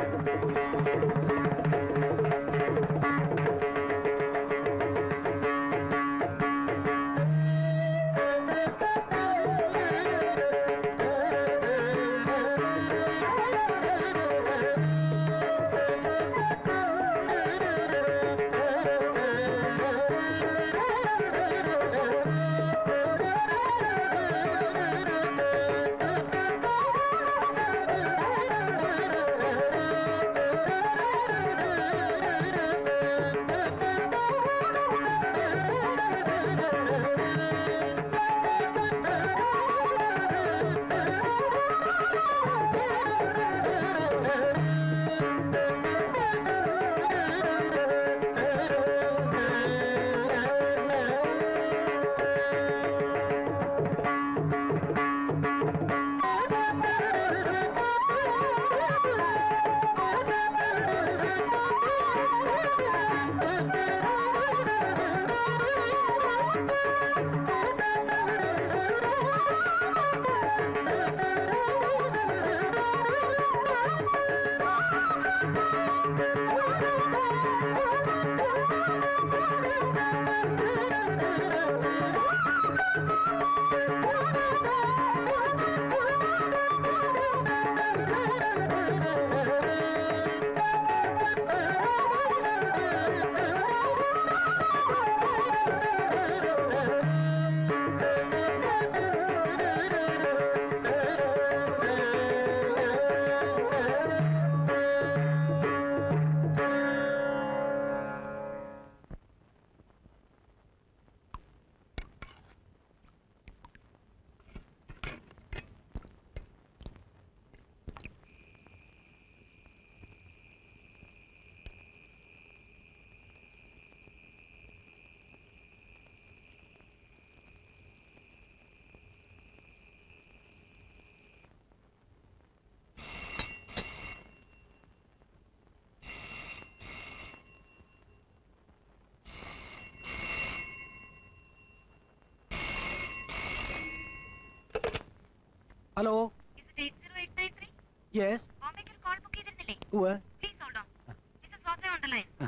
Hello Is it 80893? Yes ബോംബെക്ക് ഒരു call book ചെയ്തിരുന്നില്ലേ ഉവ്വ് please hold on Mr Swathi on the line ആ.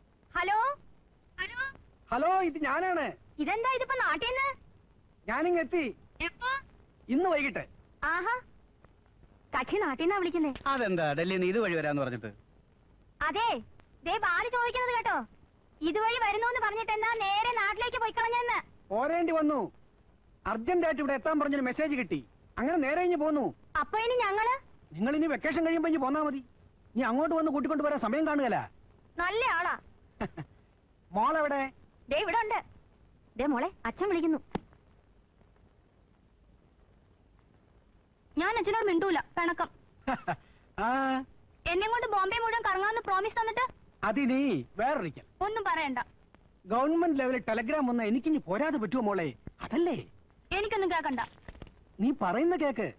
ഹലോ ഹലോ ഹലോ ഇത് ഞാനാണ് ഇതെന്താ ഇതിപ്പോ നാട്ടിൽ നിന്ന് ഞാനിങ് എത്തി എപ്പോ ഇന്ന് വൈകിട്ട് ആഹാ കക്ഷി നാട്ടിൽ നിന്നാ വിളിക്കുന്നേ അതെന്താ ഡൽഹിയിൽ നിന്ന് ഇത് വഴി വരാന്ന് പറഞ്ഞിട്ട് അതെ ദേ ബാല് ചോദിക്കുന്നത് കേട്ടോ ഇതുവഴി വരുന്നോന്ന് പറഞ്ഞിട്ട് എന്താ നേരെ നാട്ടിലേക്ക് പോയി കളഞ്ഞെന്ന് പോരേണ്ടി വന്നു അർജന്റ് ആയിട്ട് ഇവിടെ എത്താൻ പറഞ്ഞൊരു മെസ്സേജ് കിട്ടി അങ്ങനെ നേരെ ഇഞ്ഞ് പോന്നു അപ്പൊ ഇനി ഞങ്ങള് നിങ്ങൾ ഇനി വെക്കേഷൻ കഴിയുമ്പോ ഇഞ്ഞ് പോന്നാ മതി നീ അങ്ങോട്ട് വന്ന് കൂട്ടിക്കൊണ്ട് വരാൻ സമയം കാണുകല നല്ല ആളാ മോളെവിടെ ദേ ഇവിടെ ഉണ്ട് ദേ മോളെ അച്ഛൻ വിളിക്കുന്നു ഞാൻ അച്ഛനോട് മിണ്ടൂല പിണക്കം ആ എന്നെ കൊണ്ട് ബോംബെ മുഴുവൻ കറങ്ങാന്ന് പ്രോമിസ് തന്നിട്ട് അതിനി വേറൊരിക്കൽ ഒന്നും പറയണ്ട ഗവൺമെന്റ് ലെവലിൽ ടെലഗ്രാം വന്ന എനിക്കിനി പോരാതെ പറ്റുമോ മോളെ അതല്ലേ എനിക്കൊന്നും കേക്കണ്ട നീ പറയുന്ന കേക്ക്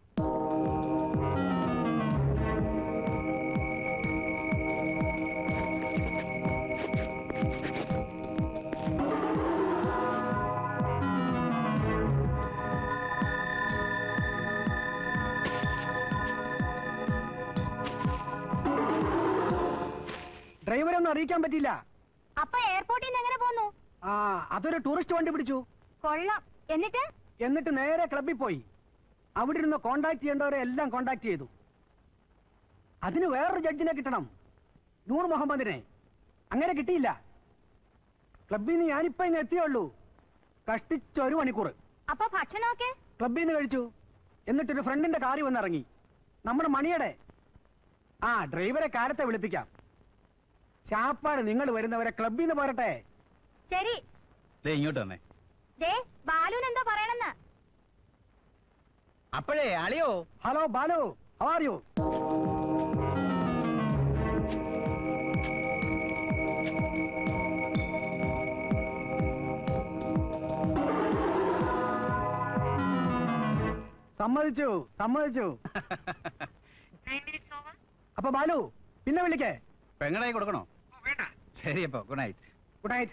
ഡ്രൈവറെ ഒന്നും അറിയിക്കാൻ പറ്റില്ല അപ്പൊ എയർപോർട്ടിൽ നിന്ന് എങ്ങനെ പോന്നു ആ അതൊരു ടൂറിസ്റ്റ് വണ്ടി പിടിച്ചു കൊള്ളാം എന്നിട്ട് എന്നിട്ട് നേരെ ക്ലബിൽ പോയി അവിടെ ഇരുന്ന് കോണ്ടാക്ട് ചെയ്യേണ്ടവരെ എല്ലാം കോണ്ടാക്ട് ചെയ്തു അതിന് വേറൊരു ജഡ്ജിനെ കിട്ടണം നൂർ മുഹമ്മദിനെ അങ്ങനെ കിട്ടിയില്ല ക്ലബിൽ നിന്ന് ഞാനിപ്പോ ഇങ്ങ് എത്തിയുള്ളൂ കഷ്ടിച്ച ഒരു മണിക്കൂർ അപ്പൊ ഭക്ഷണമൊക്കെ ക്ലബിൽ നിന്ന് കഴിച്ചു എന്നിട്ടൊരു ഫ്രണ്ടിന്റെ കാറി വന്നിറങ്ങി നമ്മുടെ മണിയുടെ ആ ഡ്രൈവറെ കാലത്തെ വിളിപ്പിക്കാം ശാപ്പാട് നിങ്ങൾ വരുന്നവരെ ക്ലബിൽ നിന്ന് പോരട്ടെ ശരി ഇങ്ങോട്ട് തന്നെ ദേ ബാലുന് എന്തോ പറയണെന്ന് അപ്പോഴേ അളിയോ hello Balu how are you സമ്മതിച്ചു സമ്മതിച്ചു അപ്പൊ ബാലു പിന്നെ വിളിക്കേ പെങ്ങടായി കൊടുക്കണോ ശരി അപ്പൊ ഗുഡ് നൈറ്റ് ഗുഡ് നൈറ്റ്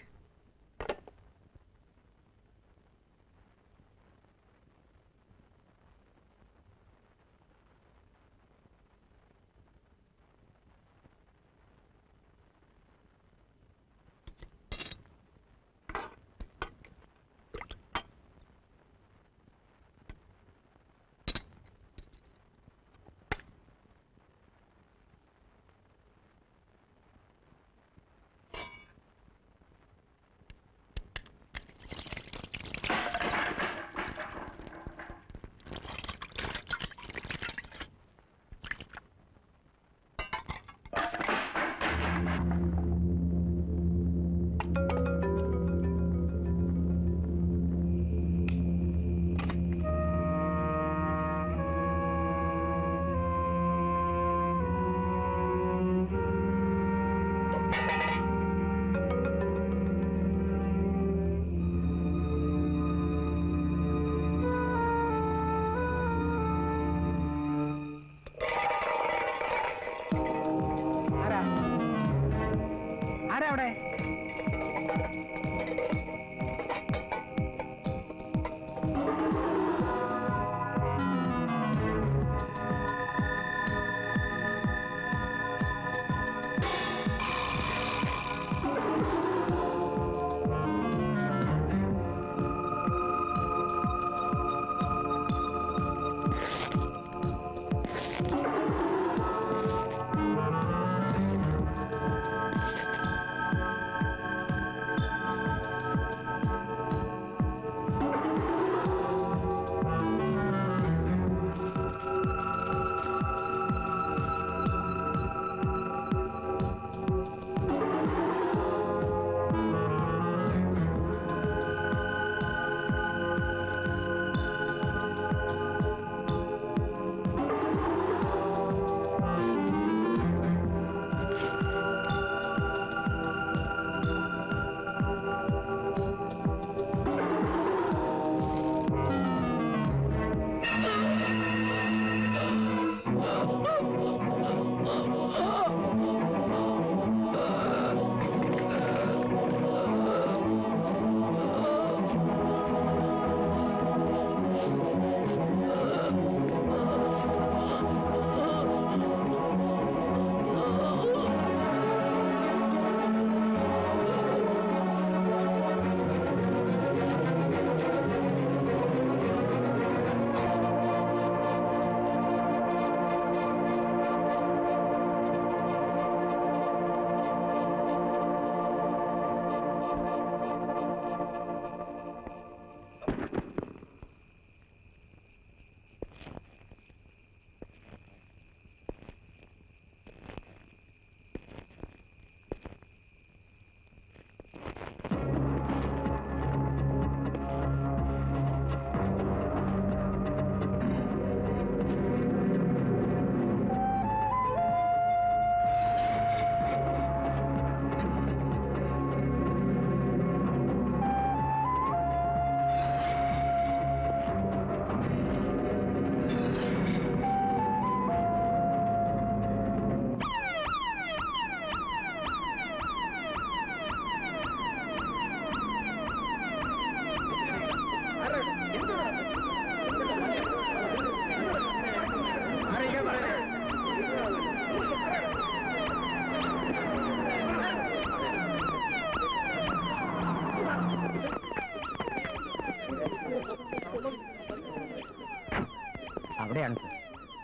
അവിടെയാണ് സർ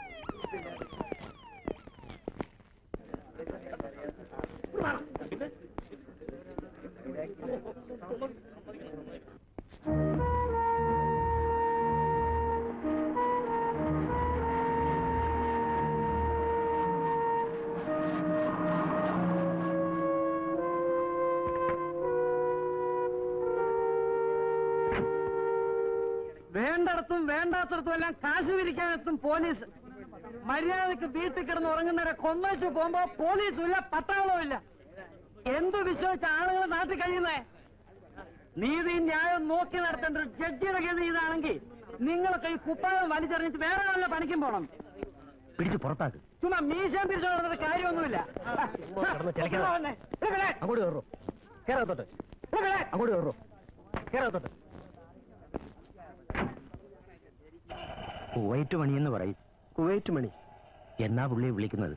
വേണ്ടടത്തും വേണ്ടാത്തടത്തും എല്ലാം കാശ് പിരിക്കാനെത്തും പോലീസ് മര്യാദക്ക് വീട്ടിൽ കിടന്ന് ഉറങ്ങുന്നവരെ കൊന്നേച്ചു പോകുമ്പോ പോലീസും ഇല്ല പട്ടാളവും ഇല്ല എന്ത് വിശ്വസിച്ച ആളുകൾ നാട്ടിൽ കഴിയുന്നേ നീതി ന്യായം നോക്കി നടത്തേണ്ട ഒരു ജഡ്ജിയുടെ ഗതി ഇതാണെങ്കിൽ നിങ്ങളൊക്കെ ഈ കുപ്പായം വലിച്ചെറിഞ്ഞിട്ട് വേറെ വല്ല പണിക്കും പോണം പിടിച്ച് പുറത്താക്ക് ചുമ്മാ മീശാൻ പിരിച്ചു നടന്നിട്ട് കാര്യമൊന്നുമില്ല കിടന്ന് ചിലക്കാതെ. വന്നേ. ഇവിടെ. അങ്ങോട്ട് കയറോ കേരളത്തോട്ട് ഇവിടെ. അങ്ങോട്ട് കയറോ കേരളത്തോട്ട് കുവൈറ്റ് മണി എന്ന് പറയും കുവൈറ്റ് മണി എന്നാ പുള്ളിയെ വിളിക്കുന്നത്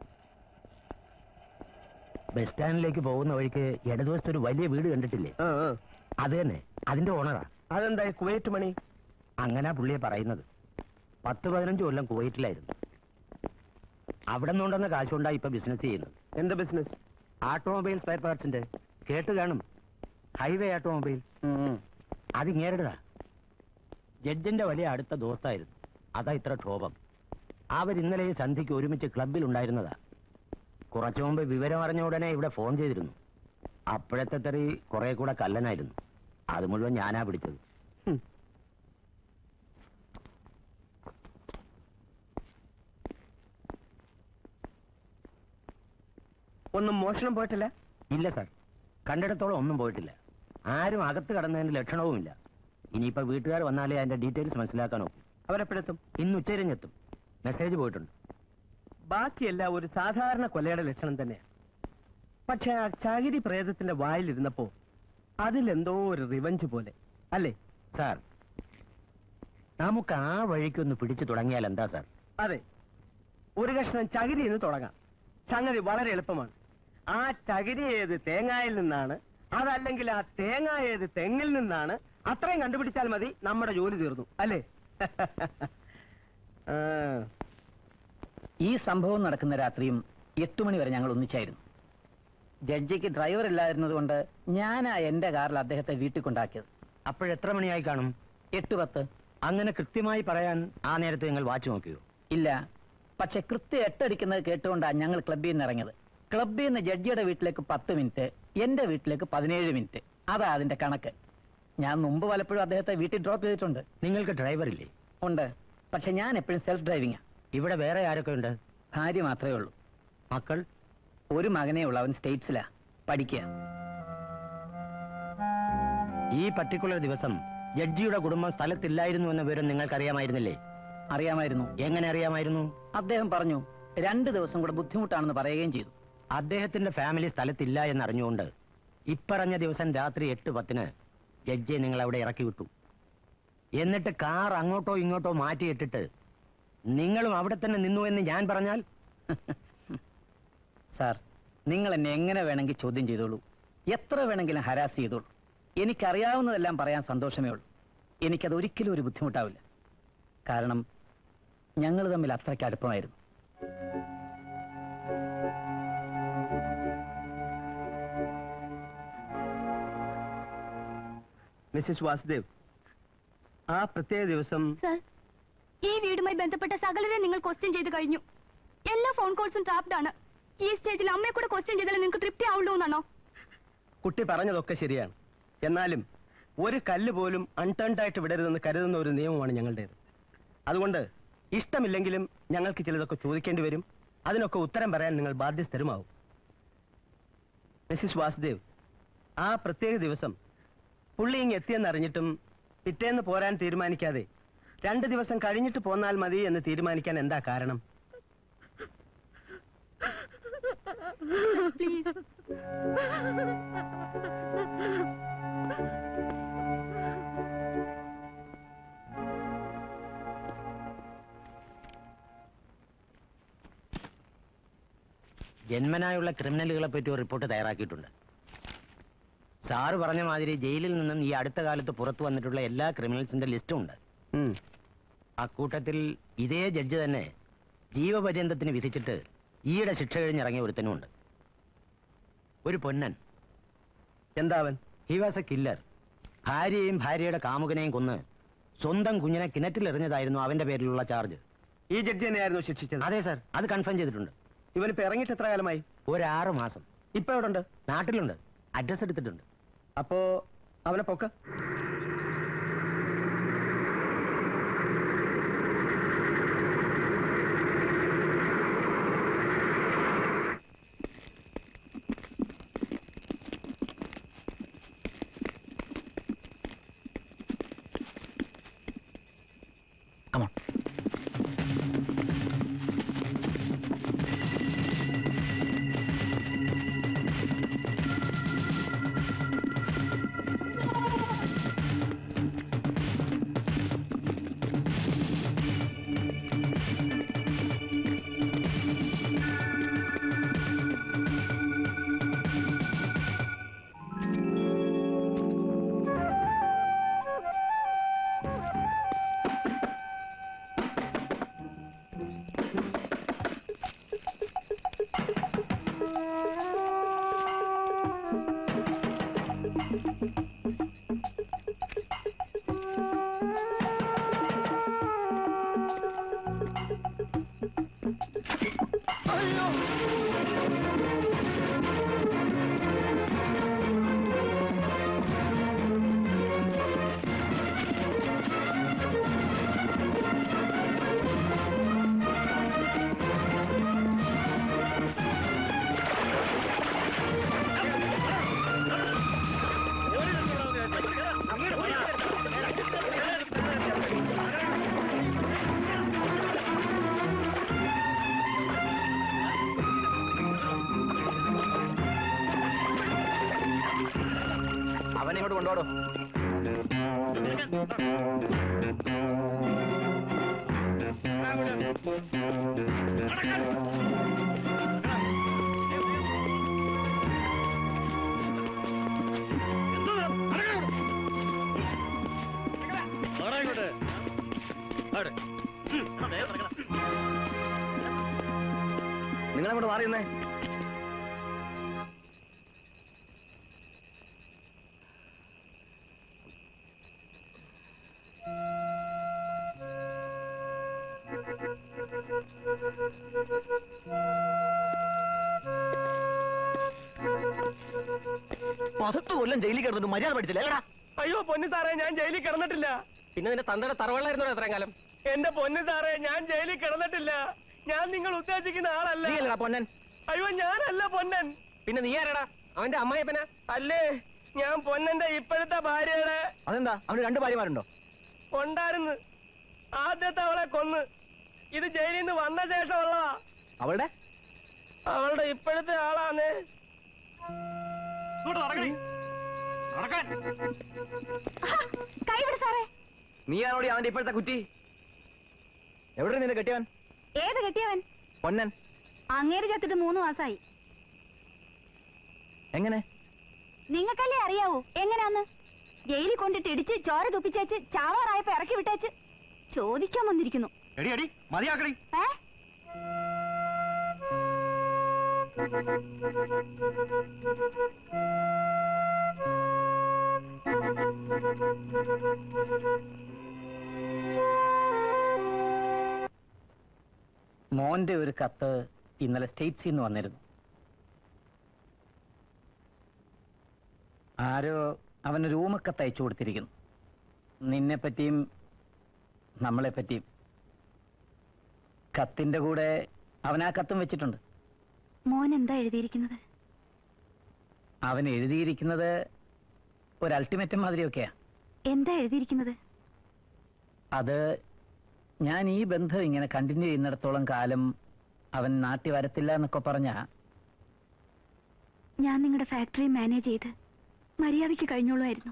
ബസ് സ്റ്റാൻഡിലേക്ക് പോകുന്ന വഴിക്ക് ഇടതുവശത്ത് ഒരു വലിയ വീട് കണ്ടിട്ടില്ലേ അത് തന്നെ അതിന്റെ ഓണറാ അതെന്താ കുവൈറ്റ് മണി അങ്ങനെ പുള്ളിയെ പറയുന്നത് പത്ത് പതിനഞ്ച് കൊല്ലം കുവൈറ്റിലായിരുന്നു അവിടെ നിന്നുണ്ടെന്ന കാശുകൊണ്ടാ ഇപ്പൊ ബിസിനസ് ചെയ്യുന്നത് എന്ത് ബിസിനസ് ഓട്ടോമൊബൈൽ സ്പെയർ പാർട്സിന്റെ കേട്ട് കാണും ഹൈവേ ഓട്ടോമൊബൈൽ അത് ഇങ്ങേരുടേതാ ജഡ്ജിന്റെ വലിയ അടുത്ത ദോസ്തായിരുന്നു അതാ ഇത്ര ക്ഷോഭം അവർ ഇന്നലെ ഈ സന്ധ്യയ്ക്ക് ഒരുമിച്ച് ക്ലബിൽ ഉണ്ടായിരുന്നതാ കുറച്ചു മുമ്പ് വിവരം അറിഞ്ഞ ഉടനെ ഇവിടെ ഫോൺ ചെയ്തിരുന്നു അപ്പോഴത്തെ തെറി കുറെ കൂടെ കല്ലനായിരുന്നു അത് മുഴുവൻ ഞാനാ പിടിച്ചത് ഒന്നും മോഷണം പോയിട്ടില്ല ഇല്ല സാർ കണ്ടിടത്തോളം ഒന്നും പോയിട്ടില്ല ആരും അകത്ത് കടന്നതിന്റെ ലക്ഷണവുമില്ല ഇനിയിപ്പോ വീട്ടുകാർ വന്നാലേ അതിന്റെ ഡീറ്റെയിൽസ് മനസ്സിലാക്കാൻ നോക്കും അവരെപ്പോഴെത്തും ഇന്ന് ഉച്ചരിഞ്ഞെത്തും മെസ്സേജ് പോയിട്ടുണ്ട് ബാക്കിയെല്ലാം ഒരു സാധാരണ കൊലയുടെ ലക്ഷണം തന്നെയാണ് പക്ഷെ ആ ചകിരി പ്രേതത്തിന്റെ വായിലിരുന്നപ്പോ അതിലെന്തോ ഒരു റിവഞ്ച് പോലെ അല്ലേ സാർ നമുക്ക് ആ വഴിക്കൊന്ന് പിടിച്ചു തുടങ്ങിയാൽ എന്താ സാർ അതെ ഒരു കഷ്ണം ചകിരി എന്ന് തുടങ്ങാം സംഗതി വളരെ എളുപ്പമാണ് ആ ചകിരി ഏത് തേങ്ങായിൽ നിന്നാണ് അതല്ലെങ്കിൽ ആ തേങ്ങ ഏത് തെങ്ങിൽ നിന്നാണ് അത്രയും കണ്ടുപിടിച്ചാൽ മതി നമ്മുടെ ജോലി തീർന്നു അല്ലേ ആ, ഈ സംഭവം നടക്കുന്ന രാത്രിയും എട്ട് മണി വരെ ഞങ്ങൾ ഒന്നിച്ചായിരുന്നു ജഡ്ജിക്ക് ഡ്രൈവർ ഇല്ലായിരുന്നത് കൊണ്ട് ഞാനാ എന്റെ കാറിൽ അദ്ദേഹത്തെ വീട്ടിൽ കൊണ്ടാക്കിയത് അപ്പോഴെത്ര മണിയായി കാണും എട്ട് പത്ത് അങ്ങനെ കൃത്യമായി പറയാൻ ആ നേരത്തെ നിങ്ങൾ വാച്ച് നോക്കിയോ ഇല്ല പക്ഷെ കൃത്യം എട്ടടിക്കുന്നത് കേട്ടുകൊണ്ടാണ് ഞങ്ങൾ ക്ലബ്ബിൽ നിന്ന് ഇറങ്ങിയത് ക്ലബ്ബിൽ നിന്ന് ജഡ്ജിയുടെ വീട്ടിലേക്ക് പത്ത് മിനിറ്റ് എന്റെ വീട്ടിലേക്ക് പതിനേഴ് മിനിറ്റ് അതാ അതിന്റെ കണക്ക് ഞാൻ മുമ്പ് പലപ്പോഴും അദ്ദേഹത്തെ വീട്ടിൽ ഡ്രോപ്പ് ചെയ്തിട്ടുണ്ട് നിങ്ങൾക്ക് ഡ്രൈവർ ഇല്ലേ ഉണ്ട് പക്ഷെ ഞാൻ എപ്പോഴും സെൽഫ് ഡ്രൈവിംഗാ ഇവിടെ വേറെ ആരൊക്കെ ഉണ്ട് ഭാര്യ മാത്രമേ ഉള്ളൂ മക്കൾ ഒരു മകനേ ഉള്ളൂ അവൻ സ്റ്റേറ്റ്സിലാ പഠിക്കുക ഈ പർട്ടിക്കുലർ ദിവസം ജഡ്ജിയുടെ കുടുംബം സ്ഥലത്തില്ലായിരുന്നു എന്ന വിവരം നിങ്ങൾക്കറിയാമായിരുന്നില്ലേ അറിയാമായിരുന്നു എങ്ങനെ അറിയാമായിരുന്നു അദ്ദേഹം പറഞ്ഞു രണ്ട് ദിവസം കൂടെ ബുദ്ധിമുട്ടാണെന്ന് പറയുകയും ചെയ്തു അദ്ദേഹത്തിന്റെ ഫാമിലി സ്ഥലത്തില്ല എന്നറിഞ്ഞുകൊണ്ട് ഇപ്പറഞ്ഞ ദിവസം രാത്രി എട്ട് പത്തിന് ജഡ്ജിയെ നിങ്ങൾ അവിടെ ഇറക്കി വിട്ടു എന്നിട്ട് കാർ അങ്ങോട്ടോ ഇങ്ങോട്ടോ മാറ്റിയിട്ടിട്ട് നിങ്ങളും അവിടെ തന്നെ നിന്നു എന്ന് ഞാൻ പറഞ്ഞാൽ സാർ നിങ്ങൾ എന്നെ എങ്ങനെ വേണമെങ്കിൽ ചോദ്യം ചെയ്തോളൂ എത്ര വേണമെങ്കിലും ഹരാസ് ചെയ്തോളൂ എനിക്കറിയാവുന്നതെല്ലാം പറയാൻ സന്തോഷമേ ഉള്ളൂ എനിക്കത് ഒരിക്കലും ഒരു ബുദ്ധിമുട്ടാവില്ല കാരണം ഞങ്ങൾ തമ്മിൽ അത്രയ്ക്ക് അടുപ്പമായിരുന്നു മിസ്സിസ് വാസുദേവ് ആ പ്രത്യേക ദിവസം സർ ഈ വീടുമായി ബന്ധപ്പെട്ട സകലരെ നിങ്ങൾ ക്വസ്റ്റ്യൻ ചെയ്ത് കഴിഞ്ഞു എല്ലാ ഫോൺ കോൾസും ട്രാപ്ഡ് ആണ് ഈ സ്റ്റേജിൽ അമ്മയെ കൂടെ ക്വസ്റ്റ്യൻ ചെയ്താൽ നിങ്ങൾക്ക് തൃപ്തി ആവുള്ളൂ എന്നാണോ കുട്ടി പറഞ്ഞതൊക്കെ ശരിയാണ് എന്നാലും ഒരു കല്ല് പോലും അൺടേൺഡ് ആയിട്ട് വിടരുതെന്ന് കരുതുന്ന ഒരു നിയമമാണ് ഞങ്ങളുടേത് അതുകൊണ്ട് ഇഷ്ടമില്ലെങ്കിലും ഞങ്ങൾക്ക് ചിലതൊക്കെ ചോദിക്കേണ്ടി വരും അതിനൊക്കെ ഉത്തരം പറയാൻ നിങ്ങൾ ബാധ്യസ്ഥരുമാവും മിസ്സിസ് വാസുദേവ് ആ പ്രത്യേക ദിവസം പുള്ളി ഇങ്ങ് എത്തിയെന്നറിഞ്ഞിട്ടും പിറ്റേന്ന് പോരാൻ തീരുമാനിക്കാതെ രണ്ട് ദിവസം കഴിഞ്ഞിട്ട് പോന്നാൽ മതി എന്ന് തീരുമാനിക്കാൻ എന്താ കാരണം പ്ലീസ് ജന്മനായുള്ള ക്രിമിനലുകളെ പറ്റി ഒരു റിപ്പോർട്ട് തയ്യാറാക്കിയിട്ടുണ്ട് സാറ് പറഞ്ഞ മാതിരി ജയിലിൽ നിന്നും ഈ അടുത്ത കാലത്ത് പുറത്തു വന്നിട്ടുള്ള എല്ലാ ക്രിമിനൽസിന്റെ ലിസ്റ്റും ഉണ്ട് അക്കൂട്ടത്തിൽ ഇതേ ജഡ്ജ് തന്നെ ജീവപര്യന്തത്തിന് വിധിച്ചിട്ട് ഈയിടെ ശിക്ഷ കഴിഞ്ഞിറങ്ങിയ ഒരുത്തനുമുണ്ട് ഒരു പൊന്നൻ എന്താ അവൻ ഹി വാസ് എ കില്ലർ ഭാര്യയെയും ഭാര്യയുടെ കാമുകനെയും കൊന്ന് സ്വന്തം കുഞ്ഞിനെ കിണറ്റിലെറിഞ്ഞതായിരുന്നു അവന്റെ പേരിലുള്ള ചാർജ് ഈ ജഡ്ജി തന്നെയായിരുന്നു ശിക്ഷിച്ചത് അതെ സാർ അത് കൺഫേം ചെയ്തിട്ടുണ്ട് ഇവനിപ്പോ ഇറങ്ങിയിട്ട് എത്ര കാലമായി ഒരാറ് മാസം ഇപ്പൊ എവിടെ ഉണ്ട് നാട്ടിലുണ്ട് അഡ്രസ് എടുത്തിട്ടുണ്ട് അപ്പോ അവനെ പൊക്ക അവനെ ഇങ്ങോട്ട് കൊണ്ടുപോടോ നിങ്ങളെങ്ങോട്ട് മാറിയുന്നേ പത്ത് കൊല്ലം ജയിലിൽ കിടന്നിട്ട് മര്യാദ പഠിച്ചില്ല അല്ലടാ അയ്യോ പൊന്നു സാറേ ഞാൻ ജയിലിൽ കിടന്നിട്ടില്ല പിന്നെ നിന്റെ തന്തയുടെ തറവള്ളായിരുന്നോ എത്രയും കാലം എന്റെ പൊന്നു സാറേ ഞാൻ ജയിലിൽ കിടന്നിട്ടില്ല ഞാൻ നിങ്ങൾ ഉദ്ദേശിക്കുന്ന ആളല്ല നീ അല്ലടാ പൊന്നൻ അയ്യോ ഞാനല്ല പൊന്നൻ പിന്നെ നീ ആരടാ അവന്റെ അമ്മായിപ്പന അല്ലേ ഞാൻ പൊന്നന്റെ ഇപ്പോഴത്തെ ഭാര്യയുടെ അതെന്താ അവന് രണ്ട് ഭാര്യമാരുണ്ടോ ഉണ്ടായിരുന്നു ആദ്യത്തെ അവളെ കൊന്ന് ഇത് ജയിലിൽ നിന്ന് വന്ന ശേഷമുള്ളതാ അവളുടെ അവളുടെ ഇപ്പോഴത്തെ ആളാണ് കൈവിട് സാറേ നീയാണോടി അവന്റെ ഇപ്പോഴത്തെ കുറ്റി എവിടെ നിന്നെ കെട്ടിയവൻ ഏത് കെട്ടിയവൻ പൊന്നൻ അങ്ങേര് ചത്തിട്ട് മൂന്ന് മാസായി എങ്ങനെ നിങ്ങൾക്കല്ലേ അറിയാവൂ എങ്ങനെയാന്ന് ജയിലിൽ കൊണ്ടിട്ട് ഇടിച്ച് ചോര തുപ്പിച്ചേച്ച് ചാവാറായപ്പോ ഇറക്കി വിട്ടേച്ച് ചോദിക്കാൻ വന്നിരിക്കുന്നു എടി എടി മതിയാക്കടി ഏ മോന്റെ ഒരു കത്ത് ഇന്നലെ സ്റ്റേറ്റ്സിൽ നിന്ന് വന്നിരുന്നു ആരോ അവന് രൂമക്കത്ത് അയച്ചു കൊടുത്തിരിക്കുന്നു നിന്നെ പറ്റിയും നമ്മളെ പറ്റിയും കത്തിന്റെ കൂടെ അവൻ ആ കത്തും വെച്ചിട്ടുണ്ട് മോൻ എന്താ എഴുതിയിരിക്കുന്നത് അവൻ എഴുതിയിരിക്കുന്നത് ഒരു അൾട്ടിമേറ്റം മാതിരിയൊക്കെയാ എന്താ എഴുതിയിരിക്കുന്നത് അത് ഞാൻ ഈ ബന്ധം ഇങ്ങനെ കണ്ടിന്യൂ ചെയ്യുന്നിടത്തോളം കാലം അവൻ നാട്ടി വരത്തില്ല എന്നൊക്കെ പറഞ്ഞ ഞാൻ നിങ്ങളുടെ ഫാക്ടറി മാനേജ് ചെയ്ത് മര്യാദയ്ക്ക് കഴിഞ്ഞോളുമായിരുന്നു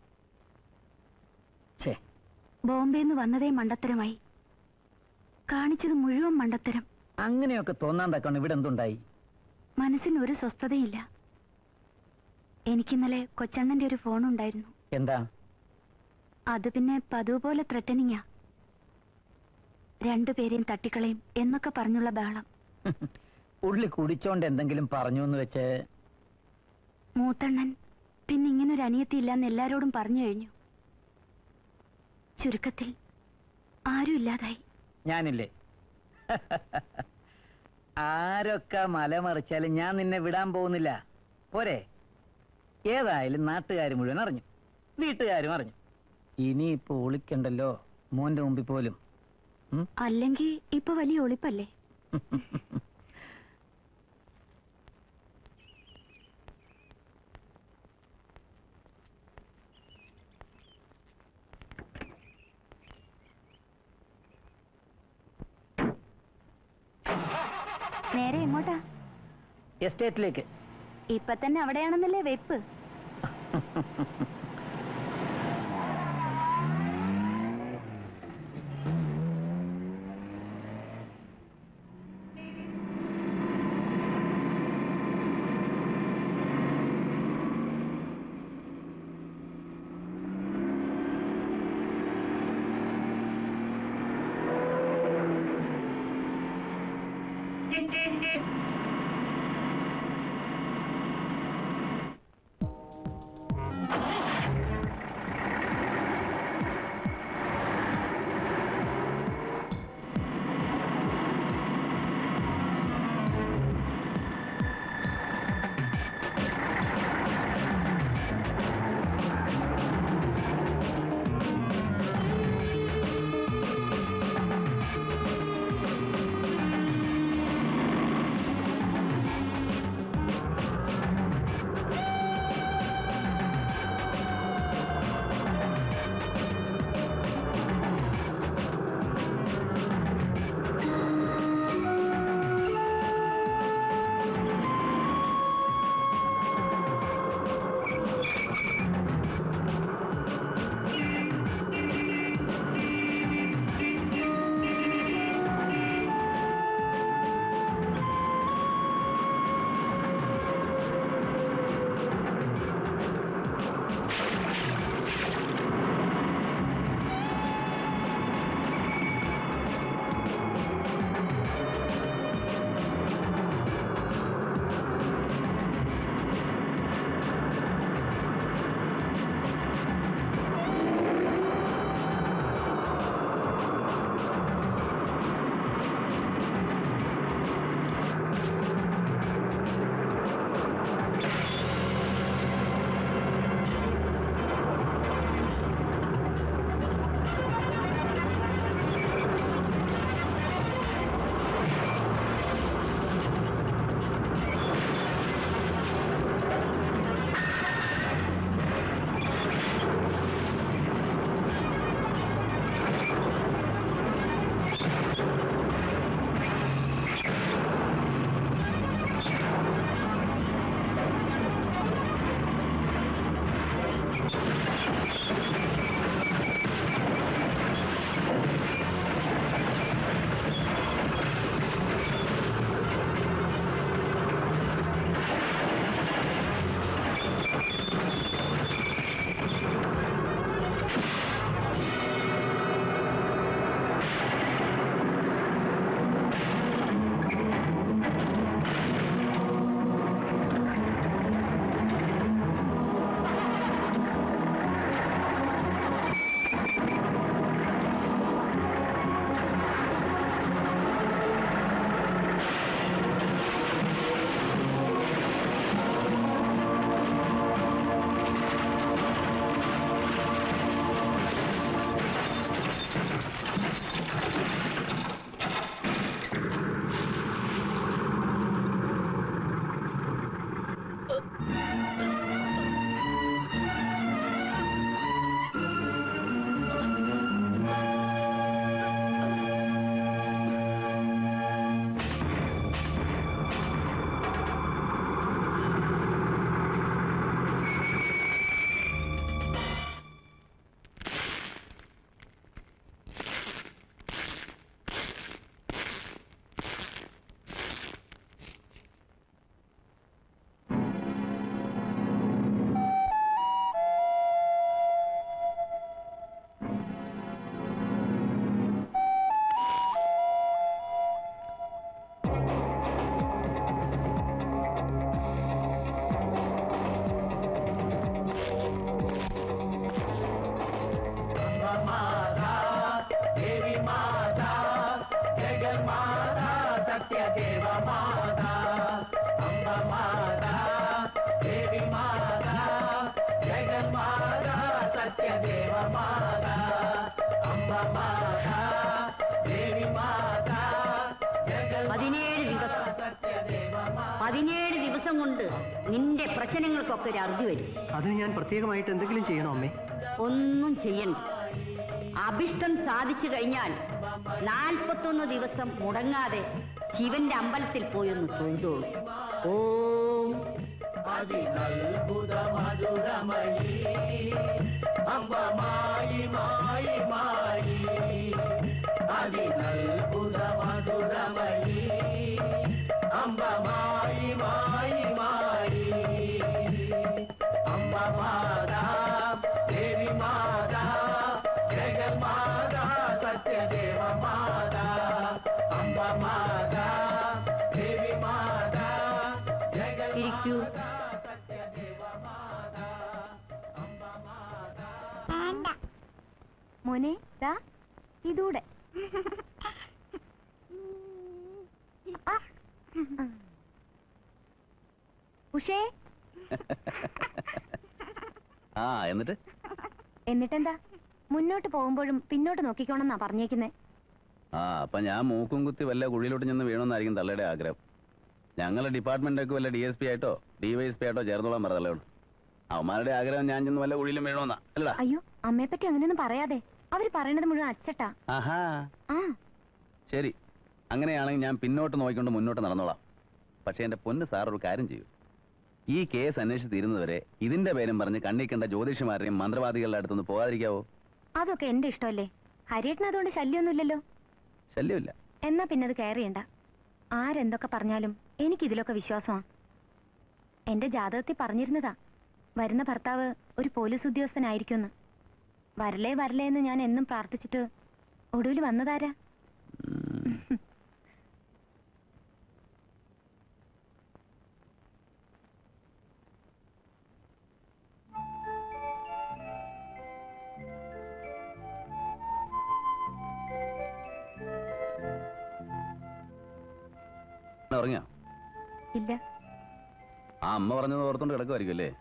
ഛേ ബോംബെന്ന് വന്നതേ മണ്ടത്തരമായി കാണിച്ചത് മുഴുവൻ മണ്ടത്തരം അങ്ങനെയൊക്കെ തോന്നാൻ തക്കണം ഇവിടെ എന്തുണ്ടായി മനസ്സിന് ഒരു സ്വസ്ഥതയില്ല എനിക്കിന്നലെ കൊച്ചണ്ണന്റെ ഒരു ഫോൺ ഉണ്ടായിരുന്നു എന്താ അത് പിന്നെ പതിവ് പോലെ ത്രട്ടനിങ്ങാ രണ്ടുപേരെയും തട്ടിക്കളയും എന്നൊക്കെ പറഞ്ഞുള്ള ബഹളം ഉള്ളി കുടിച്ചോണ്ട് എന്തെങ്കിലും പറഞ്ഞു എന്ന് വെച്ച് മൂത്തണ്ണൻ പിന്നെ ഇങ്ങനൊരു അനിയത്തിയില്ലെന്ന് എല്ലാരോടും പറഞ്ഞു കഴിഞ്ഞു ചുരുക്കത്തിൽ ആരും ഇല്ലാതായി ഞാനില്ലേ ആരൊക്കെ മലമറിച്ചാലും ഞാൻ നിന്നെ വിടാൻ പോകുന്നില്ല പോരെ ഏതായാലും നാട്ടുകാർ മുഴുവൻ അറിഞ്ഞു വീട്ടുകാരും അറിഞ്ഞു ഇനിയിപ്പോ ഒളിക്കണ്ടല്ലോ മോന്റെ മുമ്പിൽ പോലും ഉം? അല്ലെങ്കിൽ ഇപ്പൊ വലിയ ഒളിപ്പല്ലേ നേരെ എങ്ങോട്ടാ എസ്റ്റേറ്റിലേക്ക് ഇപ്പൊ തന്നെ അവിടെയാണെന്നല്ലേ വെപ്പ് പതിനേഴ് ദിവസം പതിനേഴ് ദിവസം കൊണ്ട് നിന്റെ പ്രശ്നങ്ങൾക്കൊക്കെ ഒരു അറുതി വരും അതിന് ഞാൻ പ്രത്യേകമായിട്ട് എന്തെങ്കിലും ചെയ്യണോ അമ്മേ ഒന്നും ചെയ്യണ്ട അഭിഷ്ടം സാധിച്ചു കഴിഞ്ഞാൽ നാൽപ്പത്തൊന്ന് ദിവസം മുടങ്ങാതെ ശിവന്റെ അമ്പലത്തിൽ പോയി ഒന്ന് തൊഴുതോളൂ ഓം ഇരിക്കൂ മോനെ ദാ ഇതൂടെ ആ. ഉഷേ ആ എന്നിട്ട് എന്നിട്ടെന്താ മുന്നോട്ട് പോകുമ്പോഴും പിന്നോട്ട് നോക്കിക്കോണെന്നാ പറഞ്ഞേക്കുന്നേ ആ അപ്പൊ ഞാൻ മൂക്കും കുത്തി വല്ല കുഴിയിലോട്ട് ചെന്ന് വീണമെന്നായിരിക്കും തള്ളയുടെ ആഗ്രഹം ഞങ്ങളുടെ ഡിപ്പാർട്ട്മെന്റൊക്കെ വല്ല ഡി എസ് പി ആയിട്ടോ ഡി വൈ എസ് പി ആയിട്ടോ ചേർന്നോളാൻ പറ തള്ളയോട് അവന്മാരുടെ ആഗ്രഹം ഞാൻ ചെന്ന് വല്ല കുഴിയിലും വീണമെന്നാ അല്ലടാ അയ്യോ അമ്മയെ പറ്റി അങ്ങനെയൊന്നും പറയാതെ അവര് പറയണത് മുഴുവൻ അച്ചട്ടാ ആഹാ ആ ശരി അങ്ങനെയാണെങ്കിൽ ഞാൻ പിന്നോട്ട് നോക്കിക്കൊണ്ട് മുന്നോട്ട് നടന്നോളാം പക്ഷേ എന്റെ പൊന്ന് സാർ ഒരു കാര്യം ചെയ്യൂ ഈ കേസ് അന്വേഷിച്ച് തീരുന്നവരെ ഇതിന്റെ പേരും പറഞ്ഞ് കണ്ണി കണ്ട ജ്യോതിഷിമാരുടെയും മന്ത്രവാദികളുടെ അടുത്തൊന്ന് പോകാതിരിക്കാവോ അതൊക്കെ എന്റെ ഇഷ്ടമല്ലേ ഹരിയേട്ടന് അതുകൊണ്ട് ശല്യമൊന്നുമില്ലല്ലോ ശല്യമില്ല എന്നാ പിന്നെ അത് കെയർ ചെയ്യണ്ട ആരെന്തൊക്കെ പറഞ്ഞാലും എനിക്കിതിലൊക്കെ വിശ്വാസമാ എന്റെ ജാതകത്തിൽ പറഞ്ഞിരുന്നതാ വരുന്ന ഭർത്താവ് ഒരു പോലീസ് ഉദ്യോഗസ്ഥനായിരിക്കുമെന്ന് വരലേ വരലേ എന്ന് ഞാൻ എന്നും പ്രാർത്ഥിച്ചിട്ട് ഒടുവിൽ വന്നതാരാ ഉറങ്ങിയോ ഇല്ല ആ അമ്മ പറഞ്ഞത് ഓർത്തോണ്ട് കിടക്കുമായിരിക്കും അല്ലേ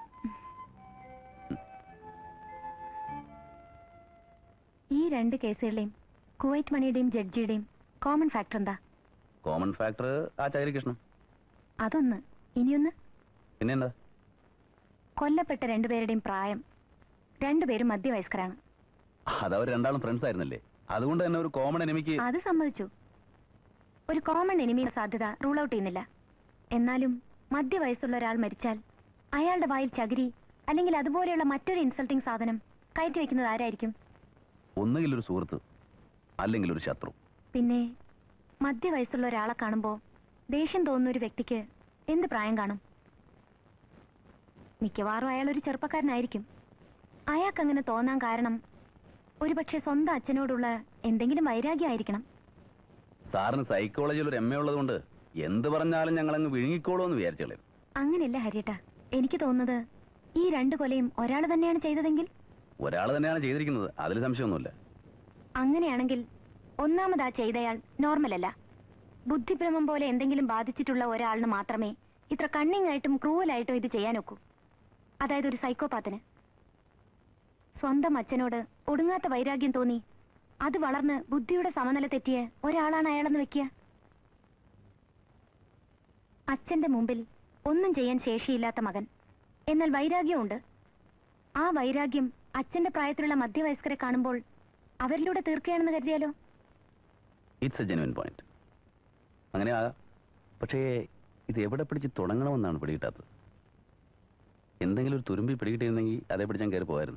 ഈ രണ്ട് കേസുകളുടെയും കുവൈറ്റ് മണിയുടെയും ജഡ്ജിയുടെയും കോമൺ ഫാക്ടർ എന്താ കോമൺ ഫാക്ടർ ആ ചകിരികൃഷ്ണൻ അതൊന്ന് ഇനിയൊന്ന് പിന്നെന്താ കൊല്ലപ്പെട്ട രണ്ടുപേരുടെയും പ്രായം രണ്ടുപേരും മധ്യവയസ്കരാണ് അതവർ രണ്ടാളും ഫ്രണ്ട്സ് ആയിരുന്നല്ലേ അതുകൊണ്ട് തന്നെ ഒരു കോമൺ എനിമിക്ക് അത് സമ്മതിച്ചു ഒരു കോമൺ എനിമിയുടെ സാധ്യത റൂൾ ഔട്ട് ചെയ്യുന്നില്ല എന്നാലും മധ്യവയസ്സുള്ള ഒരാൾ മരിച്ചാൽ അയാളുടെ വായിൽ ചകിരി അല്ലെങ്കിൽ അതുപോലെയുള്ള മറ്റൊരു ഇൻസൾട്ടിംഗ് സാധനം കയറ്റി വെക്കുന്നത് ആരായിരിക്കും ഒന്നുകിൽ ഒരു സുഹൃത്ത് അല്ലെങ്കിൽ ഒരു ശത്രു പിന്നെ മധ്യവയസ്സുള്ള ഒരാളെ കാണുമ്പോൾ ദേഷ്യം തോന്നുന്ന ഒരു വ്യക്തിക്ക് എന്ത് പ്രായം കാണും മിക്കവാറും അയാൾ ഒരു ചെറുപ്പക്കാരനായിരിക്കും അയാൾക്ക് അങ്ങനെ തോന്നാൻ കാരണം ഒരുപക്ഷെ സ്വന്തം അച്ഛനോടുള്ള എന്തെങ്കിലും വൈരാഗ്യമായിരിക്കണം സാറിന് സൈക്കോളജിയിൽ ഒരു എം എ ഉള്ളതുകൊണ്ട് എന്ത് പറഞ്ഞാലും ഞങ്ങൾ അങ്ങ് വിഴുങ്ങിക്കോളൂ എന്ന് വിചാരിച്ചോളെ അങ്ങനെയല്ല ഹരിയേട്ട എനിക്ക് തോന്നുന്നത് ഈ രണ്ട് കൊലയും ഒരാൾ തന്നെയാണ് ചെയ്തതെങ്കിൽ ഒരാൾ തന്നെയാണ് ചെയ്തിരിക്കുന്നത് അതിൽ സംശയമൊന്നുമില്ല അങ്ങനെയാണെങ്കിൽ ഒന്നാമതാ ചെയ്തയാൾ നോർമൽ അല്ല ബുദ്ധിഭ്രമം പോലെ എന്തെങ്കിലും ബാധിച്ചിട്ടുള്ള ഒരാളിന് മാത്രമേ ഇത്ര കണ്ണിങ് ആയിട്ടും ക്രൂവലായിട്ടും ഇത് ചെയ്യാനൊക്കൂ അതായത് ഒരു സൈക്കോപാത്തിന് സ്വന്തം അച്ഛനോട് ഒടുങ്ങാത്ത വൈരാഗ്യം തോന്നി അത് വളർന്ന് ബുദ്ധിയുടെ സമനില തെറ്റിയ ഒരാളാണ് അയാളെന്ന് വെക്കുക അച്ഛന്റെ മുമ്പിൽ ഒന്നും ചെയ്യാൻ ശേഷിയില്ലാത്ത മകൻ എന്നാൽ വൈരാഗ്യമുണ്ട് ആ വൈരാഗ്യം അച്ഛന്റെ പ്രായത്തിലുള്ള മധ്യവയസ്കരെ കാണുമ്പോൾ അവരിലൂടെ തീർക്കുകയാണെന്ന് കരുതിയാലോ ഇറ്റ്സ് എ ജെനുവൻ പോയിന്റ് അങ്ങനെ ആകാം പക്ഷേ ഇത് എവിടെ പിടിച്ച് തുടങ്ങണമെന്നാണ് പിടികിട്ടാത്തത് എന്തെങ്കിലും ഒരു തുരുമ്പി പിടികിട്ടിയിരുന്നെങ്കിൽ അതേ പിടിച്ചാൽ കയറി പോകായിരുന്നു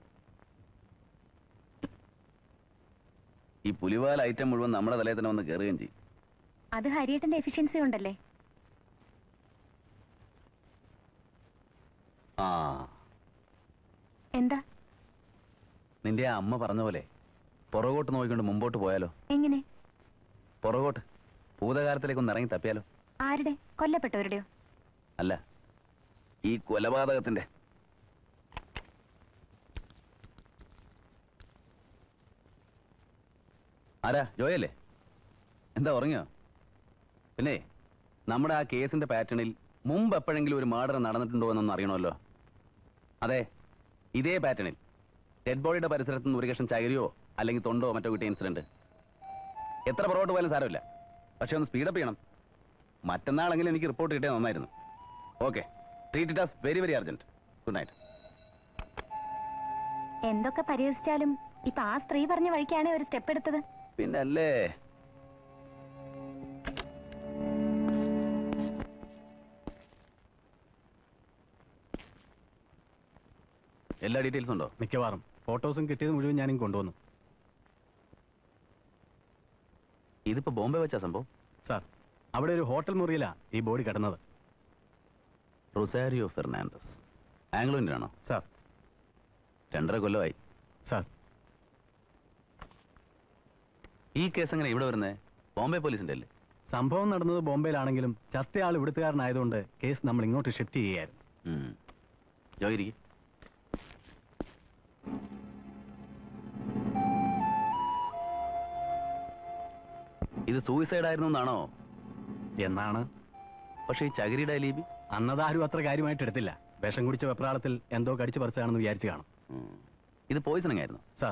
ഈ പുലിവാൽ ഐറ്റം മുഴുവൻ നമ്മുടെ തലയിൽ തന്നെ വന്ന് കയറുകയും ചെയ്യും അത് ഹരിയേട്ടന്റെ എഫിഷ്യൻസി ഉണ്ടല്ലേ ആ എന്താ നിന്റെ ആ അമ്മ പറഞ്ഞ പോലെ പുറകോട്ട് നോക്കിക്കൊണ്ട് മുമ്പോട്ട് പോയാലോ എങ്ങനെ പുറകോട്ട് ഭൂതകാലത്തിലേക്ക് ഒന്ന് ഇറങ്ങി തപ്പിയാലോ ആരുടെ കൊല്ലപ്പെട്ടവരുടെയോ അല്ല ഈ കൊലപാതകത്തിന്റെ ആരാ ജോയല്ലേ എന്താ ഉറങ്ങിയോ പിന്നെ നമ്മുടെ ആ കേസിന്റെ പാറ്റേണിൽ മുമ്പ് എപ്പോഴെങ്കിലും ഒരു മർഡർ നടന്നിട്ടുണ്ടോ എന്നൊന്ന് അറിയണമല്ലോ അതെ ഇതേ പാറ്റേണിൽ ഡെഡ് ബോഡിയുടെ പരിസരത്ത് നിന്ന് ഒരു കഷ്ണം ചകരിയോ അല്ലെങ്കിൽ തൊണ്ടോ മറ്റോ കിട്ടിയ ഇൻസിഡന്റ് എത്ര പുറകോട്ട് പോയാലും സാരമില്ല പക്ഷെ ഒന്ന് സ്പീഡപ്പ് ചെയ്യണം മറ്റന്നാളെങ്കിലും എനിക്ക് റിപ്പോർട്ട് കിട്ടിയാൽ നന്നായിരുന്നു okay treat it as very very urgent good night എന്തൊക്കെ പരിഹസിച്ചാലും ഇപ്പൊ ആ സ്ത്രീ പറഞ്ഞ വഴിക്കാണ് ഒരു സ്റ്റെപ്പ് എടുത്തത് പിന്നെ അല്ലേ എല്ലാ ഡീറ്റെയിൽസും ഉണ്ടോ മിക്കവാറും ഫോട്ടോസും കിട്ടിയത് മുഴുവൻ ഞാനും കൊണ്ടുവന്നു ഇതിപ്പോ ബോംബെ വെച്ചാ സംഭവം സാർ അവിടെ ഒരു ഹോട്ടൽ മുറിയിലാ ഈ ബോഡി കിടന്നത് റൊസാരിയോ ഫെർണാണ്ടസ് ആംഗ്ലോ ഇന്ത്യൻ ആണോ സാർ രണ്ടര കൊല്ലമായി സാർ ഈ കേസ് എങ്ങനെ ഇവിടെ വരുന്നേ ബോംബെ പോലീസിന്റെ അല്ലേ സംഭവം നടന്നത് ബോംബെയിലാണെങ്കിലും ചത്തയാൾ ഇവിടുത്തുകാരനായതുകൊണ്ട് കേസ് നമ്മൾ ഇങ്ങോട്ട് ഷിഫ്റ്റ് ചെയ്യായിരുന്നു ഉം. ജോയ് ഇരിക്ക്. ഇത് സൂയിസൈഡ് ആയിരുന്നു എന്നാണോ എന്നാണ് പക്ഷേ ഈ ചകിരിയുടെ അലീബി അന്നതാരും അത്ര കാര്യമായിട്ട് എടുത്തില്ല വിഷം കുടിച്ച വെപ്രാളത്തിൽ എന്തോ കടിച്ചു പറിച്ചാണെന്ന് വിചാരിച്ചു കാണും ഉം. ഇത് പോയിസണിങ് ആയിരുന്നു സാർ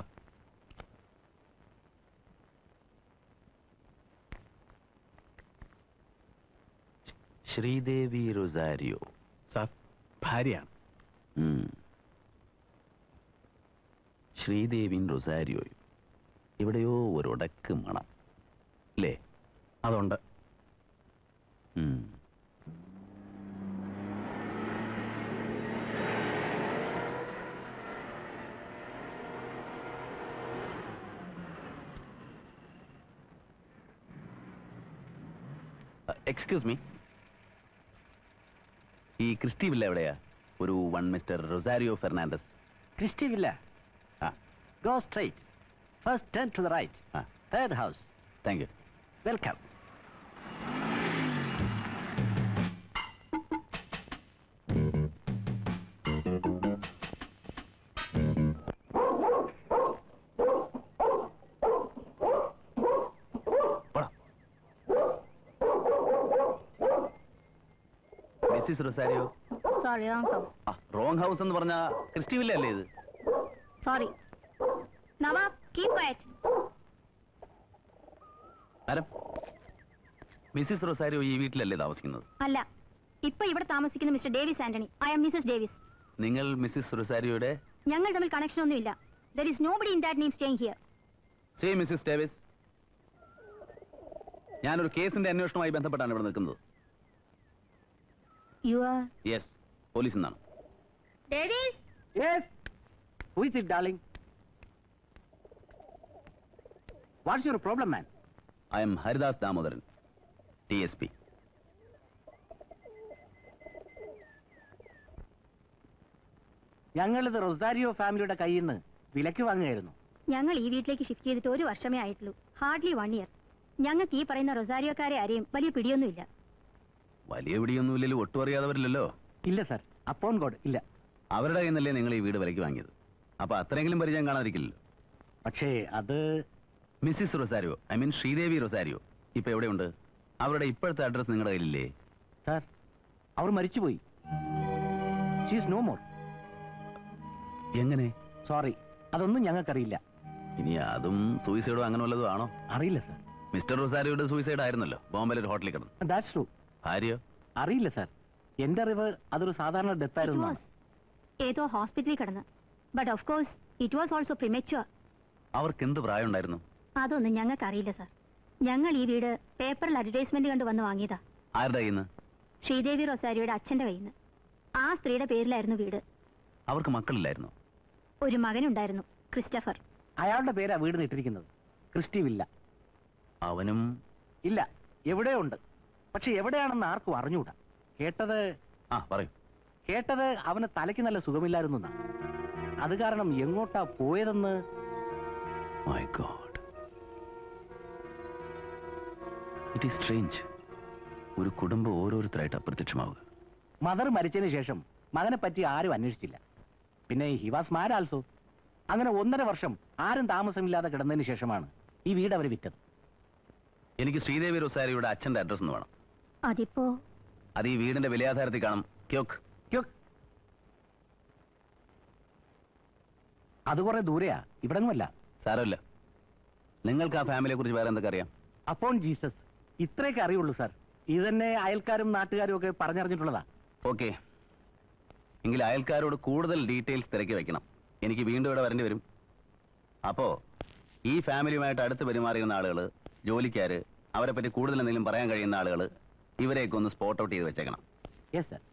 ശ്രീദേവി റൊസാരിയോ സാർ ഭാര്യയാണ് ഉം. ശ്രീദേവിയും റൊസാരിയോയും എവിടെയോ ഒരു ഉടക്ക് മണം അല്ലേ അതുണ്ട് ഉം. എക്സ്ക്യൂസ് മീ ഈ ക്രിസ്റ്റി വില്ല എവിടെയാ ഒരു one Mr Rosario Fernandes Christy Villa ah go straight first turn to the right ah third house thank you welcome Mrs Rosario sorry wrong house ah wrong house എന്ന് പറഞ്ഞ Christy Villa അല്ലേ ഇത് sorry Nawab keep quiet madam Mrs Rosario ഈ വീട്ടിലല്ലേ താമസിക്കുന്നത് അല്ല ഇപ്പൊ ഇവിടെ താമസിക്കുന്ന Mr Davis Antony I am Mrs Davis നിങ്ങൾ മിസ്സിസ് റൊസാരിയോയുടെ ഞങ്ങൾ തമ്മിൽ കണക്ഷൻ ഒന്നുമില്ല there is nobody in that name staying here say Mrs Davis ഞാനൊരു കേസിന്റെ അന്വേഷണവുമായി ബന്ധപ്പെട്ടാണ് ഇവിടെ നിൽക്കുന്നത് യു ആർ യെസ് പോലീസ് എന്നാണ് Davis yes who is it darling what's your problem man I'm Haridas Damodaran T S P ഞങ്ങളിത് Rosario ഫാമിലിയുടെ കയ്യിൽ നിന്ന് വിലക്ക് വാങ്ങുകയായിരുന്നു ഞങ്ങൾ ഈ വീട്ടിലേക്ക് ഷിഫ്റ്റ് ചെയ്തിട്ട് ഒരു വർഷമേ ആയിട്ടുള്ളൂ ഹാർഡ്ലി വൺ ഇയർ ഞങ്ങൾക്ക് ഈ പറയുന്ന റൊസാരിയോക്കാരെ ആരെയും വലിയ പിടിയൊന്നുമില്ല വലിയ പിടിയൊന്നുമില്ലല്ലോ ഒട്ടും അറിയാതവരില്ലല്ലോ ഇല്ല സർ അപ്പോൺ ഗോഡ് ഇല്ല അവരുടെ കയ്യിൽ നിന്നല്ലേ നിങ്ങൾ ഈ വീട് വിലയ്ക്ക് വാങ്ങിയത് അപ്പൊ അത്രയെങ്കിലും പരിചയം കാണാതിരിക്കില്ലല്ലോ പക്ഷേ അത് Mrs Rosario I mean Sreedevi Rosario ഇപ്പൊ എവിടെയുണ്ട് അവരുടെ ഇപ്പോഴത്തെ അഡ്രസ് നിങ്ങളുടെ കയ്യിലില്ലേ സാർ അവർ മരിച്ചുപോയി ഷീസ് നോ മോർ എങ്ങനെ സോറി അതൊന്നും ഞങ്ങൾക്കറിയില്ല ഇനി അതും സൂയിസൈഡോ അങ്ങനെ വല്ലതും ആണോ അറിയില്ല സർ മിസ്റ്റർ റൊസാരിയോയുടെ സൂയിസൈഡ് ആയിരുന്നല്ലോ ബോംബെയിൽ ഒരു ഹോട്ടലിൽ കിടന്നു ദാറ്റ്സ് ട്രൂ ഭാര്യയോ അറിയില്ല സർ എന്റെ അറിവ് അതൊരു സാധാരണ ഡെത്ത് ആയിരുന്നു ഏതോ ഹോസ്പിറ്റലിൽ കിടന്ന് but of course it was also premature അവർക്ക് എന്ത് പ്രായം ഉണ്ടായിരുന്നു അതൊന്നും ഞങ്ങൾക്ക് അറിയില്ല സർ ഞങ്ങൾ ഈ വീട് പേപ്പറിൽ അഡ്വർടൈസ്മെന്റ് കണ്ട് വന്ന് വാങ്ങിയതാ ആരുടെ കയ്യിൽ നിന്ന് ശ്രീദേവി റൊസാരിയുടെ അച്ഛന്റെ കയ്യിൽ നിന്ന് ആ സ്ത്രീയുടെ പേരിലായിരുന്നു വീട് അവർക്ക് മക്കളില്ലായിരുന്നു ഒരു മകനുണ്ടായിരുന്നു ക്രിസ്റ്റഫർ അയാളുടെ പേരാ വീട് ഇട്ടിരിക്കുന്നത് ക്രിസ്റ്റി വില്ല അവനും ഇല്ല എവിടെയോ ഉണ്ട് പക്ഷെ എവിടെയാണെന്ന് ആർക്കും അറിഞ്ഞുകൂടാ കേട്ടത് ആ പറയൂ കേട്ടത് അവന് തലയ്ക്ക് നല്ല സുഖമില്ലായിരുന്നു എന്നാ. അത് കാരണം എങ്ങോട്ടാ പോയതെന്ന് my God it is strange ഒരു കുടുംബം ഓരോരുത്തരായിട്ട് അപ്രത്യക്ഷമാവുക മദർ മരിച്ചതിന് ശേഷം മകനെ പറ്റി ആരും അന്വേഷിച്ചില്ല പിന്നെ ഹി വാസ് മാഡ് ആൾസോ അങ്ങനെ ഒന്നര വർഷം ആരും താമസമില്ലാതെ കിടന്നതിന് ശേഷമാണ് ഈ വീട് അവർ വിറ്റത് എനിക്ക് ശ്രീദേവി റൊസാരിയുടെ അച്ഛന്റെ അഡ്രസ് ഒന്ന് വേണം അതിപ്പോ അത് ഈ വീടിന്റെ വിലയാധാരത്തിൽ കാണും ക്യോക്ക് ക്യോ? അത് കുറെ ദൂരെയാ ഇവിടെങ്ങുമല്ല സാരമില്ല നിങ്ങൾക്ക് ആ ഫാമിലിയെ കുറിച്ച് വേറെ എന്തൊക്കെ അറിയാം അപ്പോൺ ജീസസ് ഇത്രയൊക്കെ അറിയുള്ളൂ സാർ ഇത് തന്നെ അയൽക്കാരും നാട്ടുകാരും ഒക്കെ പറഞ്ഞറിഞ്ഞിട്ടുള്ളതാ ഓക്കെ എങ്കിൽ അയൽക്കാരോട് കൂടുതൽ ഡീറ്റെയിൽസ് തിരക്കി വെക്കണം എനിക്ക് വീണ്ടും ഇവിടെ വരേണ്ടി വരും അപ്പോ ഈ ഫാമിലിയുമായിട്ട് അടുത്ത് പെരുമാറിയുന്ന ആളുകൾ ജോലിക്കാര് അവരെ പറ്റി കൂടുതൽ എന്തെങ്കിലും പറയാൻ കഴിയുന്ന ആളുകൾ ഇവരെയൊക്കെ ഒന്ന് സ്പോട്ട് ഔട്ട് ചെയ്ത് വെച്ചേക്കണം yes sir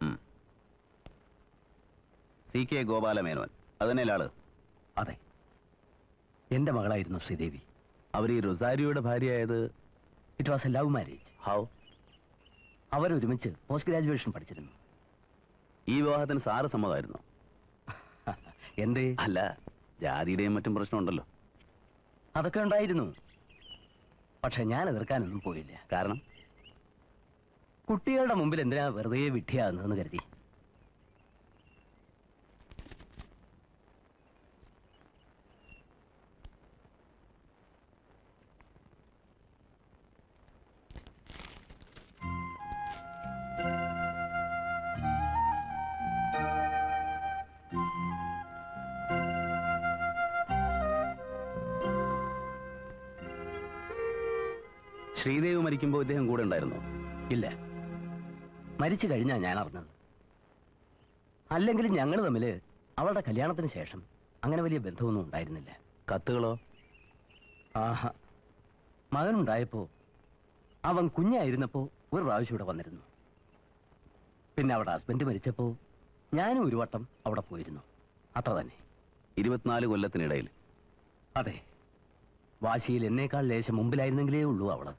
C K Gopalamenon അത് തന്നെയല്ലേ ആള് അതെ എന്റെ മകളായിരുന്നു ശ്രീദേവി അവർ ഈ റൊസാരിയോയുടെ ഭാര്യയായത് it was a love marriage how അവരൊരുമിച്ച് പോസ്റ്റ് ഗ്രാജുവേഷൻ പഠിച്ചിരുന്നു ഈ വിവാഹത്തിന് സാറ് സമ്മതമായിരുന്നു എന്തേ അല്ല ജാതിയുടെയും മറ്റും പ്രശ്നമുണ്ടല്ലോ അതൊക്കെ ഉണ്ടായിരുന്നു പക്ഷെ ഞാൻ എതിർക്കാനൊന്നും പോയില്ല കാരണം കുട്ടികളുടെ മുമ്പിൽ എന്തിനാ വെറുതെ വിഡ്ഢിയാകുന്നതെന്ന് കരുതി ശ്രീദേവ് മരിക്കുമ്പോൾ ഇദ്ദേഹം കൂടെ ഉണ്ടായിരുന്നു ഇല്ല മരിച്ചു കഴിഞ്ഞാ ഞാൻ അറിഞ്ഞത് അല്ലെങ്കിലും ഞങ്ങൾ തമ്മിൽ അവളുടെ കല്യാണത്തിന് ശേഷം അങ്ങനെ വലിയ ബന്ധമൊന്നും ഉണ്ടായിരുന്നില്ല കത്തുകളോ ആഹാ മകനുണ്ടായപ്പോ അവൻ കുഞ്ഞായിരുന്നപ്പോ ഒരു പ്രാവശ്യം ഇവിടെ വന്നിരുന്നു പിന്നെ അവിടെ ഹസ്ബൻഡ് മരിച്ചപ്പോ ഞാനും ഒരു വട്ടം അവിടെ പോയിരുന്നു അത്ര തന്നെ ഇരുപത്തിനാല് കൊല്ലത്തിനിടയിൽ അതെ വാശിയിൽ എന്നേക്കാൾ ലേശം മുമ്പിലായിരുന്നെങ്കിലേ ഉള്ളൂ അവള്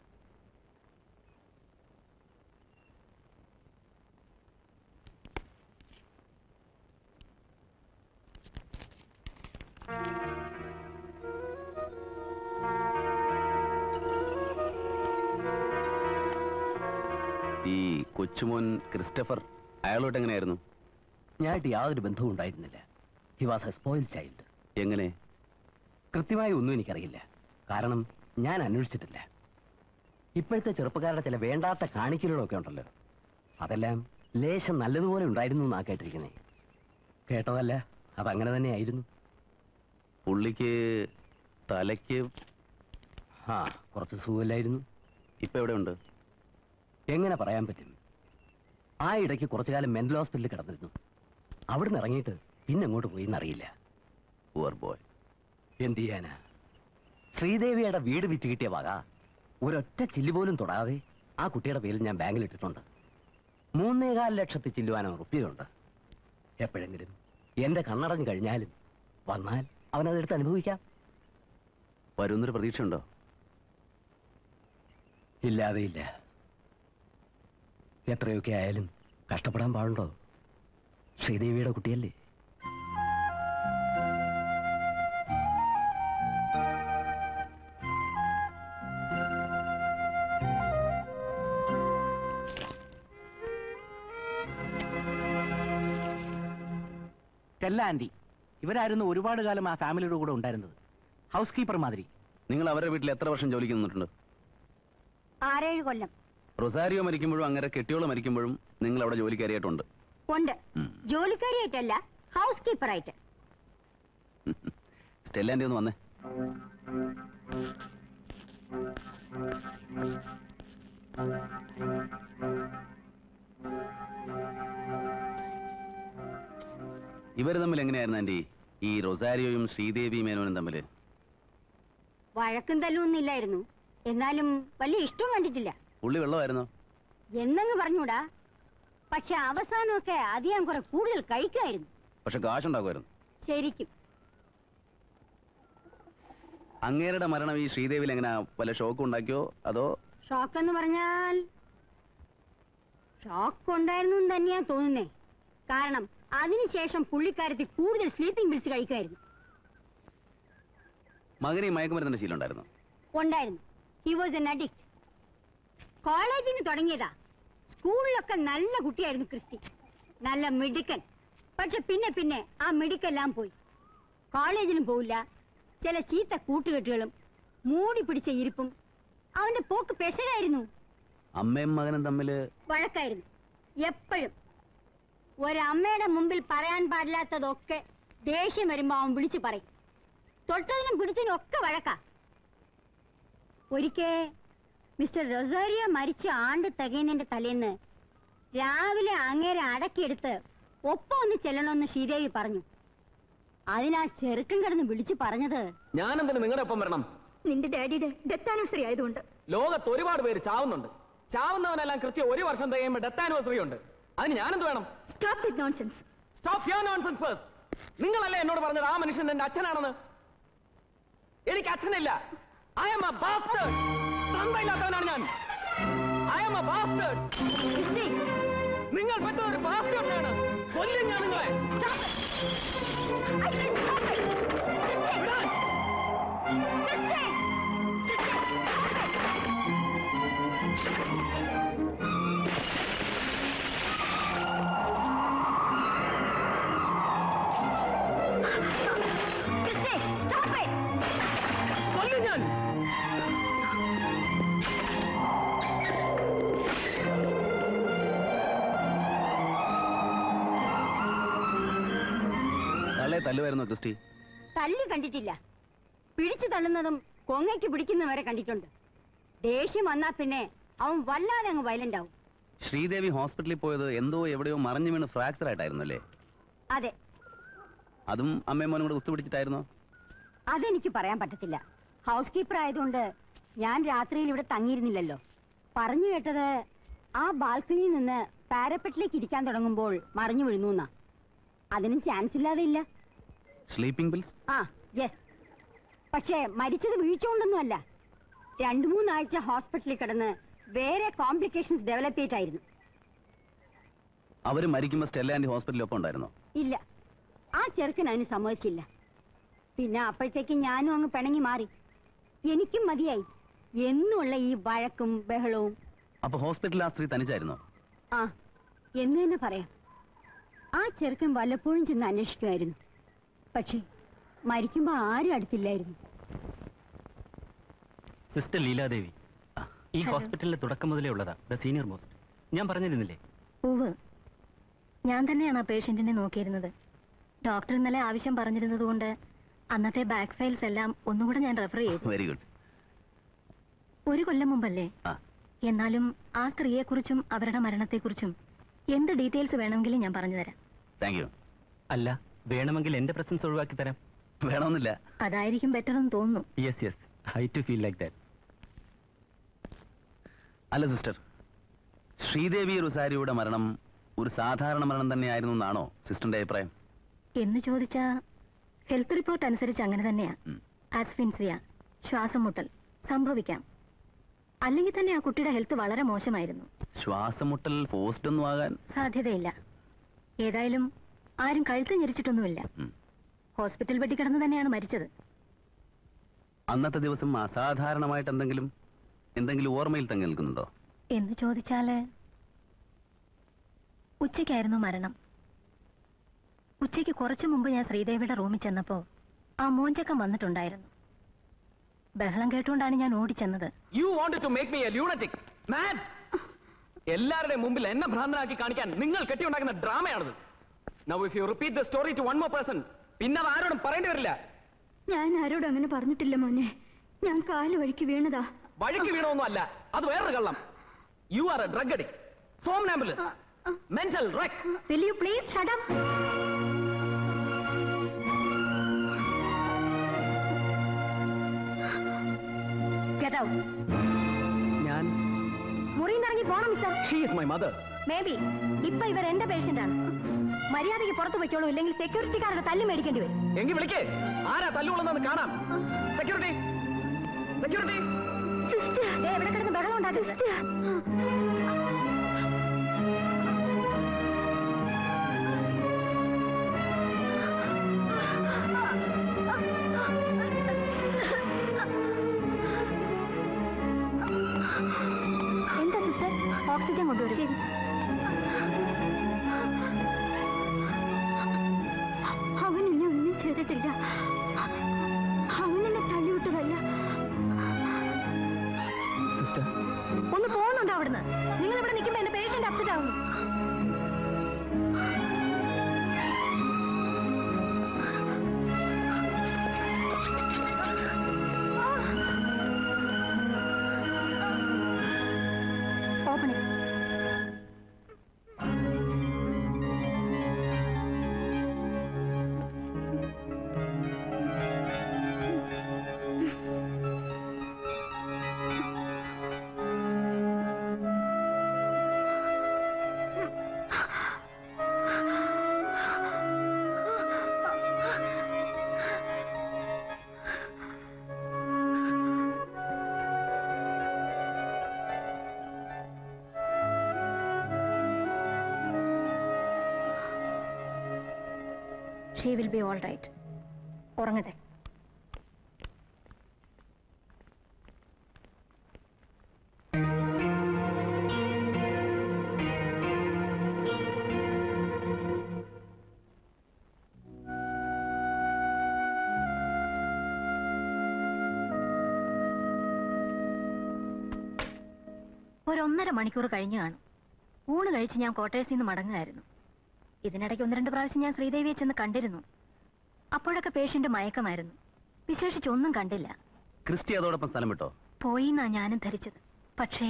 ഈ കൊച്ചുമോൻ ക്രിസ്റ്റഫർ അയാളോട്ട് എങ്ങനെയായിരുന്നു ഞാനായിട്ട് യാതൊരു ബന്ധവും ഉണ്ടായിരുന്നില്ല he was a spoil child എങ്ങനെ കൃത്യമായി ഒന്നും എനിക്കറിയില്ല കാരണം ഞാൻ അന്വേഷിച്ചിട്ടില്ല ഇപ്പോഴത്തെ ചെറുപ്പക്കാരുടെ ചില വേണ്ടാത്ത കാണിക്കലുകളൊക്കെ ഉണ്ടല്ലോ അതെല്ലാം ലേശം നല്ലതുപോലെ ഉണ്ടായിരുന്നു എന്നാ കേട്ടിരിക്കുന്നേ കേട്ടതല്ല അതങ്ങനെ തന്നെയായിരുന്നു പുള്ളിക്ക് തലയ്ക്ക് ആ കുറച്ച് സുഖമില്ലായിരുന്നു ഇപ്പൊ എവിടെയുണ്ട് എങ്ങനെ പറയാൻ പറ്റും ആ ഇടയ്ക്ക് കുറച്ചു കാലം മെന്റൽ ഹോസ്പിറ്റലിൽ കിടന്നിരുന്നു അവിടുന്ന് ഇറങ്ങിയിട്ട് പിന്നെ എങ്ങോട്ട് പോയി എന്നറിയില്ല പുവർ ബോയ് എന്ത് ചെയ്യാനാ ശ്രീദേവിയുടെ വീട് വിറ്റ് കിട്ടിയ വക ഒരൊറ്റ ചില്ല് പോലും തൊടാതെ ആ കുട്ടിയുടെ പേരിൽ ഞാൻ ബാങ്കിൽ ഇട്ടിട്ടുണ്ട് മൂന്നേകാൽ ലക്ഷത്തി ചില്ലുവാനോ റുപ്യയുണ്ട് എപ്പോഴെങ്കിലും എന്റെ കണ്ണടഞ്ഞു കഴിഞ്ഞാലും വന്നാൽ അവനതെടുത്ത് അനുഭവിക്കാം വരുന്നൊരു പ്രതീക്ഷയുണ്ടോ ഇല്ലാതെ ഇല്ല എത്രയൊക്കെ ആയാലും കഷ്ടപ്പെടാൻ പാടുണ്ടോ ശ്രീദേവിയുടെ കുട്ടിയല്ലേ സ്റ്റെല്ല ആന്റി ഇവരായിരുന്നു ഒരുപാട് കാലം ആ ഫാമിലിയുടെ കൂടെ ഉണ്ടായിരുന്നത് ഹൗസ് കീപ്പർ മാതിരി നിങ്ങൾ അവരുടെ വീട്ടിൽ എത്ര വർഷം ജോലിക്ക് നിന്നിട്ടുണ്ട് ആറേഴ് കൊല്ലം റൊസാരിയോ മരിക്കുമ്പോഴും അങ്ങനെ കെട്ടിയോള് മരിക്കുമ്പോഴും നിങ്ങൾ അവിടെ ജോലിക്കാരിയായിട്ടുണ്ട് ഉണ്ട് ഉം. ജോലിക്കാരിയായിട്ടല്ല ഹൗസ് കീപ്പറായിട്ട് സ്റ്റെല്ലാൻ്റെ ഒന്ന് വന്നേ ഇവർ തമ്മിൽ എങ്ങനെയായിരുന്നു ആന്റി ഈ റൊസാരിയോയും ശ്രീദേവി മേനോനും തമ്മിൽ വഴക്കും തല്ലൊന്നും ഇല്ലായിരുന്നു എന്നാലും വലിയ ഇഷ്ടം കണ്ടിട്ടില്ല പുള്ളി വെള്ളമായിരുന്നോ എന്നങ്ങ് പറഞ്ഞൂടാ പക്ഷെ അവസാനമൊക്കെ അത് ഞാൻ കുറെ കൂടുതൽ കഴിക്കുമായിരുന്നു പക്ഷെ കാശുണ്ടാക്കുമായിരുന്നു ശരിക്കും അങ്ങേരുടെ മരണം ഈ ശ്രീദേവിയിൽ എങ്ങനെ വല്ല ഷോക്ക് ഉണ്ടാക്കിയോ അതോ ഷോക്ക് എന്ന് പറഞ്ഞാൽ ഷോക്ക് ഉണ്ടായിരുന്നു എന്ന് തന്നെയാ തോന്നുന്നേ കാരണം അതിനുശേഷം പുള്ളിക്കാരത്തി കൂടുതൽ സ്ലീപ്പിംഗ് പിൽസ് കഴിക്കുമായിരുന്നു മകന് ഈ മയക്കുമരുന്നിന്റെ ശീലം ഉണ്ടായിരുന്നു ഉണ്ടായിരുന്നു ഹി വാസ് എൻ അഡിക്റ്റ് കോളേജിൽ നിന്ന് തുടങ്ങിയതാ സ്കൂളിലൊക്കെ നല്ല കുട്ടിയായിരുന്നു ക്രിസ്റ്റി നല്ല മിടുക്കൻ പക്ഷെ പിന്നെ പിന്നെ ആ മിടുക്കെല്ലാം പോയി കോളേജിലും പോവില്ല ചില ചീത്ത കൂട്ടുകെട്ടുകളും മൂടി പിടിച്ച ഇരിപ്പും അവന്റെ പോക്ക് പെശകായിരുന്നു അമ്മയും മകനും തമ്മിൽ വഴക്കായിരുന്നു എപ്പോഴും ഒരമ്മയുടെ മുമ്പിൽ പറയാൻ പാടില്ലാത്തതൊക്കെ ദേഷ്യം വരുമ്പോ അവൻ വിളിച്ചു പറയും തൊട്ടതിനും പിടിച്ചതിനും ഒക്കെ വഴക്കാ ഒരിക്കേ മിസ്റ്റർ റൊസാരിയോ മരിച്ച ആണ്ട് തികയുന്നതിന്റെ തലേന്ന് രാവിലെ അങ്ങേരെ അടക്കിയെടുത്ത് ഒപ്പം ഒന്ന് ചെല്ലണമെന്ന് ശ്രീദേവി പറഞ്ഞു അതിനാ ചെറുക്കൻ കിടന്ന് വിളിച്ചു പറഞ്ഞത് ഞാനെന്തിന് നിങ്ങളുടെ ഒപ്പം വരണം നിന്റെ ഡാഡിയുടെ ഡെത്ത് ആനിവേഴ്സറി ആയതുകൊണ്ട് ലോകത്ത് ഒരുപാട് പേര് ചാവുന്നുണ്ട് ചാവുന്നവനെല്ലാം കൃത്യം ഒരു വർഷം തികയുമ്പോൾ ഡെത്ത് ആനിവേഴ്സറി ഉണ്ട് അതിന് ഞാനെന്ത് വേണം stop it nonsense stop your nonsense first നിങ്ങളല്ലേ എന്നോട് പറഞ്ഞത് ആ മനുഷ്യൻ എന്റെ അച്ഛനാണെന്ന് എനിക്ക് അച്ഛനില്ല ഐ എം എ ബാസ്റ്റേഡ് തന്തയില്ലാത്തവനാണ് ഞാൻ ഐ എം എ ബാസ്റ്റേഡ് നിങ്ങൾ പെട്ട ഒരു ബാസ്റ്റേഡിനാണ് കൊല്ലും ഞാൻ നിങ്ങളെ വിടാൻ. കൊല്ലും ഞാൻ തള്ളെ തല്ലുമായിരുന്നോ ക്രിസ്റ്റി തല്ലി കണ്ടിട്ടില്ല പിടിച്ചു തള്ളുന്നതും കൊങ്ങയ്ക്ക് പിടിക്കുന്നതും വരെ കണ്ടിട്ടുണ്ട് ദേഷ്യം വന്നാ പിന്നെ അവൻ വല്ലാതെ അങ്ങ് വയലന്റ് ആവും ശ്രീദേവി ഹോസ്പിറ്റലിൽ പോയത് എന്തോ എവിടെയോ മറിഞ്ഞു വീണ് ഫ്രാക്ചർ ആയിട്ടായിരുന്നല്ലേ അതെ അതും അമ്മയും മോനും കൂടെ പിടിച്ചിട്ടായിരുന്നോ അതെനിക്ക് പറയാൻ പറ്റത്തില്ല ഹൗസ് കീപ്പർ ആയതുകൊണ്ട് ഞാൻ രാത്രിയിൽ ഇവിടെ തങ്ങിയിരുന്നില്ലല്ലോ പറഞ്ഞു കേട്ടത് ആ ബാൽക്കണിയിൽ നിന്ന് പാരപ്പെട്ടിലേക്ക് ഇരിക്കാൻ തുടങ്ങുമ്പോൾ മറിഞ്ഞു വീഴുന്നു എന്നാ അതിനും ചാൻസ് ഇല്ലാതെ ഇല്ല സ്ലീപ്പിംഗ് പിൽസ് ആ യെസ് പക്ഷേ മരിച്ചത് വീഴ്ച കൊണ്ടൊന്നുമല്ല രണ്ടു മൂന്നാഴ്ച ഹോസ്പിറ്റലിൽ കിടന്ന് വേറെ കോംപ്ലിക്കേഷൻസ് ഡെവലപ്പ് ചെയ്തിട്ടായിരുന്നു അവര് മരിക്കുമ്പോൾ സ്റ്റെല്ല ആൻറ്റി ഹോസ്പിറ്റലിൽ ഒപ്പം ഉണ്ടായിരുന്നോ ഇല്ല ആ ചെറുക്കൻ അതിന് സമ്മതിച്ചില്ല പിന്നെ അപ്പോഴത്തേക്ക് ഞാനും അങ്ങ് പിണങ്ങി മാറി എനിക്കും മതിയായി എന്നുമുള്ള ഈ വഴക്കും ബഹളവും അപ്പൊ ഹോസ്പിറ്റലിൽ ആ സ്ത്രീ തനിച്ചായിരുന്നോ ആ എന്ന് തന്നെ പറയാം ആ ചെറുക്കൻ വല്ലപ്പോഴും ചെന്ന് അന്വേഷിക്കുമായിരുന്നു പക്ഷേ മരിക്കുമ്പോ ആരും അടുത്തില്ലായിരുന്നു സിസ്റ്റർ ലീലാദേവി ഈ ഹോസ്പിറ്റലിലെ തുടക്കം മുതലേ ഉള്ളതാ ദ സീനിയർ മോസ്റ്റ് ഞാൻ പറഞ്ഞിരുന്നില്ലേ ഉവ് ഞാൻ തന്നെയാണ് ആ പേഷ്യന്റിനെ നോക്കിയിരുന്നത് ഡോക്ടർ ഇന്നലെ ആവശ്യം പറഞ്ഞിരുന്നത് കൊണ്ട് അന്നത്തെ ബാക്ക് ഫയൽസ് എല്ലാം ഒന്നുകൂടെ ഞാൻ റെഫർ ചെയ്തു വെരി ഗുഡ് ഒരു കൊല്ലം മുമ്പല്ലേ ആ എന്നാലും ആ സ്ത്രീയെക്കുറിച്ചും അവരുടെ മരണത്തെക്കുറിച്ചും എന്ത് ഡീറ്റെയിൽസ് വേണമെങ്കിലും ഞാൻ പറഞ്ഞു തരാം താങ്ക് യു അല്ല വേണമെങ്കിൽ എന്റെ പ്രസൻസ് ഒഴിവാക്കി തരാം വേണമെന്നില്ല അതായിരിക്കും ബെറ്റർ എന്ന് തോന്നുന്നു yes yes I too feel like that അല്ല സിസ്റ്റർ ശ്രീദേവി റുസാരിയുടെ മരണം ഒരു സാധാരണ മരണം തന്നെയായിരുന്നു എന്നാണോ സിസ്റ്ററിന്റെ അഭിപ്രായം എന്ന് ചോദിച്ചാ ഹെൽത്ത് റിപ്പോർട്ട് അനുസരിച്ച് അങ്ങനെ തന്നെയാ ഉം. ആസ്ഫിൻസിയ ശ്വാസം മുട്ടൽ സംഭവിക്കാം അല്ലെങ്കിൽ തന്നെ ആ കുട്ടിയുടെ ഹെൽത്ത് വളരെ മോശമായിരുന്നു ശ്വാസം മുട്ടൽ പോസ്റ്റ് ഒന്നും ആകാൻ സാധ്യതയില്ല ഏതായാലും ആരും കഴുത്ത് ഞെരിച്ചിട്ടൊന്നുമില്ല ഉം. ഹോസ്പിറ്റൽ ബെഡിൽ കിടന്ന് തന്നെയാണ് മരിച്ചത് അന്നത്തെ ദിവസം അസാധാരണമായിട്ട് എന്തെങ്കിലും എന്തെങ്കിലും ഓർമ്മയിൽ തങ്ങി നിൽക്കുന്നുണ്ടോ എന്ന് ചോദിച്ചാല് ഉച്ചയ്ക്കായിരുന്നു മരണം ഉച്ചയ്ക്ക് കുറച്ചു മുമ്പ് ഞാൻ ശ്രീദേവിയുടെ റൂമിൽ ചെന്നപ്പോ ആ മോഞ്ചക്കം വന്നിട്ടുണ്ടായിരുന്നു ബഹളം കേട്ടുകൊണ്ടാണ് ഞാൻ ഓടിച്ചെന്നത് you want to make me a lunatic man എല്ലാവരുടെയും മുമ്പിൽ എന്നെ ഭ്രാന്തനാക്കി കാണിക്കാൻ നിങ്ങൾ കെട്ടിയുണ്ടാക്കുന്ന ഡ്രാമയാണത് now if you repeat the story to one more person പിന്നെ അത് ആരോടും പറയേണ്ടി വരില്ല ഞാൻ ആരോടും അങ്ങനെ പറഞ്ഞിട്ടില്ല മോനെ ഞാൻ കാല് വഴിക്ക് വീണതാ വഴിക്ക് വീണൊന്നും അല്ല അത് വേറൊരു കള്ളം you are a drug addict somnambulous mental wreck will you please shut up get out ഞാൻ മുറിയിൽ നിന്ന് ഇറങ്ങി പോണം Mr she is my mother maybe ഇപ്പൊ ഇവർ എന്റെ പേഷ്യന്റ് ആണ് മര്യാദയ്ക്ക് പുറത്തു വെച്ചോളൂ ഇല്ലെങ്കിൽ സെക്യൂരിറ്റിക്കാരുടെ തല്ലി മേടിക്കേണ്ടി വരും എങ്കിൽ വിളിക്കേ ആരാ തല്ലുകൊള്ളുന്നത് കാണാം സെക്യൂരിറ്റി സെക്യൂരിറ്റി സിസ്റ്റർ എവിടെ കിടന്ന് ബഹളം ഉണ്ടാക്കും എന്താ സിസ്റ്റർ ഓക്സിജൻ കൊണ്ടുവരും ശരി അവൻ എന്നെ ഒന്നും ചെയ്തിട്ടില്ല അവൻ എന്നെ തള്ളിവിട്ടതല്ല സിസ്റ്റർ ഒന്ന് പോകുന്നുണ്ടോ അവിടുന്ന് നിങ്ങൾ ഇവിടെ നിൽക്കുമ്പോ എന്റെ പേഷ്യന്റ് അപ്സെറ്റ് ആവുന്നു she will be all right ഉറങ്ങട്ടെ ഒരു ഒന്നര മണിക്കൂർ കഴിഞ്ഞു കാണും ഊണ് കഴിച്ച് ഞാൻ ക്വാർട്ടേഴ്സിൽ നിന്ന് മടങ്ങുമായിരുന്നു ഇതിനിടയ്ക്ക് ഒന്ന് രണ്ട് പ്രാവശ്യം ഞാൻ ശ്രീദേവിയെ ചെന്ന് കണ്ടിരുന്നു അപ്പോഴൊക്കെ പേഷ്യന്റ് മയക്കമായിരുന്നു വിശേഷിച്ചൊന്നും കണ്ടില്ല ക്രിസ്റ്റി അതോടൊപ്പം സ്ഥലം വിട്ടോ പോയി എന്നാ ഞാനും ധരിച്ചത് പക്ഷേ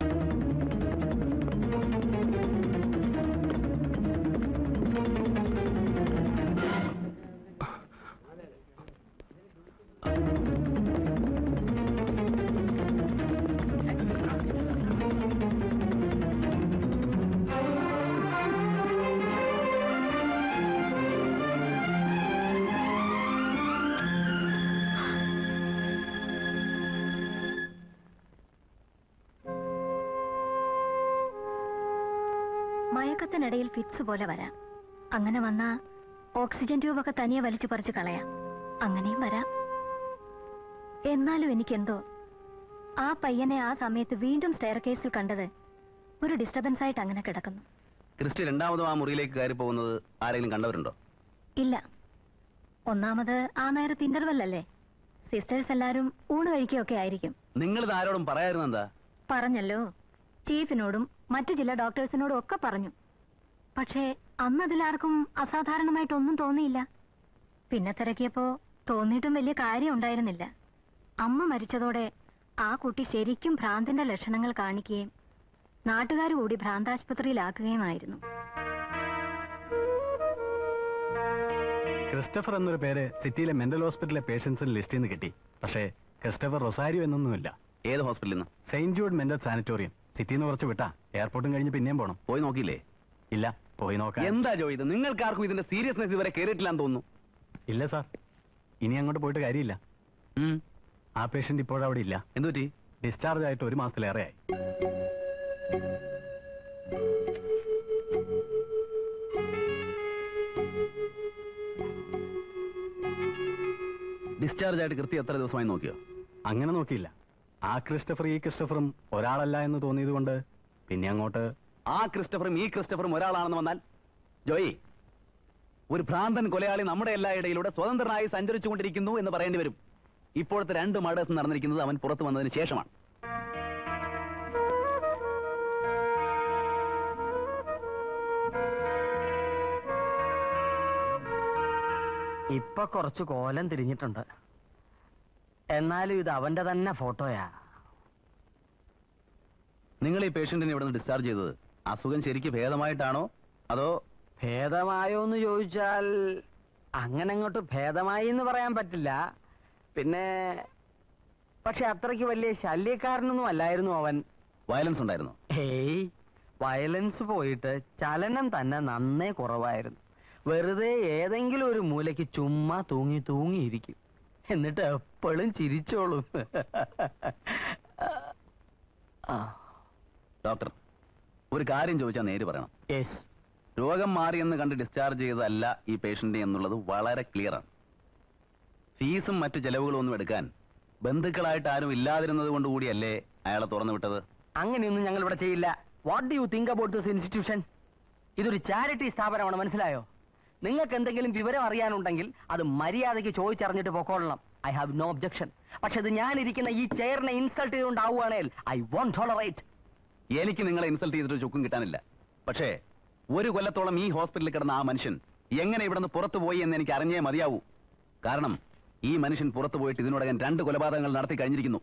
മയക്കത്തിനിടയിൽ ഫിറ്റ്സ് പോലെ വരാം അങ്ങനെ വന്നാ ഓക്സിജൻ ട്യൂബൊക്കെ തനിയെ വലിച്ചു പറിച്ച് കളയാം അങ്ങനെയും വരാം എന്നാലും എനിക്കെന്തോ ആ പയ്യനെ ആ സമയത്ത് വീണ്ടും സ്റ്റെയർ കേസിൽ കണ്ടത് ഒരു ഡിസ്റ്റർബൻസ് ആയിട്ട് അങ്ങനെ കിടക്കുന്നു ക്രിസ്റ്റി രണ്ടാമതും ആ മുറിയിലേക്ക് കയറി പോകുന്നത് ആരെങ്കിലും കണ്ടവരുണ്ടോ ഇല്ല ഒന്നാമത് ആ നേരത്ത് ഇന്റർവെൽ അല്ലേ സിസ്റ്റേഴ്സ് എല്ലാരും ഊണ് കഴിക്കുകയൊക്കെ ആയിരിക്കും നിങ്ങളിത് ആരോടും പറയായിരുന്നു എന്താ പറഞ്ഞല്ലോ ചീഫിനോടും മറ്റു ജില്ലാ ഡോക്ടേഴ്സിനോടും ഒക്കെ പറഞ്ഞു പക്ഷേ അന്ന് അതിലാർക്കും അസാധാരണമായിട്ടൊന്നും തോന്നിയില്ല പിന്നെ തിരക്കിയപ്പോ തോന്നിയിട്ടും വലിയ കാര്യം ഉണ്ടായിരുന്നില്ല അമ്മ മരിച്ചതോടെ ആ കുട്ടി ശരിക്കും ഭ്രാന്തിന്റെ ലക്ഷണങ്ങൾ കാണിക്കുകയും നാട്ടുകാർ കൂടി ഭ്രാന്താശുപത്രിയിലാക്കുകയുമായിരുന്നു ക്രിസ്റ്റഫർ എന്നൊരു പേര് സിറ്റിയിലെ മെന്റൽ ഹോസ്പിറ്റലിലെ പേഷ്യൻസിന് ലിസ്റ്റിൽ നിന്ന് കിട്ടി പക്ഷേ ക്രിസ്റ്റഫർ റൊസാരിയോ എന്നൊന്നുമില്ല ഏത് ഹോസ്പിറ്റലിൽ നിന്ന് സെയിന്റ് ജൂഡ് മെന്റൽ സാനിറ്റോറിയം സിറ്റിയിൽ നിന്ന് കുറച്ച് വിട്ടാ എയർപോർട്ടും കഴിഞ്ഞ് പിന്നെയും പോണം പോയി നോക്കിയില്ലേ ഇല്ല പോയി നോക്കാം എന്താ ജോ ഇത് നിങ്ങൾക്കാർക്കും ഇതിന്റെ സീരിയസ്നെസ് ഇതുവരെ കയറിയിട്ടില്ലാന്ന് തോന്നുന്നു ഇല്ല സാർ ഇനി അങ്ങോട്ട് പോയിട്ട് കാര്യമില്ല ഉം. ആ പേഷ്യന്റ് ഇപ്പോഴവിടെ ഇല്ല എന്തുപറ്റി ഡിസ്ചാർജ് ആയിട്ട് ഒരു മാസത്തിലേറെയായി ഡിസ്ചാർജ് ആയിട്ട് കൃത്യം എത്ര ദിവസമായി നോക്കിയോ അങ്ങനെ നോക്കിയില്ല ആ ക്രിസ്റ്റഫർ ഈ ക്രിസ്റ്റഫറും ഒരാളല്ല എന്ന് തോന്നിയത് കൊണ്ട് പിന്നെ അങ്ങോട്ട് ആ ക്രിസ്റ്റഫറും ഈ ക്രിസ്റ്റഫറും ഒരാളാണെന്ന് വന്നാൽ ജോയി ഒരു ഭ്രാന്തൻ കൊലയാളി നമ്മുടെ എല്ലാ ഇടയിലൂടെ സ്വതന്ത്രനായി സഞ്ചരിച്ചുകൊണ്ടിരിക്കുന്നു എന്ന് പറയേണ്ടി വരും ഇപ്പോഴത്തെ രണ്ട് മർഡേഴ്സ് നടന്നിരിക്കുന്നത് അവൻ പുറത്തു വന്നതിന് ശേഷമാണ് ഇപ്പൊ കുറച്ച് കോലം തിരിഞ്ഞിട്ടുണ്ട് എന്നാലും ഇത് അവന്റെ തന്നെ ഫോട്ടോയാ നിങ്ങൾ ഈ പേഷ്യന്റിനെ ഇവിടെ നിന്ന് ഡിസ്ചാർജ് ചെയ്തത് അസുഖം ശരിക്ക് ഭേദമായിട്ടാണോ അതോ ഭേദമായോ എന്ന് ചോദിച്ചാൽ അങ്ങനെ അങ്ങോട്ട് ഭേദമായി എന്ന് പറയാൻ പറ്റില്ല പിന്നെ പക്ഷെ അത്രയ്ക്ക് വലിയ ശല്യക്കാരനൊന്നും അല്ലായിരുന്നു അവൻ വയലൻസ് ഉണ്ടായിരുന്നു ഹേയ് വയലൻസ് പോയിട്ട് ചലനം തന്നെ നന്നേ കുറവായിരുന്നു വെറുതെ ഏതെങ്കിലും ഒരു മൂലയ്ക്ക് ചുമ്മാ തൂങ്ങി തൂങ്ങിയിരിക്കും എന്നിട്ട് എപ്പോഴും ചിരിച്ചോളും ആ ഡോക്ടർ ഒരു കാര്യം ചോദിച്ചാൽ നേര് പറയണം യെസ് രോഗം മാറിയെന്ന് കണ്ട് ഡിസ്ചാർജ് ചെയ്തതല്ല ഈ പേഷ്യന്റ് എന്നുള്ളത് വളരെ ക്ലിയറാണ് ഫീസും മറ്റു ചെലവുകളും ഒന്നും എടുക്കാൻ ബന്ധുക്കളായിട്ട് ആരും ഇല്ലാതിരുന്നത് കൊണ്ട് കൂടിയല്ലേ അയാളെ തുറന്നു വിട്ടത് അങ്ങനെയൊന്നും ഞങ്ങൾ ഇവിടെ ചെയ്യില്ല what do you think about this institution ഇതൊരു ചാരിറ്റി സ്ഥാപനമാണ് മനസ്സിലായോ നിങ്ങൾക്ക് എന്തെങ്കിലും വിവരം അറിയാനുണ്ടെങ്കിൽ അത് മര്യാദയ്ക്ക് ചോദിച്ചറിഞ്ഞിട്ട് പൊക്കോളണം ഐ ഹാവ് നോ ഒബ്ജക്ഷൻ പക്ഷെ ഇത് ഞാൻ ഇരിക്കുന്ന ഈ ചെയറിനെ ഇൻസൾട്ട് ചെയ്തുകൊണ്ടാവുകയാണെങ്കിൽ ഐ വോണ്ട് ടോളറേറ്റ് എനിക്ക് നിങ്ങളെ ഇൻസൾട്ട് ചെയ്തിട്ട് ചുക്കും കിട്ടാനില്ല പക്ഷേ ഒരു കൊല്ലത്തോളം ഈ ഹോസ്പിറ്റലിൽ കിടന്ന ആ മനുഷ്യൻ എങ്ങനെ ഇവിടുന്ന് പുറത്തു പോയി എന്ന് എനിക്ക് അറിഞ്ഞേ മതിയാവൂ കാരണം ഈ മനുഷ്യൻ പുറത്തു പോയിട്ട് ഇതിനോടകം രണ്ട് കൊലപാതകങ്ങൾ നടത്തി കഴിഞ്ഞിരിക്കുന്നു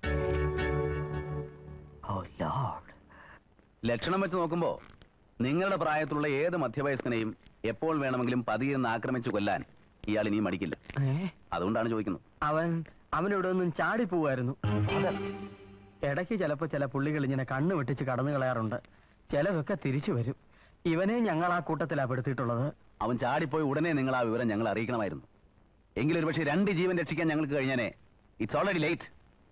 ലക്ഷണം വെച്ച് നോക്കുമ്പോ നിങ്ങളുടെ പ്രായത്തിലുള്ള ഏത് മധ്യവയസ്കനെയും എപ്പോൾ വേണമെങ്കിലും പതിയെ നിന്ന് ആക്രമിച്ചു കൊല്ലാൻ ഇയാൾ ഇനിയും മടിക്കില്ല അതുകൊണ്ടാണ് ചോദിക്കുന്നത് അവൻ അവനിവിടെ ഒന്നും ചാടിപ്പോവായിരുന്നു ഇടയ്ക്ക് ചിലപ്പോ ചില പുള്ളികൾ ഇങ്ങനെ കണ്ണു വെട്ടിച്ച് കടന്നു കളയാറുണ്ട് ചിലതൊക്കെ തിരിച്ചു വരും ഇവനെ ഞങ്ങൾ ആ കൂട്ടത്തിലാ പെടുത്തിയിട്ടുള്ളത് അവൻ ചാടിപ്പോയി ഉടനെ നിങ്ങൾ ആ വിവരം ഞങ്ങൾ അറിയിക്കണമായിരുന്നു എങ്കിലും പക്ഷേ രണ്ട് ജീവൻ രക്ഷിക്കാൻ ഞങ്ങൾക്ക് കഴിഞ്ഞാനേ ഇറ്റ്സ് ഓൾറെഡി ലേറ്റ്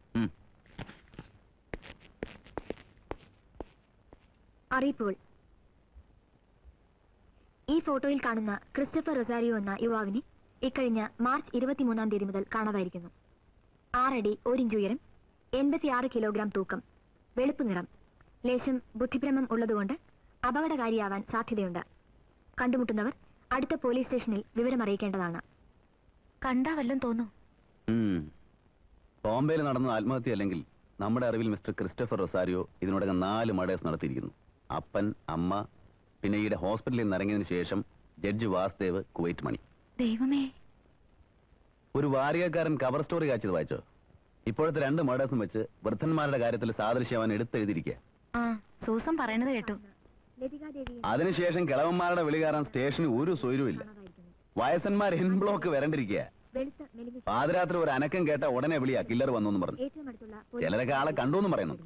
അറിയിപ്പുകൾ ഈ ഫോട്ടോയിൽ കാണുന്ന ക്രിസ്റ്റഫർ റൊസാരിയോ എന്ന യുവാവിനെ ഇക്കഴിഞ്ഞ മാർച്ച് ഇരുപത്തിമൂന്നാം തീയതി മുതൽ കാണാതായിരിക്കുന്നു ആറടി ഒരിഞ്ച് ഉയരം എൺപത്തിയാറ് കിലോഗ്രാം തൂക്കം വെളുപ്പ് നിറം ലേശം ബുദ്ധിഭ്രമം ഉള്ളതുകൊണ്ട് അപകടകാരിയാവാൻ സാധ്യതയുണ്ട് കണ്ടുമുട്ടുന്നവർ അടുത്ത പോലീസ് സ്റ്റേഷനിൽ വിവരമറിയിക്കേണ്ടതാണ് കണ്ടാ വല്ലതും തോന്നും ഉം. ബോംബെയിൽ നടന്ന ആത്മഹത്യ അല്ലെങ്കിൽ നമ്മുടെ അറിവിൽ മിസ്റ്റർ ക്രിസ്റ്റഫർ റൊസാരിയോ ഇതിനോടകം നാല് മർഡേഴ്സ് നടത്തിയിരിക്കുന്നു അപ്പൻ അമ്മ പിന്നെ ഈയിടെ ഹോസ്പിറ്റലിൽ നിന്ന് ഇറങ്ങിയതിനു ശേഷം ജഡ്ജ് വാസുദേവ് കുവൈറ്റ് മണി ദൈവമേ ഒരു വാരികക്കാരൻ കവർ സ്റ്റോറി കാച്ചത് വായിച്ചോ ഇപ്പോഴത്തെ രണ്ട് മർഡേഴ്സും വെച്ച് വൃദ്ധന്മാരുടെ കാര്യത്തിൽ സാദൃശ്യം അവൻ എടുത്തെഴുതിയിരിക്കുക ആ സൂസൻ പറയണത് കേട്ടു അതിനുശേഷം കിളവന്മാരുടെ വിളി കാരണം സ്റ്റേഷന് ഒരു സ്വൈരവുമില്ല വയസ്സന്മാർ എൻ ബ്ലോക്ക് വരണ്ടിരിക്കുക പാതിരാത്രി ഒരു അനക്കം കേട്ട ഉടനെ വിളിയാ കില്ലർ വന്നു എന്ന് പറഞ്ഞു ഏറ്റവും അടുത്തുള്ള ചിലരൊക്കെ ആളെ കണ്ടു എന്നും പറയുന്നുണ്ട്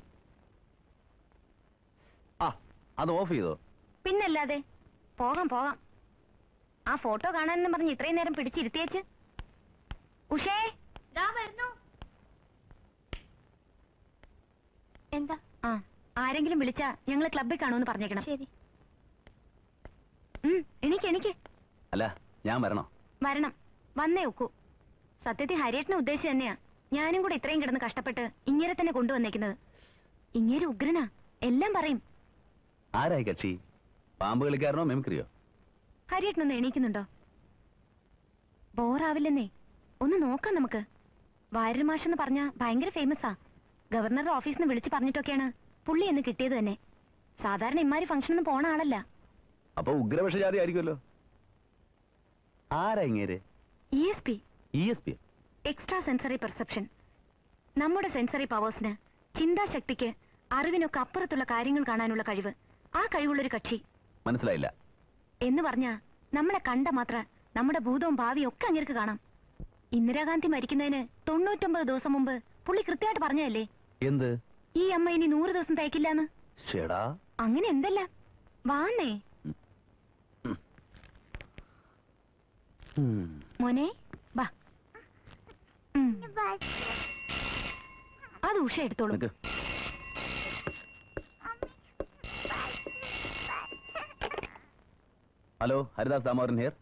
ആ അത് ഓഫ് ചെയ്തോ പിന്നല്ലാതെ പോകാം പോകാം ആ ഫോട്ടോ കാണാനെന്ന് പറഞ്ഞ് ഇത്രയും നേരം പിടിച്ചിരുത്തിയേച്ച് ഉഷേ വരുന്നു എന്താ ആ ആരെങ്കിലും വിളിച്ചാ ഞങ്ങള് ക്ലബിൽ കാണുമെന്ന് പറഞ്ഞേക്കണം ശരി എനിക്ക് എനിക്ക് അല്ല ഞാൻ വരണോ വരണം വന്നേ ഒക്കൂ സത്യത്തിൽ ഹരിയേട്ടനെ ഉദ്ദേശിച്ച് തന്നെയാ ഞാനും കൂടെ ഇത്രയും കിടന്ന് കഷ്ടപ്പെട്ട് ഇങ്ങനെ തന്നെ കൊണ്ടുവന്നേക്കുന്നത് ഇങ്ങനെ ഉഗ്രനാ എല്ലാം പറയും ആരായി കക്ഷി പാമ്പ് കളിക്കാരനോ മെമിക്രിയോ ഹരിയേട്ടനൊന്ന് എണീക്കുന്നുണ്ടോ ബോറാവില്ലെന്നേ ഒന്ന് നോക്കാം നമുക്ക് വാര്യമാഷെന്ന് പറഞ്ഞ ഭയങ്കര ഫേമസാ ഗവർണറുടെ ഓഫീസിൽ നിന്ന് വിളിച്ചു പറഞ്ഞിട്ടൊക്കെയാണ് പുള്ളി എന്ന് കിട്ടിയത് തന്നെ സാധാരണ ഇമാരി ഫംഗ്ഷനൊന്നും പോണ ആളല്ല അപ്പൊ ഉഗ്രപക്ഷജാതി ആയിരിക്കുമല്ലോ ആരാ ഇങ്ങേര് E S P E S P extra sensory perception നമ്മുടെ സെൻസറി പവേഴ്സിന് ചിന്താശക്തിക്ക് അറിവിനൊക്കെ അപ്പുറത്തുള്ള കാര്യങ്ങൾ കാണാനുള്ള കഴിവ് ആ കഴിവുള്ളൊരു കക്ഷി മനസ്സിലായില്ല എന്ന് പറഞ്ഞ നമ്മളെ കണ്ട മാത്ര നമ്മുടെ ഭൂതവും ഭാവിയും ഒക്കെ അങ്ങേർക്ക് കാണാം ഇന്ദിരാഗാന്ധി മരിക്കുന്നതിന് തൊണ്ണൂറ്റൊമ്പത് ദിവസം മുമ്പ് പുള്ളി കൃത്യമായിട്ട് പറഞ്ഞതല്ലേ എന്ത് ഈ അമ്മ ഇനി നൂറ് ദിവസം തയ്ക്കില്ലാന്ന് ഷേടാ അങ്ങനെ എന്തല്ല വാന്നേ ഉം. മോനെ ബാ ഉം. അത് ഉഷ എടുത്തോളൂ നിക്ക്. Hello Haridas Damodaran here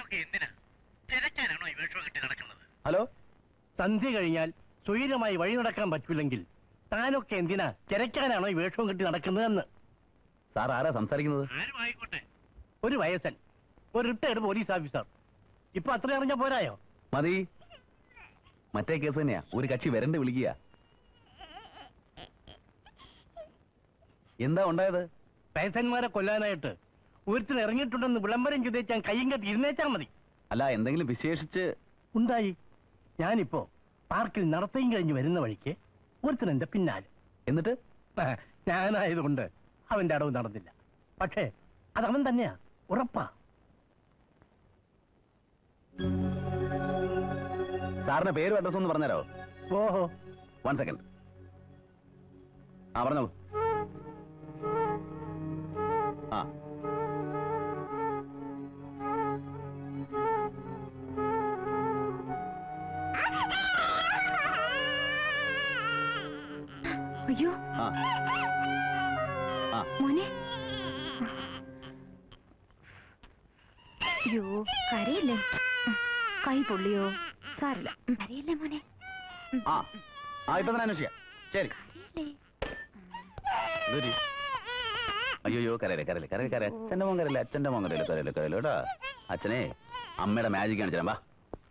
hello സന്ധ്യ കഴിഞ്ഞാൽ സ്വൈരമായി വഴി നടക്കാൻ പറ്റൂലെങ്കിൽ താനൊക്കെ എന്തിനാ ചിരക്കാനാണോ ഈ വേഷവും കെട്ടി നടക്കുന്നതെന്ന് സാർ ആരാ സംസാരിക്കുന്നത് ഒരു വയസ്സൻ ഒരു റിട്ടയർഡ് പോലീസ് ഓഫീസർ ഇപ്പൊ അത്ര അറിഞ്ഞ പോരായോ മതി മറ്റേ കേസ് തന്നെയാ ഒരു കക്ഷി വരണ്ട് വിളിക്കുക എന്താ ഉണ്ടായത് വയസ്സന്മാരെ കൊല്ലാനായിട്ട് ഒരുത്തിന് ഇറങ്ങിയിട്ടുണ്ടെന്ന് വിളംബരം ചെയ്തേച്ചാൻ കയ്യും കെട്ടി ഇരുന്നേച്ചാ മതി അല്ല എന്തെങ്കിലും വിശേഷിച്ച് ഉണ്ടായി ഞാനിപ്പോ പാർക്കിൽ നടത്തയും കഴിഞ്ഞ് വരുന്ന വഴിക്ക് ഒരുത്തിന് എന്റെ പിന്നാലെ എന്നിട്ട് ആ, ഞാനായതുകൊണ്ട് അവന്റെ അടവ് നടന്നില്ല പക്ഷേ അതവൻ തന്നെയാ ഉറപ്പാ സാറിന്റെ പേരും അഡ്രസ്സും ഒന്ന് പറഞ്ഞുതരാമോ ഓഹോ വൺ സെക്കൻഡ് ആ പറഞ്ഞോളൂ ആ അയ്യോ ആ ആ മോനെ അയ്യോ കരയല്ലേ ഉം. കൈ പൊള്ളിയോ സാറില്ല കരയല്ലേ മോനെ ആ ആ ഇപ്പൊ തന്നെ അന്വേഷിക്കാം ശരി ഇതൊരു- അയ്യോ കരയില്ല കരയില്ല കരയില്ല കര അച്ഛന്റെ മോൻ കരയില്ല അച്ഛന്റെ മോൻ കരയില്ല കരയില്ല കരയില്ല കേട്ടോ അച്ഛനെ അമ്മയുടെ മാജിക് കാണിച്ചു തരാം വാ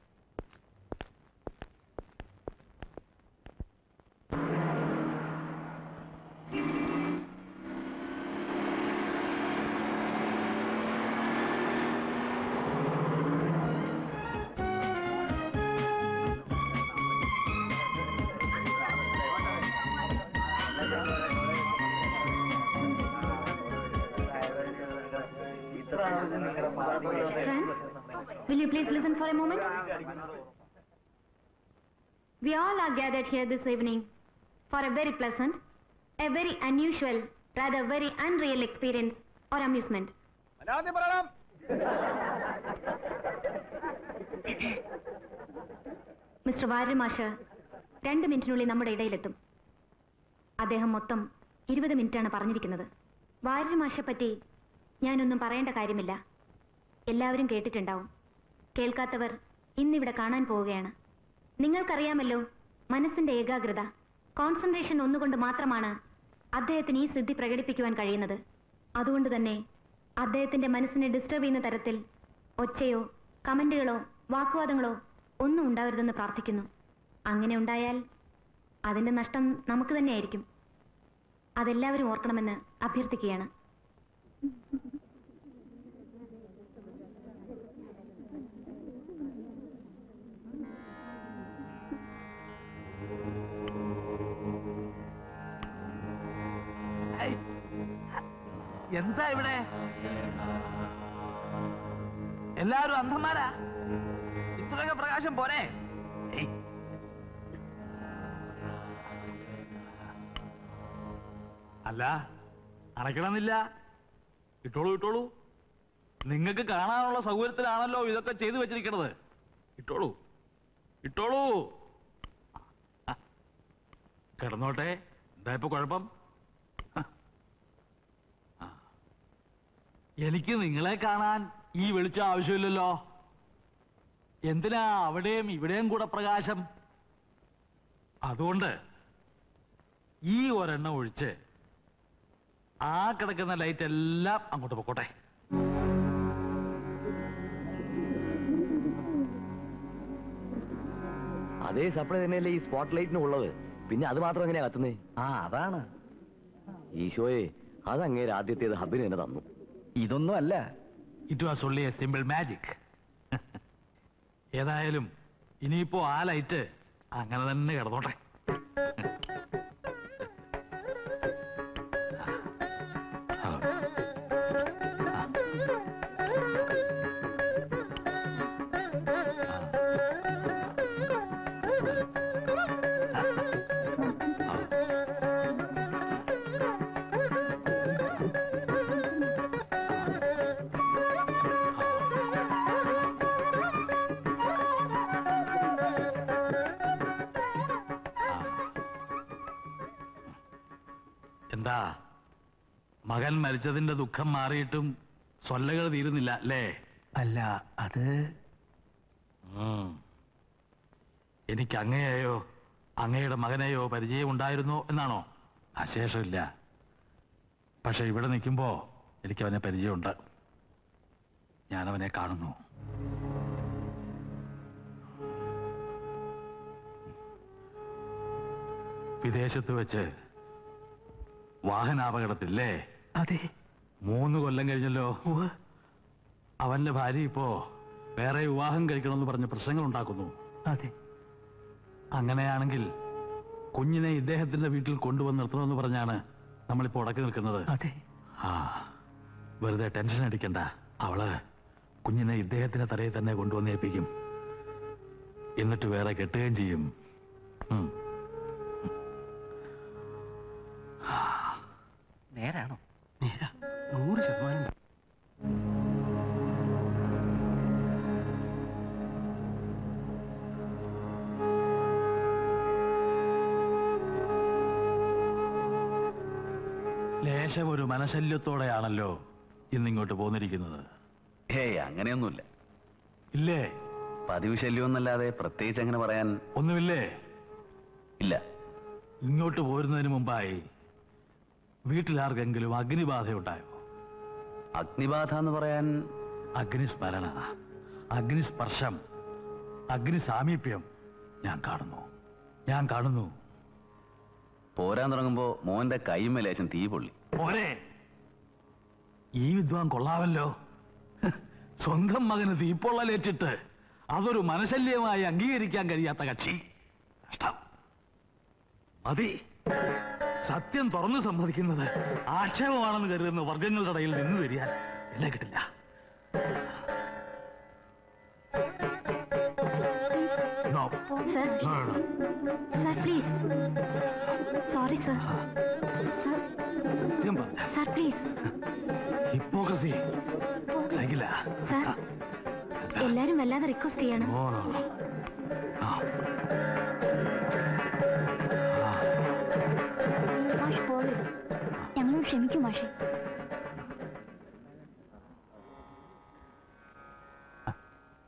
Friends, will you please listen for a moment? We all are gathered here this evening for a very pleasant, a very unusual, rather very unreal experience or amusement. Mr വാര്യമാഷ് രണ്ട് മിനിറ്റിനുള്ളിൽ നമ്മുടെ ഇടയിലെത്തും അദ്ദേഹം മൊത്തം ഇരുപത് മിനിറ്റാണ് പറഞ്ഞിരിക്കുന്നത് വാര്യമാഷെ പറ്റി ഞാനൊന്നും പറയേണ്ട കാര്യമില്ല എല്ലാവരും കേട്ടിട്ടുണ്ടാവും കേൾക്കാത്തവർ ഇന്നിവിടെ കാണാൻ പോവുകയാണ് നിങ്ങൾക്കറിയാമല്ലോ മനസ്സിന്റെ ഏകാഗ്രത കോൺസെൻട്രേഷൻ ഒന്നുകൊണ്ട് മാത്രമാണ് അദ്ദേഹത്തിന് ഈ സിദ്ധി പ്രകടിപ്പിക്കുവാൻ കഴിയുന്നത് അതുകൊണ്ട് തന്നെ അദ്ദേഹത്തിന്റെ മനസ്സിനെ ഡിസ്റ്റർബ് ചെയ്യുന്ന തരത്തിൽ ഒച്ചയോ കമന്റുകളോ വാക്കുവാദങ്ങളോ ഒന്നും ഉണ്ടാവരുതെന്ന് പ്രാർത്ഥിക്കുന്നു അങ്ങനെ ഉണ്ടായാൽ അതിന്റെ നഷ്ടം നമുക്ക് തന്നെയായിരിക്കും അതെല്ലാവരും ഓർക്കണമെന്ന് അഭ്യർത്ഥിക്കുകയാണ് എന്താ ഇവിടെ എല്ലാരും അന്ധന്മാരാ ഇത്രയൊക്കെ പ്രകാശം പോരെ ഏയ്. അല്ല അടയ്ക്കണമെന്നില്ല ഇട്ടോളൂ ഇട്ടോളൂ നിങ്ങൾക്ക് കാണാനുള്ള സൗകര്യത്തിനാണല്ലോ ഇതൊക്കെ ചെയ്തു വെച്ചിരിക്കണത് ഇട്ടോളൂ ഇട്ടോളൂ ആ. കിടന്നോട്ടെ എന്താ ഇപ്പൊ കുഴപ്പം ആ. എനിക്ക് നിങ്ങളെ കാണാൻ ഈ വെളിച്ചം ആവശ്യമില്ലല്ലോ എന്തിനാ അവിടെയും ഇവിടെയും കൂടെ പ്രകാശം അതുകൊണ്ട് ഈ ഒരെണ്ണം ഒഴിച്ച് ആ കിടക്കുന്ന ലൈറ്റ് എല്ലാം അങ്ങോട്ട് പൊക്കോട്ടെ അതേ സപ്ലൈ തന്നെയല്ലേ ഈ സ്പോട്ട് ലൈറ്റിനും ഉള്ളത് പിന്നെ അത് മാത്രം എങ്ങനെയാ കത്തുന്നേ ആ അതാണ് ഈശോയെ അതങ്ങേര് ആദ്യത്തേത് ഹബിന് തന്നെ തന്നു ഇതൊന്നും അല്ല it was only a simple magic ഏതായാലും ഇനിയിപ്പോ ആ ലൈറ്റ് അങ്ങനെ തന്നെ കിടന്നോട്ടെ എന്താ മകൻ മരിച്ചതിന്റെ ദുഃഖം മാറിയിട്ടും സൊല്ലകൾ തീരുന്നില്ല അല്ലേ അല്ല അത് ഉം. എനിക്ക് അങ്ങയെയോ അങ്ങയുടെ മകനെയോ പരിചയമുണ്ടായിരുന്നോ എന്നാണോ അശേഷമില്ല പക്ഷെ ഇവിടെ നിൽക്കുമ്പോ എനിക്ക് അവനെ പരിചയമുണ്ട് ഞാനവനെ കാണുന്നു വിദേശത്ത് വെച്ച് വാഹനാപകടത്തില്ലേ അതെ മൂന്ന് കൊല്ലം കഴിഞ്ഞല്ലോ അവന്റെ ഭാര്യ ഇപ്പോ വേറെ വിവാഹം കഴിക്കണമെന്ന് പറഞ്ഞ് പ്രശ്നങ്ങൾ ഉണ്ടാക്കുന്നു അതെ അങ്ങനെയാണെങ്കിൽ കുഞ്ഞിനെ ഇദ്ദേഹത്തിന്റെ വീട്ടിൽ കൊണ്ടുവന്ന് നിർത്തണമെന്ന് പറഞ്ഞാണ് നമ്മളിപ്പോ ഉടക്കി നിൽക്കുന്നത് അതെ ആ വെറുതെ ടെൻഷൻ അടിക്കണ്ട അവള് കുഞ്ഞിനെ ഇദ്ദേഹത്തിന്റെ തലയിൽ തന്നെ കൊണ്ടുവന്നേൽപ്പിക്കും എന്നിട്ട് വേറെ കെട്ടുകയും ചെയ്യും ഉം. നേരാണോ നേരാ നൂറ് ശതമാനം ലേശം ഒരു മനശല്യത്തോടെയാണല്ലോ ഇന്നിങ്ങോട്ട് പോന്നിരിക്കുന്നത് ഹേയ് അങ്ങനെയൊന്നുമില്ല ഇല്ലേ പതിവ് ശല്യമൊന്നല്ലാതെ പ്രത്യേകിച്ച് അങ്ങനെ പറയാൻ ഒന്നുമില്ലേ ഇല്ല ഇങ്ങോട്ട് പോരുന്നതിന് മുമ്പായി വീട്ടിലാർക്കെങ്കിലും അഗ്നിബാധയുണ്ടായോ അഗ്നിബാധ എന്ന് പറയാൻ അഗ്നിസ്മരണ അഗ്നിസ്പർശം അഗ്നിസാമീപ്യം ഞാൻ കാണുന്നു ഞാൻ കാണുന്നു പോരാൻ തുടങ്ങുമ്പോ മോന്റെ കൈമേ ലേശം തീ പൊള്ളി പോരെ ഈ വിദ്വാൻ കൊള്ളാമല്ലോ സ്വന്തം മകന് തീപ്പൊള്ളലേറ്റിട്ട് അതൊരു മനശല്യമായി അംഗീകരിക്കാൻ കഴിയാത്ത കക്ഷി കഷ്ടം മതി സത്യം തുറന്നു സമ്മതിക്കുന്നത് ആക്ഷേപമാണെന്ന് കരുതുന്ന വർഗങ്ങളുടെ ഇടയിൽ നിന്ന് തരിയാൻ എന്നെ കിട്ടില്ല No. Sir No, no, no. Sir please sorry sir sir സത്യം പറഞ്ഞ സർ പ്ലീസ് ഹിപ്പോക്രസി സഹിക്കില്ല സർ എല്ലാരും വല്ലാതെ റിക്വസ്റ്റ് ചെയ്യണം No, no, no. ആ. മാഷ് പോകരുത് ഞങ്ങളോട് ക്ഷമിക്കും മാഷെ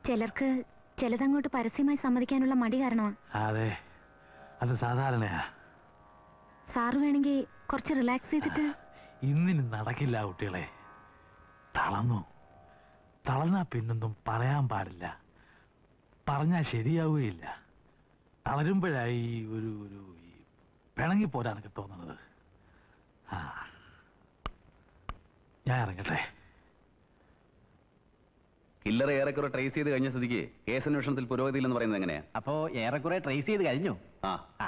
ചിലർക്ക് ചിലതങ്ങോട്ട് പരസ്യമായി സമ്മതിക്കാനുള്ള മടി കാരണമാ അതെ അത് സാധാരണയാ സാറ് വേണമെങ്കിൽ കുറച്ച് റിലാക്സ് ചെയ്തിട്ട് ഇന്നിന് നടക്കില്ല കുട്ടികളെ തളർന്നു തളർന്നാ പിന്നൊന്നും പറയാൻ പാടില്ല പറഞ്ഞാൽ ശരിയാവുകയില്ല തളരുമ്പോഴായി ഒരു ഒരു ഈ പിണങ്ങിപ്പോരാനൊക്കെ തോന്നുന്നത് ആ ഞാൻ ഇറങ്ങട്ടെ കില്ലർ ഏറെക്കുറെ ട്രേസ് ചെയ്ത് കഴിഞ്ഞ സ്ഥിതിക്ക് കേസന്വേഷണത്തിൽ പുരോഗതിയില്ലെന്ന് പറയുന്നത് എങ്ങനെയാ അപ്പോ ഏറെക്കുറെ ട്രേസ് ചെയ്ത് കഴിഞ്ഞു ആ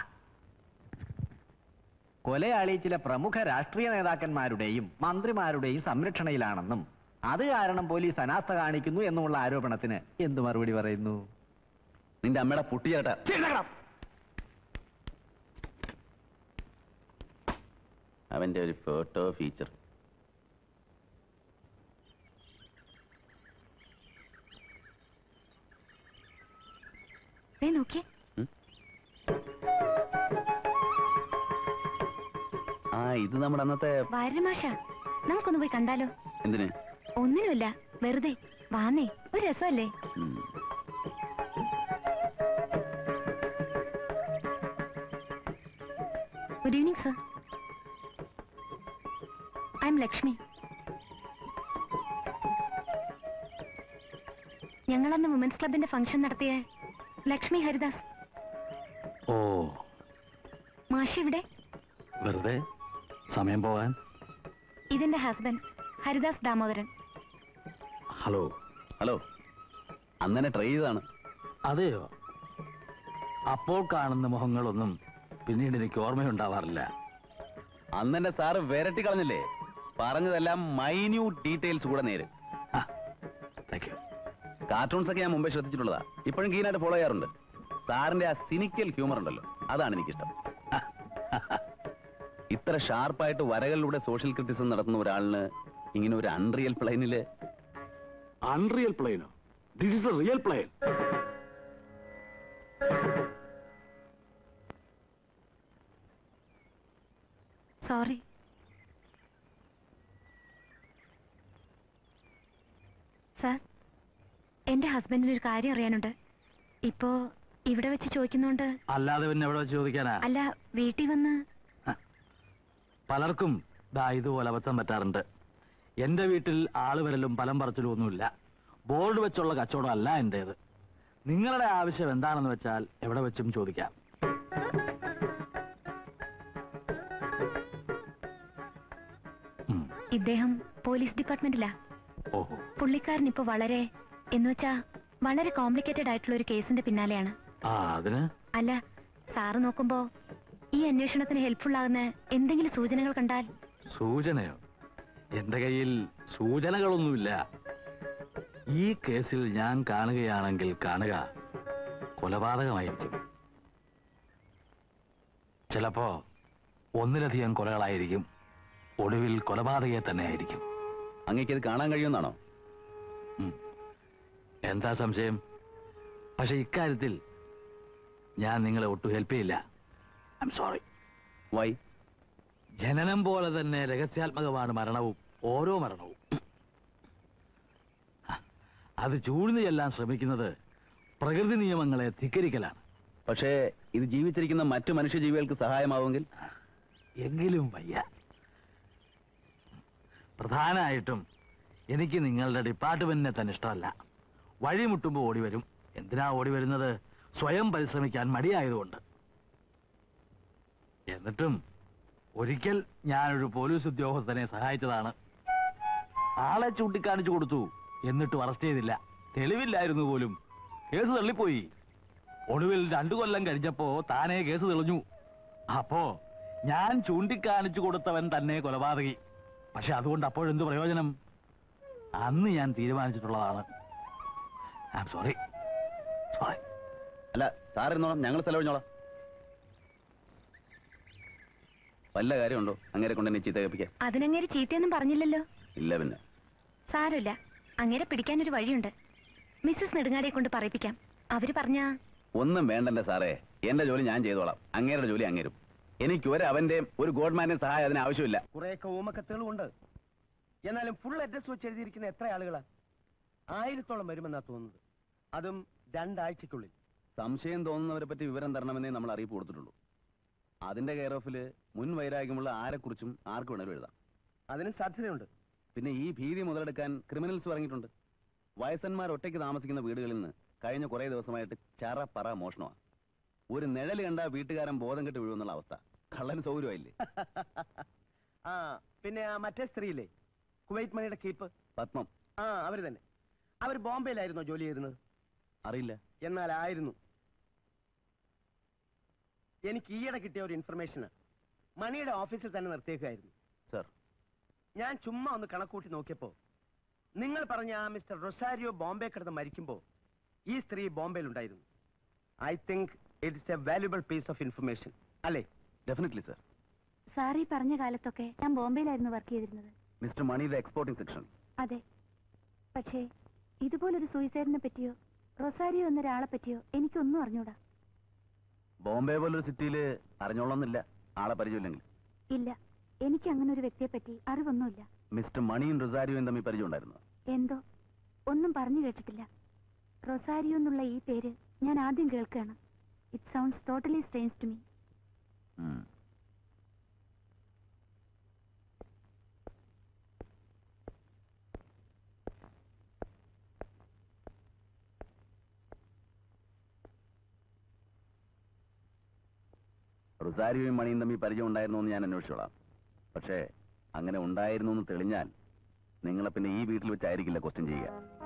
കൊലയാളി ചില പ്രമുഖ രാഷ്ട്രീയ നേതാക്കന്മാരുടെയും മന്ത്രിമാരുടെയും സംരക്ഷണയിലാണെന്നും അത് കാരണം പോലീസ് അനാസ്ഥ കാണിക്കുന്നു എന്നുമുള്ള ആരോപണത്തിന് എന്ത് മറുപടി പറയുന്നു നിന്റെ അമ്മയുടെ പുട്ടിയേട്ടാ അവന്റെ ഒരു ഫോട്ടോ ഫീച്ചർ ദേ നോക്കിയേ ആ ഇത് നമ്മുടെ അന്നത്തെ വാരമാഷ നമുക്കൊന്ന് പോയി കണ്ടാലോ എന്തിന് ഒന്നിനുമില്ല വെറുതെ വാന്നേ ഒരു രസമല്ലേ ഉം. Good evening sir I am Lakshmi ഞങ്ങളന്ന് വുമൻസ് ക്ലബിന്റെ ഫംഗ്ഷൻ നടത്തിയ ലക്ഷ്മി ഹരിദാസ് ഓ മാഷി ഇവിടെ വെറുതെ സമയം പോകാൻ ഇതെന്റെ husband Haridas Damodaran hello hello അന്നെ ട്രൈ ചെയ്താണ് അതെയോ അപ്പോൾ കാണുന്ന മുഖങ്ങളൊന്നും പിന്നീട് എനിക്ക് ഓർമ്മയുണ്ടാവാറില്ല അന്നെന്റെ സാറ് വിരട്ടി കളഞ്ഞില്ലേ പറഞ്ഞതെല്ലാം മൈന്യൂട്ട് ഡീറ്റെയിൽസ് കൂടെ നേര് കാർട്ടൂൺസ് ഒക്കെ ഞാൻ മുമ്പേ ശ്രദ്ധിച്ചിട്ടുള്ളതാ ഇപ്പോഴും കീനായിട്ട് ഫോളോ ചെയ്യാറുണ്ട് സാറിന്റെ ആ സിനിക്കൽ ഹ്യൂമർ ഉണ്ടല്ലോ അതാണ് എനിക്കിഷ്ടം ഇത്ര ഷാർപ്പായിട്ട് വരകളിലൂടെ സോഷ്യൽ ക്രിറ്റിസം നടത്തുന്ന ഒരാളിന് ഇങ്ങനെ ഒരു അൺറിയൽ പ്ലെയിനില് അൺറിയൽ പ്ലെയിനോ this is a real plane sorry sir എന്റെ ഹസ്ബൻഡിന് ഒരു കാര്യം അറിയാനുണ്ട് ഇപ്പോ ഇവിടെ വെച്ച് ചോദിക്കുന്നോണ്ട് അല്ലാതെ പിന്നെ എവിടെ വെച്ച് ചോദിക്കാനാ അല്ല വീട്ടിൽ വന്ന് പലർക്കും ദാ ഇതുപോലെ അബദ്ധം പറ്റാറുണ്ട് എന്റെ വീട്ടിൽ ആള് വരലും പലം പറച്ചിലും ഒന്നുമില്ല ബോർഡ് വെച്ചുള്ള കച്ചവടം അല്ല എന്റേത് നിങ്ങളുടെ ആവശ്യം എന്താണെന്ന് വെച്ചാൽ എവിടെ വെച്ചും ചോദിക്കാം ഇദ്ദേഹം പോലീസ് ഡിപ്പാർട്ട്മെന്റിലാ ഓഹോ പുള്ളിക്കാരൻ ഇപ്പൊ വളരെ എന്നുവെച്ചാ വളരെ കോംപ്ലിക്കേറ്റഡ് ആയിട്ടുള്ള ഒരു കേസിന്റെ പിന്നാലെയാണ് ആ അതിന് അല്ല സാറ് നോക്കുമ്പോ ഈ അന്വേഷണത്തിന് ഹെൽപ്ഫുൾ ആകുന്ന എന്തെങ്കിലും സൂചനകൾ കണ്ടാൽ സൂചനയോ എന്റെ കയ്യിൽ സൂചനകളൊന്നുമില്ല ഈ കേസിൽ ഞാൻ കാണുകയാണെങ്കിൽ കാണുക കൊലപാതകമായിരിക്കും ചിലപ്പോ ഒന്നിലധികം കൊലകളായിരിക്കും ഒടുവിൽ കൊലപാതകയെ തന്നെ ആയിരിക്കും അങ്ങേക്ക് ഇത് കാണാൻ കഴിയുമെന്നാണോ എന്താ സംശയം പക്ഷെ ഇക്കാര്യത്തിൽ ഞാൻ നിങ്ങളെ ഒട്ടും ഹെൽപ്പ് ചെയ്യില്ല ഐ എം സോറി വൈ ജനനം പോലെ തന്നെ രഹസ്യാത്മകമാണ് മരണവും ഓരോ മരണവും അത് ചൂഴ്ന്നു ചെല്ലാൻ ശ്രമിക്കുന്നത് പ്രകൃതി നിയമങ്ങളെ ധിക്കരിക്കലാണ് പക്ഷേ ഇത് ജീവിച്ചിരിക്കുന്ന മറ്റു മനുഷ്യജീവികൾക്ക് സഹായമാവുമെങ്കിൽ എങ്കിലും വയ്യ പ്രധാനമായിട്ടും എനിക്ക് നിങ്ങളുടെ ഡിപ്പാർട്ട്മെന്റിനെ തന്നെ ഇഷ്ടമല്ല വഴിമുട്ടുമ്പോൾ ഓടി വരും എന്തിനാ ഓടി വരുന്നത് സ്വയം പരിശ്രമിക്കാൻ മടിയായതുകൊണ്ട് എന്നിട്ടും ഒരിക്കൽ ഞാനൊരു പോലീസ് ഉദ്യോഗസ്ഥനെ സഹായിച്ചതാണ് ആളെ ചൂണ്ടിക്കാണിച്ചു കൊടുത്തു എന്നിട്ടും അറസ്റ്റ് ചെയ്തില്ല തെളിവില്ലായിരുന്നു പോലും കേസ് തള്ളിപ്പോയി ഒടുവിൽ രണ്ടു കൊല്ലം കഴിഞ്ഞപ്പോ താനേ കേസ് തെളിഞ്ഞു അപ്പോ ഞാൻ ചൂണ്ടിക്കാണിച്ചു കൊടുത്തവൻ തന്നെ കൊലപാതകി പക്ഷെ അതുകൊണ്ട് അപ്പോഴെന്ത് പ്രയോജനം അന്ന് ഞാൻ തീരുമാനിച്ചിട്ടുള്ളതാണ് ഐ എം സോറി സോറി അല്ല സാറിരുന്നോളാം ഞങ്ങൾ സ്ഥലം ഒഴിഞ്ഞോളാം വല്ല കാര്യമുണ്ടോ അങ്ങനെ കൊണ്ട് എന്നെ ചീത്ത കേൾപ്പിക്കാൻ അതിനങ്ങേര് ചീത്തയൊന്നും പറഞ്ഞില്ലല്ലോ ഇല്ല പിന്നെ സാരമില്ല അങ്ങേരെ പിടിക്കാനൊരു വഴിയുണ്ട് മിസ്സസ് നെടുങ്ങാടിയെ കൊണ്ട് പറയിപ്പിക്കാം അവര് പറഞ്ഞാ ഒന്നും വേണ്ടെന്റെ സാറേ എന്റെ ജോലി ഞാൻ ചെയ്തോളാം അങ്ങേരുടെ ജോലി അങ്ങേരും എനിക്ക് ഒരു അവന്റെയും ഒരു ഗോഡ്മാന്റെയും സഹായം അതിന് ആവശ്യമില്ല കുറെയൊക്കെ ഊമൊക്കെ തെളിവുണ്ട് എന്നാലും ഫുൾ അഡ്രസ് വെച്ച് എഴുതിയിരിക്കുന്ന എത്ര ആളുകളാ ആയിരത്തോളം വരുമെന്നാ തോന്നുന്നത് അതും രണ്ടാഴ്ചക്കുള്ളിൽ സംശയം തോന്നുന്നവരെ പറ്റി വിവരം തരണമെന്നേ നമ്മൾ അറിയിപ്പ് കൊടുത്തിട്ടുള്ളൂ അതിന്റെ കെയർ ഓഫില് മുൻ വൈരാഗ്യമുള്ള ആരെക്കുറിച്ചും ആർക്ക് വേണേലും എഴുതാം അതിന് സാധ്യതയുണ്ട് പിന്നെ ഈ ഭീതി മുതലെടുക്കാൻ ക്രിമിനൽസ് ഇറങ്ങിയിട്ടുണ്ട് വയസ്സന്മാർ ഒറ്റയ്ക്ക് താമസിക്കുന്ന വീടുകളിൽ നിന്ന് കഴിഞ്ഞ കുറേ ദിവസമായിട്ട് ചറ പറ മോഷണമാണ് ഒരു നിഴൽ കണ്ട വീട്ടുകാരൻ ബോധം കെട്ട് വീഴുമെന്നുള്ള അവസ്ഥ കള്ളന് സൗകര്യമായില്ലേ ആ പിന്നെ ആ മറ്റേ സ്ത്രീയില്ലേ കുവൈറ്റ് മണിയുടെ കീപ്പ് പത്മം ആ അവര് തന്നെ അവർ ബോംബെയിലായിരുന്നോ ജോലി ചെയ്തിരുന്നത് അറിയില്ല എന്നാൽ ആയിരുന്നു എനിക്ക് ഈയിടെ കിട്ടിയ ഒരു ഇൻഫർമേഷന് മണിയുടെ ഓഫീസിൽ തന്നെ നിർത്തിയേക്കായിരുന്നു സർ ഞാൻ ചുമ്മാ ഒന്ന് കണക്കൂട്ടി നോക്കിയപ്പോ നിങ്ങൾ പറഞ്ഞ ആ മിസ്റ്റർ റൊസാരിയോ ബോംബെ കിടന്ന് മരിക്കുമ്പോ ഈ സ്ത്രീ ബോംബെയിൽ ഉണ്ടായിരുന്നു I think it's a valuable piece of information അല്ലേ ഡെഫിനറ്റ്ലി സർ സാർ ഈ പറഞ്ഞ കാലത്തൊക്കെ ഞാൻ ബോംബെയിലായിരുന്നു വർക്ക് ചെയ്തിരുന്നത് മിസ്റ്റർ മണിയുടെ എക്സ്പോർട്ടിംഗ് സെക്ഷൻ അതെ പക്ഷേ ഇതുപോലൊരു സൂയിസൈഡിനെ പറ്റിയോ റൊസാരിയോ എന്നൊരാളെ പറ്റിയോ എനിക്കൊന്നും അറിഞ്ഞൂടാ ബോംബെ പോലൊരു സിറ്റിയിൽ അറിഞ്ഞോളന്നില്ല ആളെ പരിചയമില്ലെങ്കിൽ ഇല്ല എനിക്ക് അങ്ങനെ ഒരു വ്യക്തിയെ പറ്റി അറിവൊന്നുമില്ല മിസ്റ്റർ മണിയും റൊസാരിയോയും തമ്മിൽ പരിചയം ഉണ്ടായിരുന്നു എന്തോ ഒന്നും പറഞ്ഞു കേട്ടിട്ടില്ല റൊസാരിയോ എന്നുള്ള ഈ പേര് ഞാൻ ആദ്യം കേൾക്കുകയാണ് it sounds totally strange to me റൊസാരിയോയും മണിയും തമ്മിൽ പരിചയം ഉണ്ടായിരുന്നു എന്ന് ഞാൻ അന്വേഷിച്ചോളാം പക്ഷേ അങ്ങനെ ഉണ്ടായിരുന്നു എന്ന് തെളിഞ്ഞാൽ നിങ്ങളെ പിന്നെ ഈ വീട്ടിൽ വെച്ചായിരിക്കില്ല ക്വസ്റ്റ്യൻ ചെയ്യുക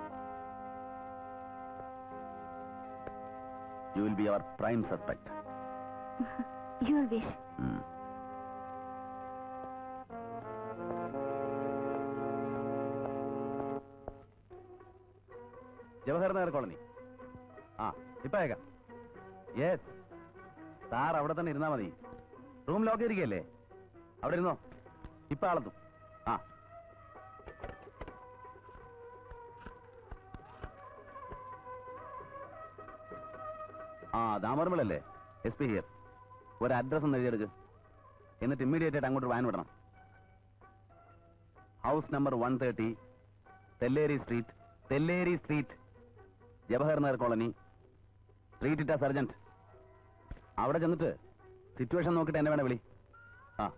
you will be our prime suspect your wish Jawahar Nagar colony ആ ഇപ്പൊ അയക്കാം യെസ് സാർ അവിടെ തന്നെ ഇരുന്നാ മതി റൂം ലോക്ക് ചെയ്തിരിക്കല്ലേ അവിടെ ഇരുന്നോ ഇപ്പൊ ആളെത്തും ആ ആ ദാമർമലല്ലേ എസ് പി ഹിയർ ഒരു അഡ്രസ് ഒന്ന് എഴുതിയെടുക്ക് എന്നിട്ട് ഇമ്മീഡിയറ്റ് ആയിട്ട് അങ്ങോട്ട് വാൻ വിടണം house number one thirty Telleri street Telleri street Jawahar Nagar colony street ഇട്ട സർജന്റ് അവിടെ ചെന്നിട്ട് സിറ്റുവേഷൻ നോക്കിയിട്ട് എന്നെ വേണേ വിളി ആ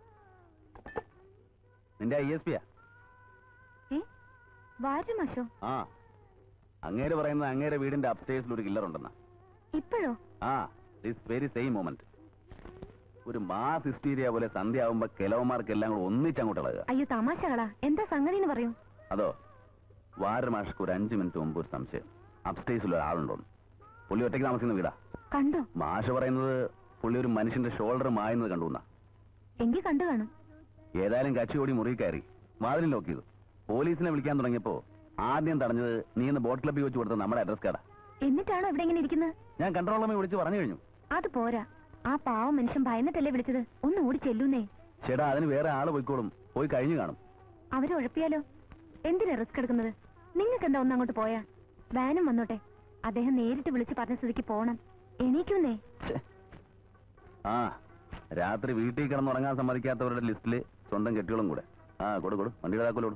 നിന്റെ ഐ എസ് പിയാ ഏ വാരുമാഷോ ആ അങ്ങേര് പറയുന്നത് അങ്ങേരെ വീടിന്റെ അപ്സ്റ്റേഴ്സിൽ ഒരു കില്ലർ ഉണ്ടെന്നാ ഇപ്പോഴോ ആ ദിസ് വെരി സെയിം മൊമെന്റ് ഒരു മാസ് ഹിസ്റ്റീരിയ പോലെ സന്ധ്യ ആവുമ്പോ കിലവന്മാർക്കെല്ലാം കൂടെ ഒന്നിച്ചങ്ങോട്ട് ഇളകുക അയ്യോ തമാശകളാ എന്താ സംഗതി എന്ന് പറയൂ അതോ വാരമാഷക്ക് ഒരു അഞ്ചു മിനിറ്റ് മുമ്പ് ഒരു സംശയം അപ്സ്റ്റേഴ്സിൽ ഒരാളുണ്ടോന്ന് പുള്ളി ഒറ്റയ്ക്ക് താമസിക്കുന്ന വീടാ കണ്ടോ മാഷ് പറയുന്നത് പുള്ളി ഒരു മനുഷ്യന്റെ ഷോൾഡർ മായുന്നത് കണ്ടു എന്നാ എങ്കിൽ കണ്ടു കാണും ഏതായാലും കച്ചിയോടി മുറി കയറി വാതിലും ലോക്ക് ചെയ്തു പോലീസിനെ വിളിക്കാൻ തുടങ്ങിയപ്പോ ആദ്യം തടഞ്ഞത് നീ ഇന്ന് ബോട്ട് ക്ലബ്ബിൽ വെച്ച് കൊടുത്ത നമ്മുടെ അഡ്രസ് കാർഡാ എന്നിട്ടാണോ ഇവിടെ ഇങ്ങനെ ഇരിക്കുന്നത് ഞാൻ കൺട്രോൾ റൂമിൽ വിളിച്ച് പറഞ്ഞു കഴിഞ്ഞു അത് പോരാ ആ പാവം മനുഷ്യൻ ഭയന്നിട്ടല്ലേ വിളിച്ചത് ഒന്ന് ഓടി ചെല്ലൂന്നേ ചേട്ടാ അതിന് വേറെ ആള് പോയിക്കോളും പോയി കഴിഞ്ഞു കാണും അവരെ ഉഴപ്പിയാലോ എന്തിനാ റിസ്ക് എടുക്കുന്നത് നിങ്ങൾക്ക് എന്താ ഒന്ന് അങ്ങോട്ട് പോയാ വാനും വന്നോട്ടെ അദ്ദേഹം നേരിട്ട് വിളിച്ച് പറഞ്ഞ സ്ഥിതിക്ക് പോണം എണീക്കുന്നേ ഛെ. ആ രാത്രി വീട്ടിൽ കിടന്നുറങ്ങാൻ സമ്മതിക്കാത്തവരുടെ ലിസ്റ്റില് സ്വന്തം കെട്ടികളും കൂടെ ആ കൊടു കൊടു വണ്ടിയുടെ താക്കോലോട്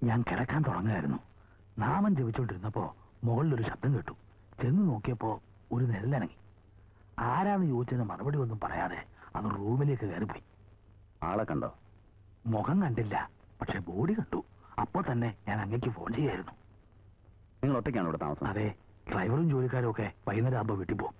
ഞാൻ കിടക്കാൻ തുടങ്ങായിരുന്നു നാമം ജപിച്ചോണ്ടിരുന്നപ്പോ മുകളിലൊരു ശബ്ദം കേട്ടു ചെന്ന് നോക്കിയപ്പോ ഒരു നെല്ലനങ്ങി ആരാന്ന് ചോദിച്ചതിന് മറുപടി ഒന്നും പറയാതെ അത് റൂമിലേക്ക് കയറിപ്പോയി ആളെ കണ്ടോ മുഖം കണ്ടില്ല പക്ഷെ ബോഡി കണ്ടു അപ്പോൾ തന്നെ ഞാൻ അങ്ങേക്ക് ഫോൺ ചെയ്യായിരുന്നു നിങ്ങൾ ഒറ്റയ്ക്കാണ് ഇവിടെ താമസം അതെ ഡ്രൈവറും ജോലിക്കാരും ഒക്കെ വൈകുന്നേരം ആകുമ്പോൾ വീട്ടിൽ പോകും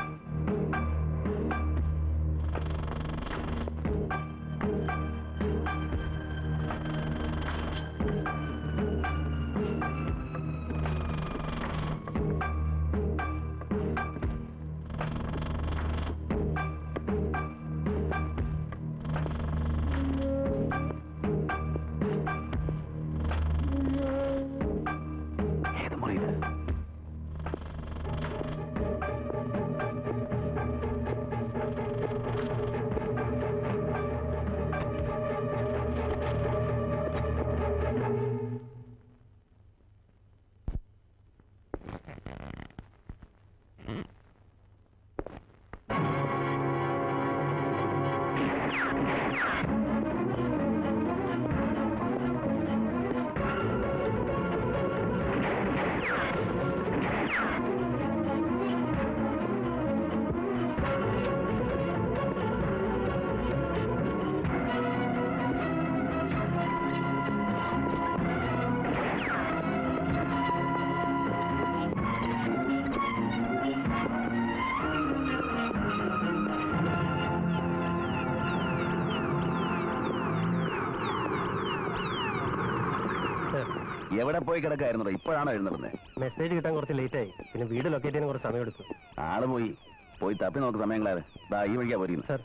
ഏത് മുറിയിൽ എവിടെ പോയി കിടക്കായിരുന്നു ഇപ്പോഴാണോ എഴുന്നേറുന്നത് മെസ്സേജ് കിട്ടാൻ കുറച്ച് ലേറ്റ് ആയി പിന്നെ വീട് ലൊക്കേറ്റ് ചെയ്യാൻ കുറച്ച് സമയം എടുത്തു ആള് പോയി പോയി തപ്പി നോക്ക് സമയങ്ങളാറ് ദാ ഈ വഴിക്കാ പോരുന്നു സർ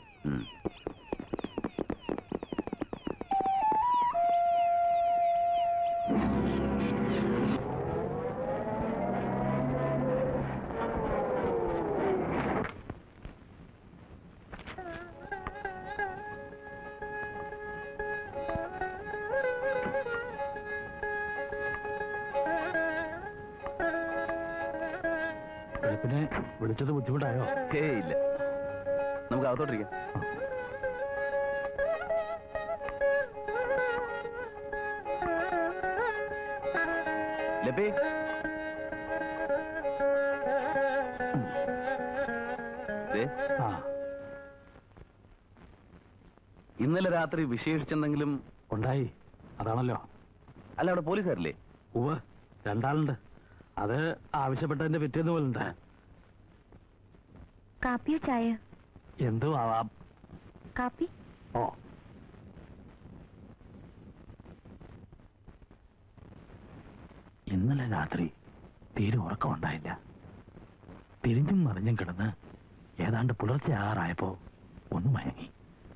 പിന്നെ വിളിച്ചത് ബുദ്ധിമുട്ടായോ ഏയ് ഇല്ല നമുക്ക് അകത്തോട്ടിരിക്കാം ലപ്പി ദേ, ആ ഇന്നലെ രാത്രി വിശേഷിച്ചെന്തെങ്കിലും ഉണ്ടായി അതാണല്ലോ അല്ല അവിടെ പോലീസുകാരില്ലേ ഉവ്വ് രണ്ടാളുണ്ട് അത് ആവശ്യപ്പെട്ടതിന്റെ പിറ്റേന്ന് പോലുണ്ട് കാപ്പിയോ ചായയോ എന്തോ ആവാം കാപ്പി ഓ ഇന്നലെ രാത്രി തീരെ ഉറക്കമുണ്ടായില്ല തിരിഞ്ഞും മറിഞ്ഞും കിടന്ന് ഏതാണ്ട് പുലർച്ചെ ആറായപ്പോ ഒന്ന് മയങ്ങി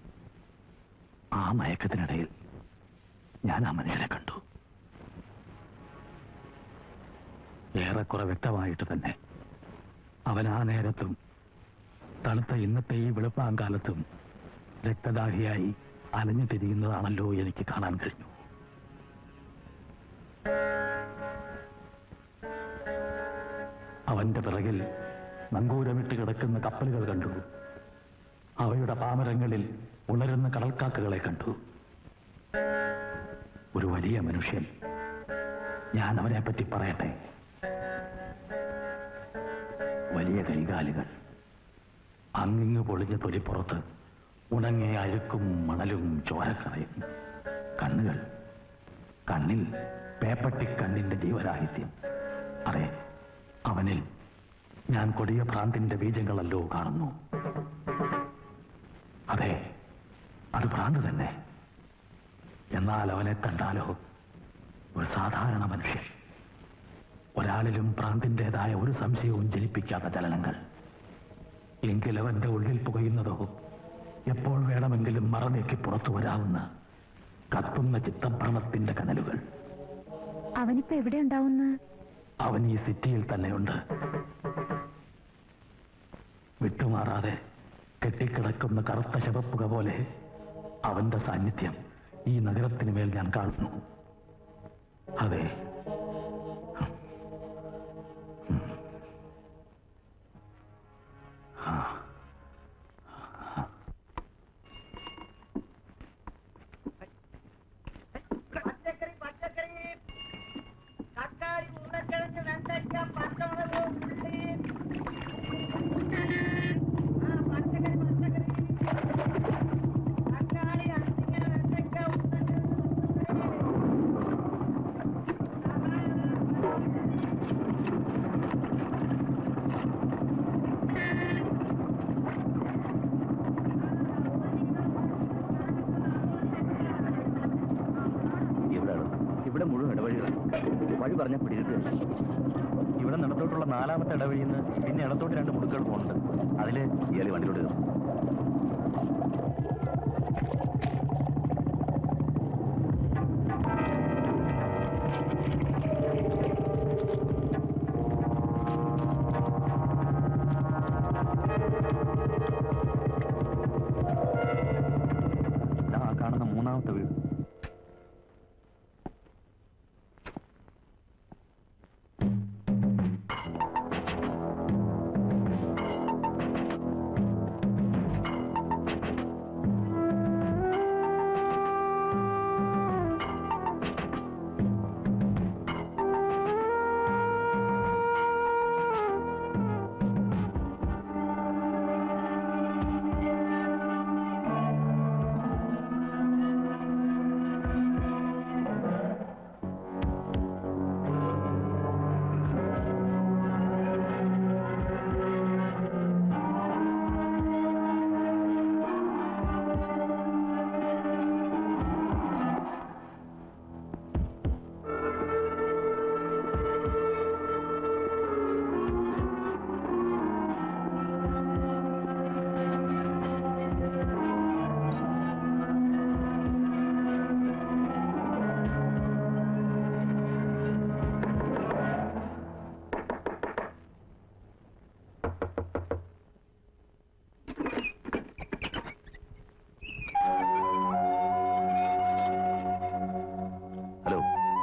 ആ മയക്കത്തിനിടയിൽ ഞാൻ ആ മനുഷ്യനെ കണ്ടു ഏറെക്കുറെ വ്യക്തമായിട്ട് തന്നെ അവൻ ആ നേരത്തും തണുത്ത ഇന്നത്തെ ഈ വെളുപ്പാങ്കാലത്തും രക്തദാഹിയായി അലഞ്ഞു തിരിയുന്നതാണല്ലോ എനിക്ക് കാണാൻ കഴിഞ്ഞു അവന്റെ പിറകിൽ നങ്കൂരമിട്ട് കിടക്കുന്ന കപ്പലുകൾ കണ്ടു അവയുടെ പാമരങ്ങളിൽ ഉണരുന്ന കടൽക്കാക്കകളെ കണ്ടു ഒരു വലിയ മനുഷ്യൻ ഞാൻ അവനെ പറ്റി പറയട്ടെ വലിയ കൈകാലുകൾ അങ്ങിങ്ങ് പൊളിഞ്ഞ തൊലിപ്പുറത്ത് ഉണങ്ങിയ അഴുക്കും മണലും ചോരക്കറയും കണ്ണുകൾ കണ്ണിൽ പേപ്പട്ടി കണ്ണിന്റെ ജീവരാഹിത്യം അതെ അവനിൽ ഞാൻ കൊടിയ ഭ്രാന്തിന്റെ ബീജങ്ങളല്ലോ കാണുന്നു അതെ അത് ഭ്രാന്ത് തന്നെ എന്നാൽ അവനെ കണ്ടാലോ ഒരു സാധാരണ മനുഷ്യൻ ഒരാളിലും ഭ്രാന്തിൻ്റെതായ ഒരു സംശയവും ജനിപ്പിക്കാത്ത ചലനങ്ങൾ എങ്കിൽ അവന്റെ ഉള്ളിൽ പുകയുന്നതോ എപ്പോൾ വേണമെങ്കിലും മറനീക്കി പുറത്തു വരാവുന്ന കത്തുന്ന ചിത്തഭ്രമത്തിന്റെ കനലുകൾ അവനിപ്പോ എവിടെ ഉണ്ടാവുന്ന അവൻ ഈ സിറ്റിയിൽ തന്നെയുണ്ട് വിട്ടുമാറാതെ കെട്ടിക്കിടക്കുന്ന കറുത്ത ശവപ്പുക പോലെ അവന്റെ സാന്നിധ്യം ഈ നഗരത്തിന് മേൽ ഞാൻ കാണുന്നു അതെ ആ പറഞ്ഞ പിടികിട്ടുക ഇവിടെ നടത്തോട്ടുള്ള നാലാമത്തെ ഇടവഴിയിൽ നിന്ന് പിന്നെ ഇടത്തോട്ട് രണ്ട് മുടുക്കുകൾ പോകുന്നുണ്ട് അതില് ഇയാൾ വണ്ടിയിലോട്ട് കയറും ദാ ആ കാണുന്ന മൂന്നാമത്തെ വീട് ഹലോ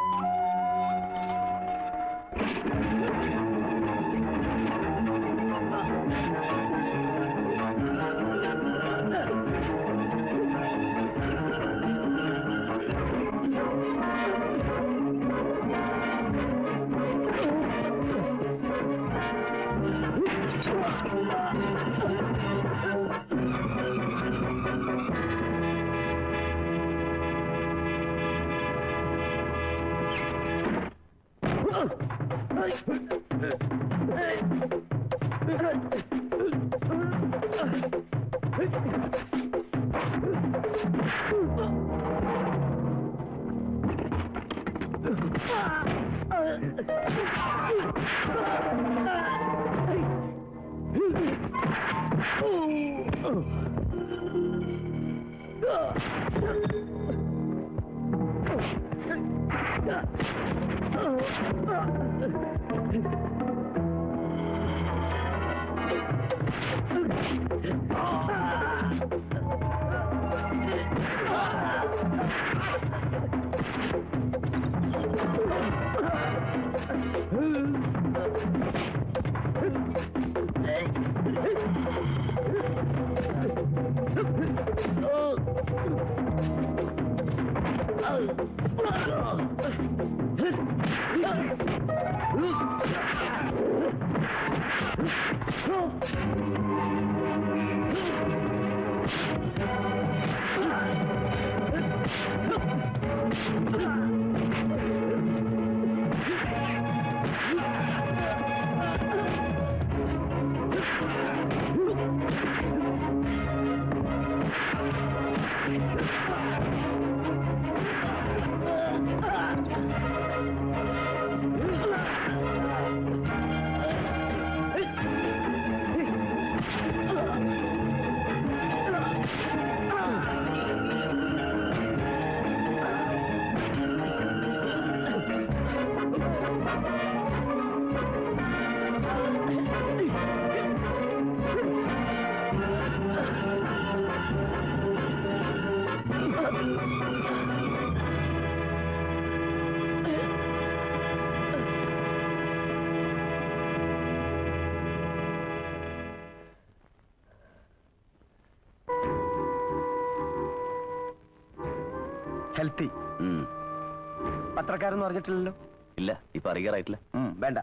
ഹെൽത്തി ഉം. പത്രക്കാരെന്ന് പറഞ്ഞിട്ടില്ലല്ലോ ഇല്ല ഇപ്പൊ അറിയാറായിട്ടില്ല ഉം, വേണ്ട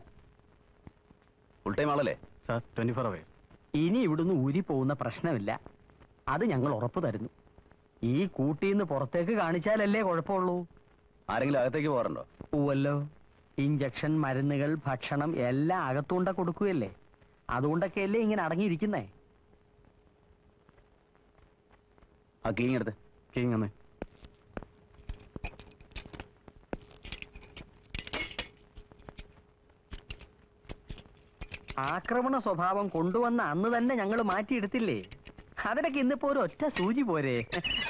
ഫുൾ ടൈം ആളല്ലേ സാർ ട്വന്റി ഫോർ അവേഴ്സ് ഇനി ഇവിടുന്ന് ഊരി പോകുന്ന പ്രശ്നമില്ല അത് ഞങ്ങൾ ഉറപ്പ് തരുന്നു ഈ കൂട്ടിന്ന് പുറത്തേക്ക് കാണിച്ചാലല്ലേ കുഴപ്പമുള്ളൂ ആരെങ്കിലും അകത്തേക്ക് പോകാറുണ്ടോ പൂവല്ലോ ഇഞ്ചക്ഷൻ മരുന്നുകൾ ഭക്ഷണം എല്ലാം അകത്തുകൊണ്ട കൊടുക്കുകയല്ലേ അതുകൊണ്ടൊക്കെയല്ലേ ഇങ്ങനെ അടങ്ങിയിരിക്കുന്നേ ആ കീങ് എടുത്ത് കിങ് എന്ന് ആക്രമണ സ്വഭാവം കൊണ്ടുവന്ന അന്ന് തന്നെ ഞങ്ങൾ മാറ്റിയെടുത്തില്ലേ അതിനൊക്കെ ഇന്നിപ്പോ ഒരു ഒറ്റ സൂചി പോരെ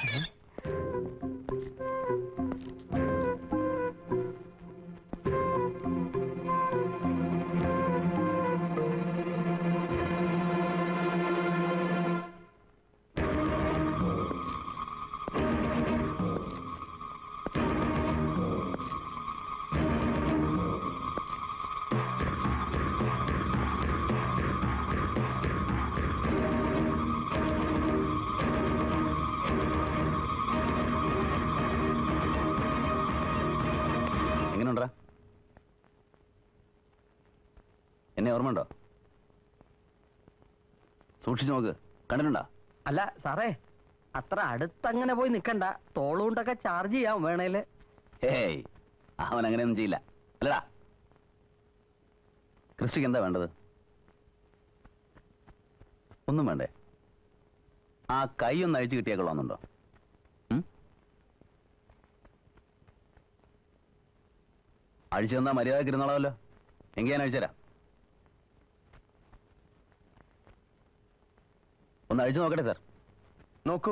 എങ്ങനെയുണ്ടാ എന്നെ ഓർമ്മയുണ്ടോ സൂക്ഷിച്ചു നോക്ക് കണ്ടിട്ടുണ്ടോ അല്ല സാറേ അത്ര അടുത്തങ്ങനെ പോയി നിക്കണ്ട തോളുകൊണ്ടൊക്കെ ചാർജ് ചെയ്യാം വേണേല് ഏയ് അവൻ അങ്ങനെയൊന്നും ചെയ്യില്ല അല്ലടാ ക്രിസ്റ്റിക്ക് എന്താ വേണ്ടത് ഒന്നും വേണ്ടേ ആ കൈ ഒന്ന് അഴിച്ചു കിട്ടിയാൽ കൊള്ളാമെന്നുണ്ടോ ഉം? അഴിച്ചു തന്നാ മര്യാദക്ക് ഇരുന്നോളാമല്ലോ എങ്കിൽ ഞാൻ അഴിച്ചുതരാം ഒന്ന് അഴിച്ചു നോക്കട്ടെ സാർ നോക്കൂ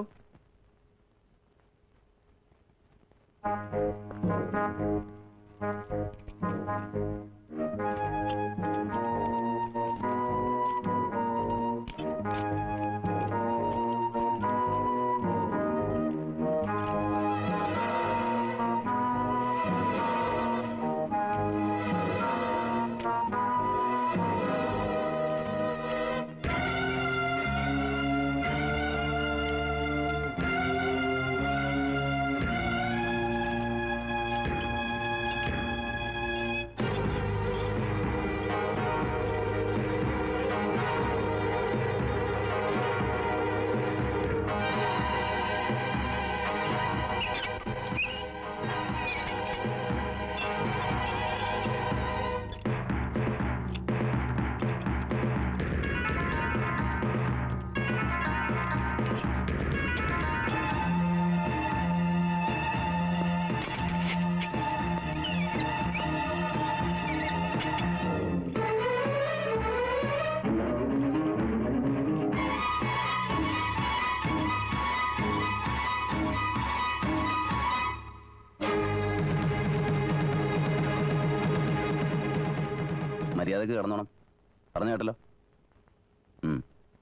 മര്യാദക്ക് കിടന്നോണം പറഞ്ഞു കേട്ടല്ലോ ഉം.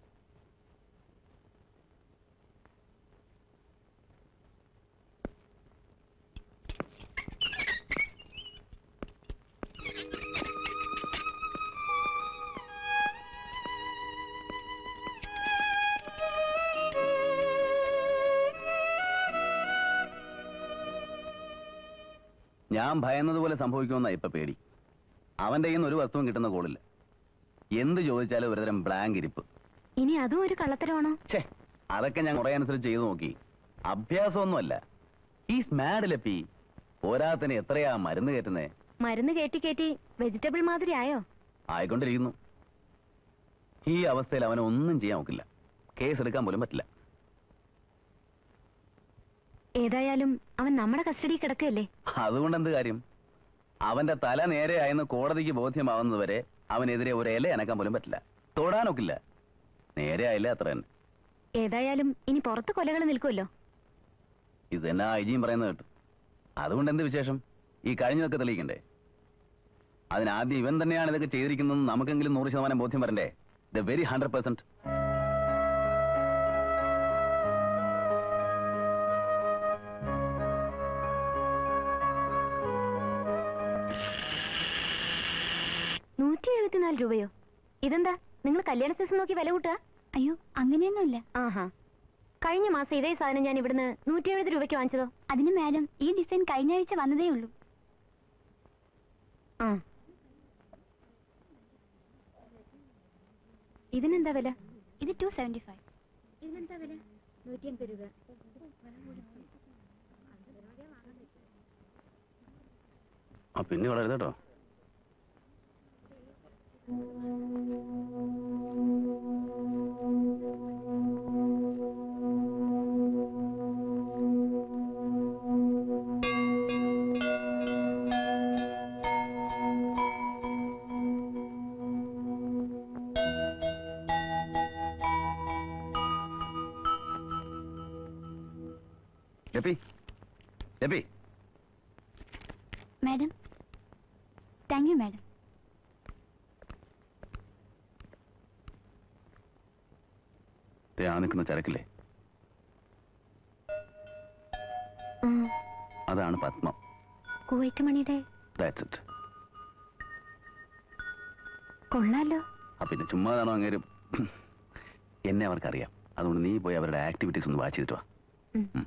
ഞാൻ ഭയന്നതുപോലെ സംഭവിക്കുമെന്നാ ഇപ്പൊ പേടി അവന്റെ കയ്യിൽ നിന്ന് ഒരു വസ്തുവും കിട്ടുന്ന കോളില്ല എന്ത് ചോദിച്ചാലും ഒരുതരം ബ്ലാങ്ക് ഇരിപ്പ് ഇനി അതും ഒരു കള്ളത്തരമാണോ ഛേ അതൊക്കെ ഞാൻ കുറെ അനുസരിച്ച് ചെയ്തു നോക്കി അഭ്യാസമൊന്നുമല്ല ഈസ് മാഡ് ലപ്പി പോരാത്തിന് എത്രയാ മരുന്ന് കയറ്റുന്നേ മരുന്ന് കയറ്റി കയറ്റി വെജിറ്റബിൾ മാതിരി ആയോ ആയിക്കൊണ്ടിരിക്കുന്നു ഈ അവസ്ഥയിൽ അവനെ ഒന്നും ചെയ്യാൻ നോക്കില്ല കേസ് എടുക്കാൻ പോലും പറ്റില്ല ഏതായാലും അവൻ നമ്മുടെ കസ്റ്റഡി കിടക്കല്ലേ അതുകൊണ്ട് എന്ത് കാര്യം അവന്റെ തല നേരെ ആയെന്ന് കോടതിക്ക് ബോധ്യമാവുന്നതുവരെ അവനെതിരെ ഒരു ഇല അനക്കാൻ പോലും പറ്റില്ല തൊടാനൊക്കില്ല നേരെ ആയില്ല അത്ര തന്നെ ഏതായാലും ഇനി പുറത്ത് കൊലകൾ നിൽക്കുമല്ലോ ഇത് തന്നെ ഐജിയും പറയുന്നത് കേട്ടു അതുകൊണ്ട് എന്ത് വിശേഷം ഈ കഴിഞ്ഞതൊക്കെ തെളിയിക്കണ്ടേ അതിനാദ്യം ഇവൻ തന്നെയാണ് ഇതൊക്കെ ചെയ്തിരിക്കുന്നതെന്ന് നമുക്കെങ്കിലും നൂറ് ശതമാനം ബോധ്യം വരണ്ടേ ദ വെരി ഹൺഡ്രഡ് പെർസെന്റ് നൂറ്റി എഴുപത്തിനാല് രൂപയോ ഇതെന്താ നിങ്ങൾ കല്യാണ സീസൺ നോക്കി വില കൂട്ടുക അയ്യോ അങ്ങനെയൊന്നുമില്ല ആഹാ കഴിഞ്ഞ മാസം ഇതേ സാധനം ഞാൻ ഇവിടുന്ന് നൂറ്റി എഴുപത് രൂപയ്ക്ക് വാങ്ങിച്ചതോ അതിന് മേലും ഈ ഡിസൈൻ കഴിഞ്ഞ ആഴ്ച വന്നതേ ഉള്ളൂ ആ ഇതിനെന്താ വില ഇത് ടു സെവന്റി ഫൈവ് ഇതിനെന്താ വില നൂറ്റി അൻപത് രൂപ ആ പിന്നെ വളരുത് കേട്ടോ ലപ്പി ലപ്പി മാഡം താങ്ക് യു മാഡം ദേ ആ നിൽക്കുന്ന ചരക്കില്ലേ അതാണ് പത്മം കുവൈറ്റ് മണിയുടെ ദാറ്റ്സ് ഇറ്റ് കൊള്ളാലോ ആ പിന്നെ ചുമ്മാതാണോ അങ്ങേരും എന്നെ അവർക്കറിയാം അതുകൊണ്ട് നീ പോയി അവരുടെ ആക്ടിവിറ്റീസ് ഒന്ന് വാച്ച് ചെയ്തിട്ട് വാ ഉം.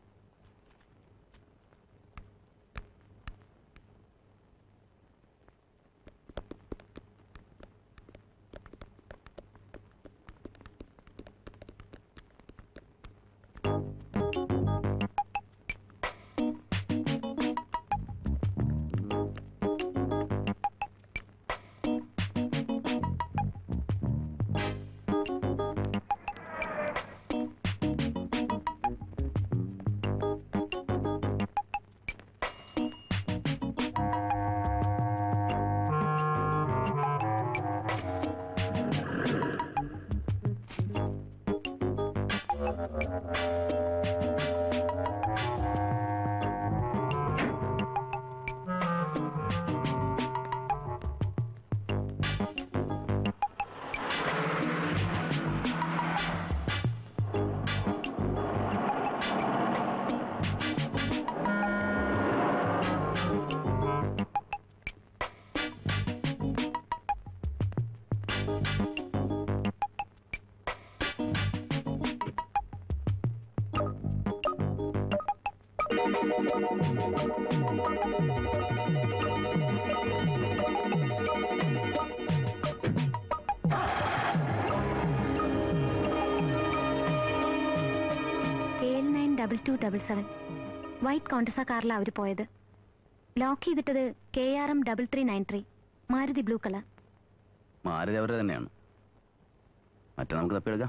K L nine double two double seven white contessa കാറിലാണ് അവർ പോയത് ലോക്ക് ചെയ്തിട്ടത് K R M double three nine three Maruti blue colour Maruti അവരുടെ തന്നെയാണ് മറ്റേ നമുക്ക് തപ്പിയെടുക്കാം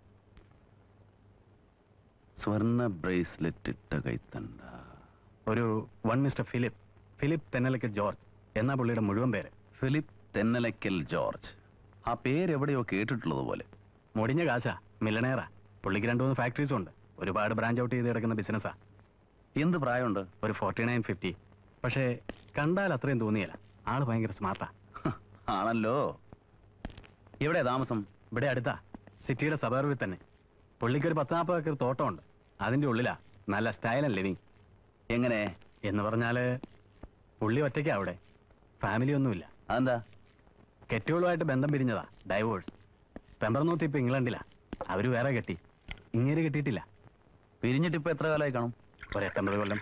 സ്വർണ്ണ ബ്രേസ്ലെറ്റ് ഇട്ട കൈത്തണ്ട ഒരു വൺ മിസ്റ്റർ ഫിലിപ്പ് ഫിലിപ്പ് തെന്നലക്ക് ജോർജ് എന്നാ പുള്ളിയുടെ മുഴുവൻ പേര് ഫിലിപ്പ് തെന്നലക്കൽ ജോർജ് ആ പേര് എവിടെയോ കേട്ടിട്ടുള്ളത് പോലെ മുടിഞ്ഞ കാശാ മില്ലണേറാ പുള്ളിക്ക് രണ്ടു മൂന്ന് ഫാക്ടറീസും ഉണ്ട് ഒരുപാട് ബ്രാഞ്ച് ഔട്ട് ചെയ്ത് കിടക്കുന്ന ബിസിനസ്സാ എന്ത് പ്രായമുണ്ട് ഒരു ഫോർട്ടി നയൻ ഫിഫ്റ്റി പക്ഷേ കണ്ടാൽ അത്രയും തോന്നിയല്ല ആള് ഭയങ്കര സ്മാർട്ടാ ആണല്ലോ എവിടെ താമസം ഇവിടെ അടുത്താ സിറ്റിയുടെ സബർവിൽ തന്നെ പുള്ളിക്ക് ഒരു പത്ത് നാൽപ്പത് ഏക്കർ തോട്ടമുണ്ട് അതിന്റെ ഉള്ളിലാ നല്ല സ്റ്റൈൽ ആൻഡ് ലിവിങ് എങ്ങനെ എന്ന് പറഞ്ഞാല് പുള്ളി ഒറ്റയ്ക്കാ അവിടെ ഫാമിലി ഒന്നുമില്ല അതെന്താ കെട്ടികളുമായിട്ട് ബന്ധം പിരിഞ്ഞതാ ഡൈവോഴ്സ് പെമ്പർനൂത്ത് ഇപ്പൊ ഇംഗ്ലണ്ടിലാ അവര് വേറെ കെട്ടി ഇങ്ങനെ കിട്ടിയിട്ടില്ല പിരിഞ്ഞിട്ട് ഇപ്പൊ എത്ര കാലമായി കാണും ഒരു എട്ടമ്പത് കൊല്ലം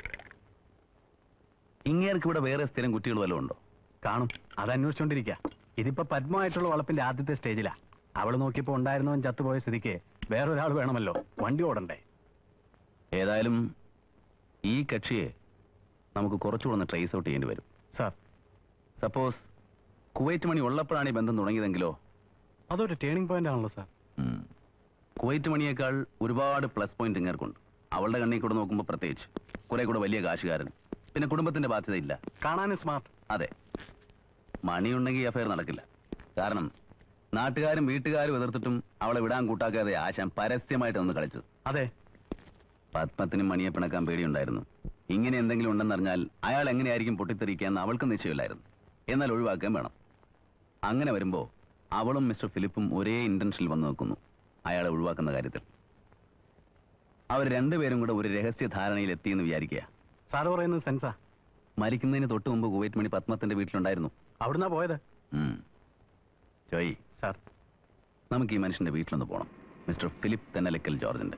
ഇങ്ങേർക്ക് ഇവിടെ വേറെ സ്ഥിരം കുറ്റികൾ വല്ലതും ഉണ്ടോ കാണും അത് അന്വേഷിച്ചോണ്ടിരിക്കുക ഇതിപ്പോ പത്മമായിട്ടുള്ള വളപ്പിന്റെ ആദ്യത്തെ സ്റ്റേജിലാ അവള് നോക്കിയപ്പോ ഉണ്ടായിരുന്നവൻ ചത്തുപോയ സ്ഥിതിക്ക് വേറൊരാൾ വേണമല്ലോ വണ്ടി ഓടണ്ടേ ഏതായാലും ഈ കക്ഷിയെ നമുക്ക് കുറച്ചുകൂടെ ഒന്ന് ട്രേസ് ഔട്ട് ചെയ്യേണ്ടി വരും സാർ സപ്പോസ് കുവൈറ്റ് മണി ഉള്ളപ്പോഴാണ് ഈ ബന്ധം തുടങ്ങിയതെങ്കിലോ അതൊരു ടേണിംഗ് പോയിന്റ് ആണല്ലോ സാർ ഉം. കുവൈറ്റ് മണിയേക്കാൾ ഒരുപാട് പ്ലസ് പോയിന്റ് ഇങ്ങേർക്കുണ്ട് അവളുടെ കണ്ണിൽ കൂടെ നോക്കുമ്പോൾ പ്രത്യേകിച്ച് കുറെ കൂടെ വലിയ കാശുകാരൻ പിന്നെ കുടുംബത്തിന്റെ ബാധ്യത ഇല്ല കാണാനും സ്മാർട്ട് അതെ മണി ഉണ്ടെങ്കിൽ അഫയർ നടക്കില്ല കാരണം നാട്ടുകാരും വീട്ടുകാരും എതിർത്തിട്ടും അവളെ വിടാൻ കൂട്ടാക്കാതെ ആശാൻ പരസ്യമായിട്ട് നിന്ന് കളിച്ചത് അതെ പത്മത്തിനും മണിയെ പിണക്കാൻ പേടിയുണ്ടായിരുന്നു ഇങ്ങനെ എന്തെങ്കിലും ഉണ്ടെന്നറിഞ്ഞാൽ അയാൾ എങ്ങനെയായിരിക്കും പൊട്ടിത്തെറിക്കാന്ന് അവൾക്ക് നിശ്ചയമില്ലായിരുന്നു എന്നാൽ ഒഴിവാക്കാൻ വേണം അങ്ങനെ വരുമ്പോ അവളും മിസ്റ്റർ ഫിലിപ്പും ഒരേ ഇന്റൻഷനിൽ വന്നു നിൽക്കുന്നു അയാളെ ഒഴിവാക്കുന്ന കാര്യത്തിൽ അവർ രണ്ടുപേരും കൂടെ ഒരു രഹസ്യ ധാരണയിൽ എത്തിയെന്ന് വിചാരിക്കുക സാറ് പറയുന്നത് സെൻസാ മരിക്കുന്നതിന് തൊട്ട് മുമ്പ് കുവൈറ്റ് മണി പത്മത്തിന്റെ വീട്ടിലുണ്ടായിരുന്നു അവിടുന്നാ പോയത് ഉം. ജോയ് സാർ നമുക്ക് ഈ മനുഷ്യന്റെ വീട്ടിലൊന്ന് പോകണം മിസ്റ്റർ ഫിലിപ്പ് തെന്നലക്കൽ ജോർജിന്റെ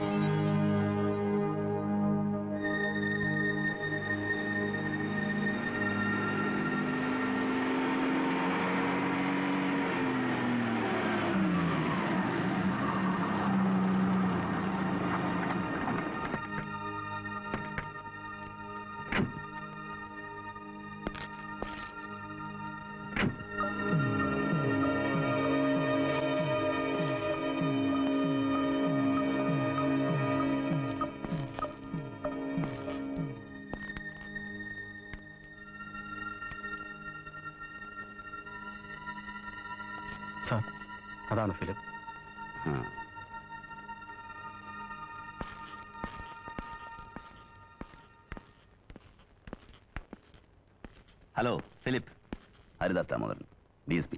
സാർ അതാണ് Philip hello Philip Haridas Damodaran D S P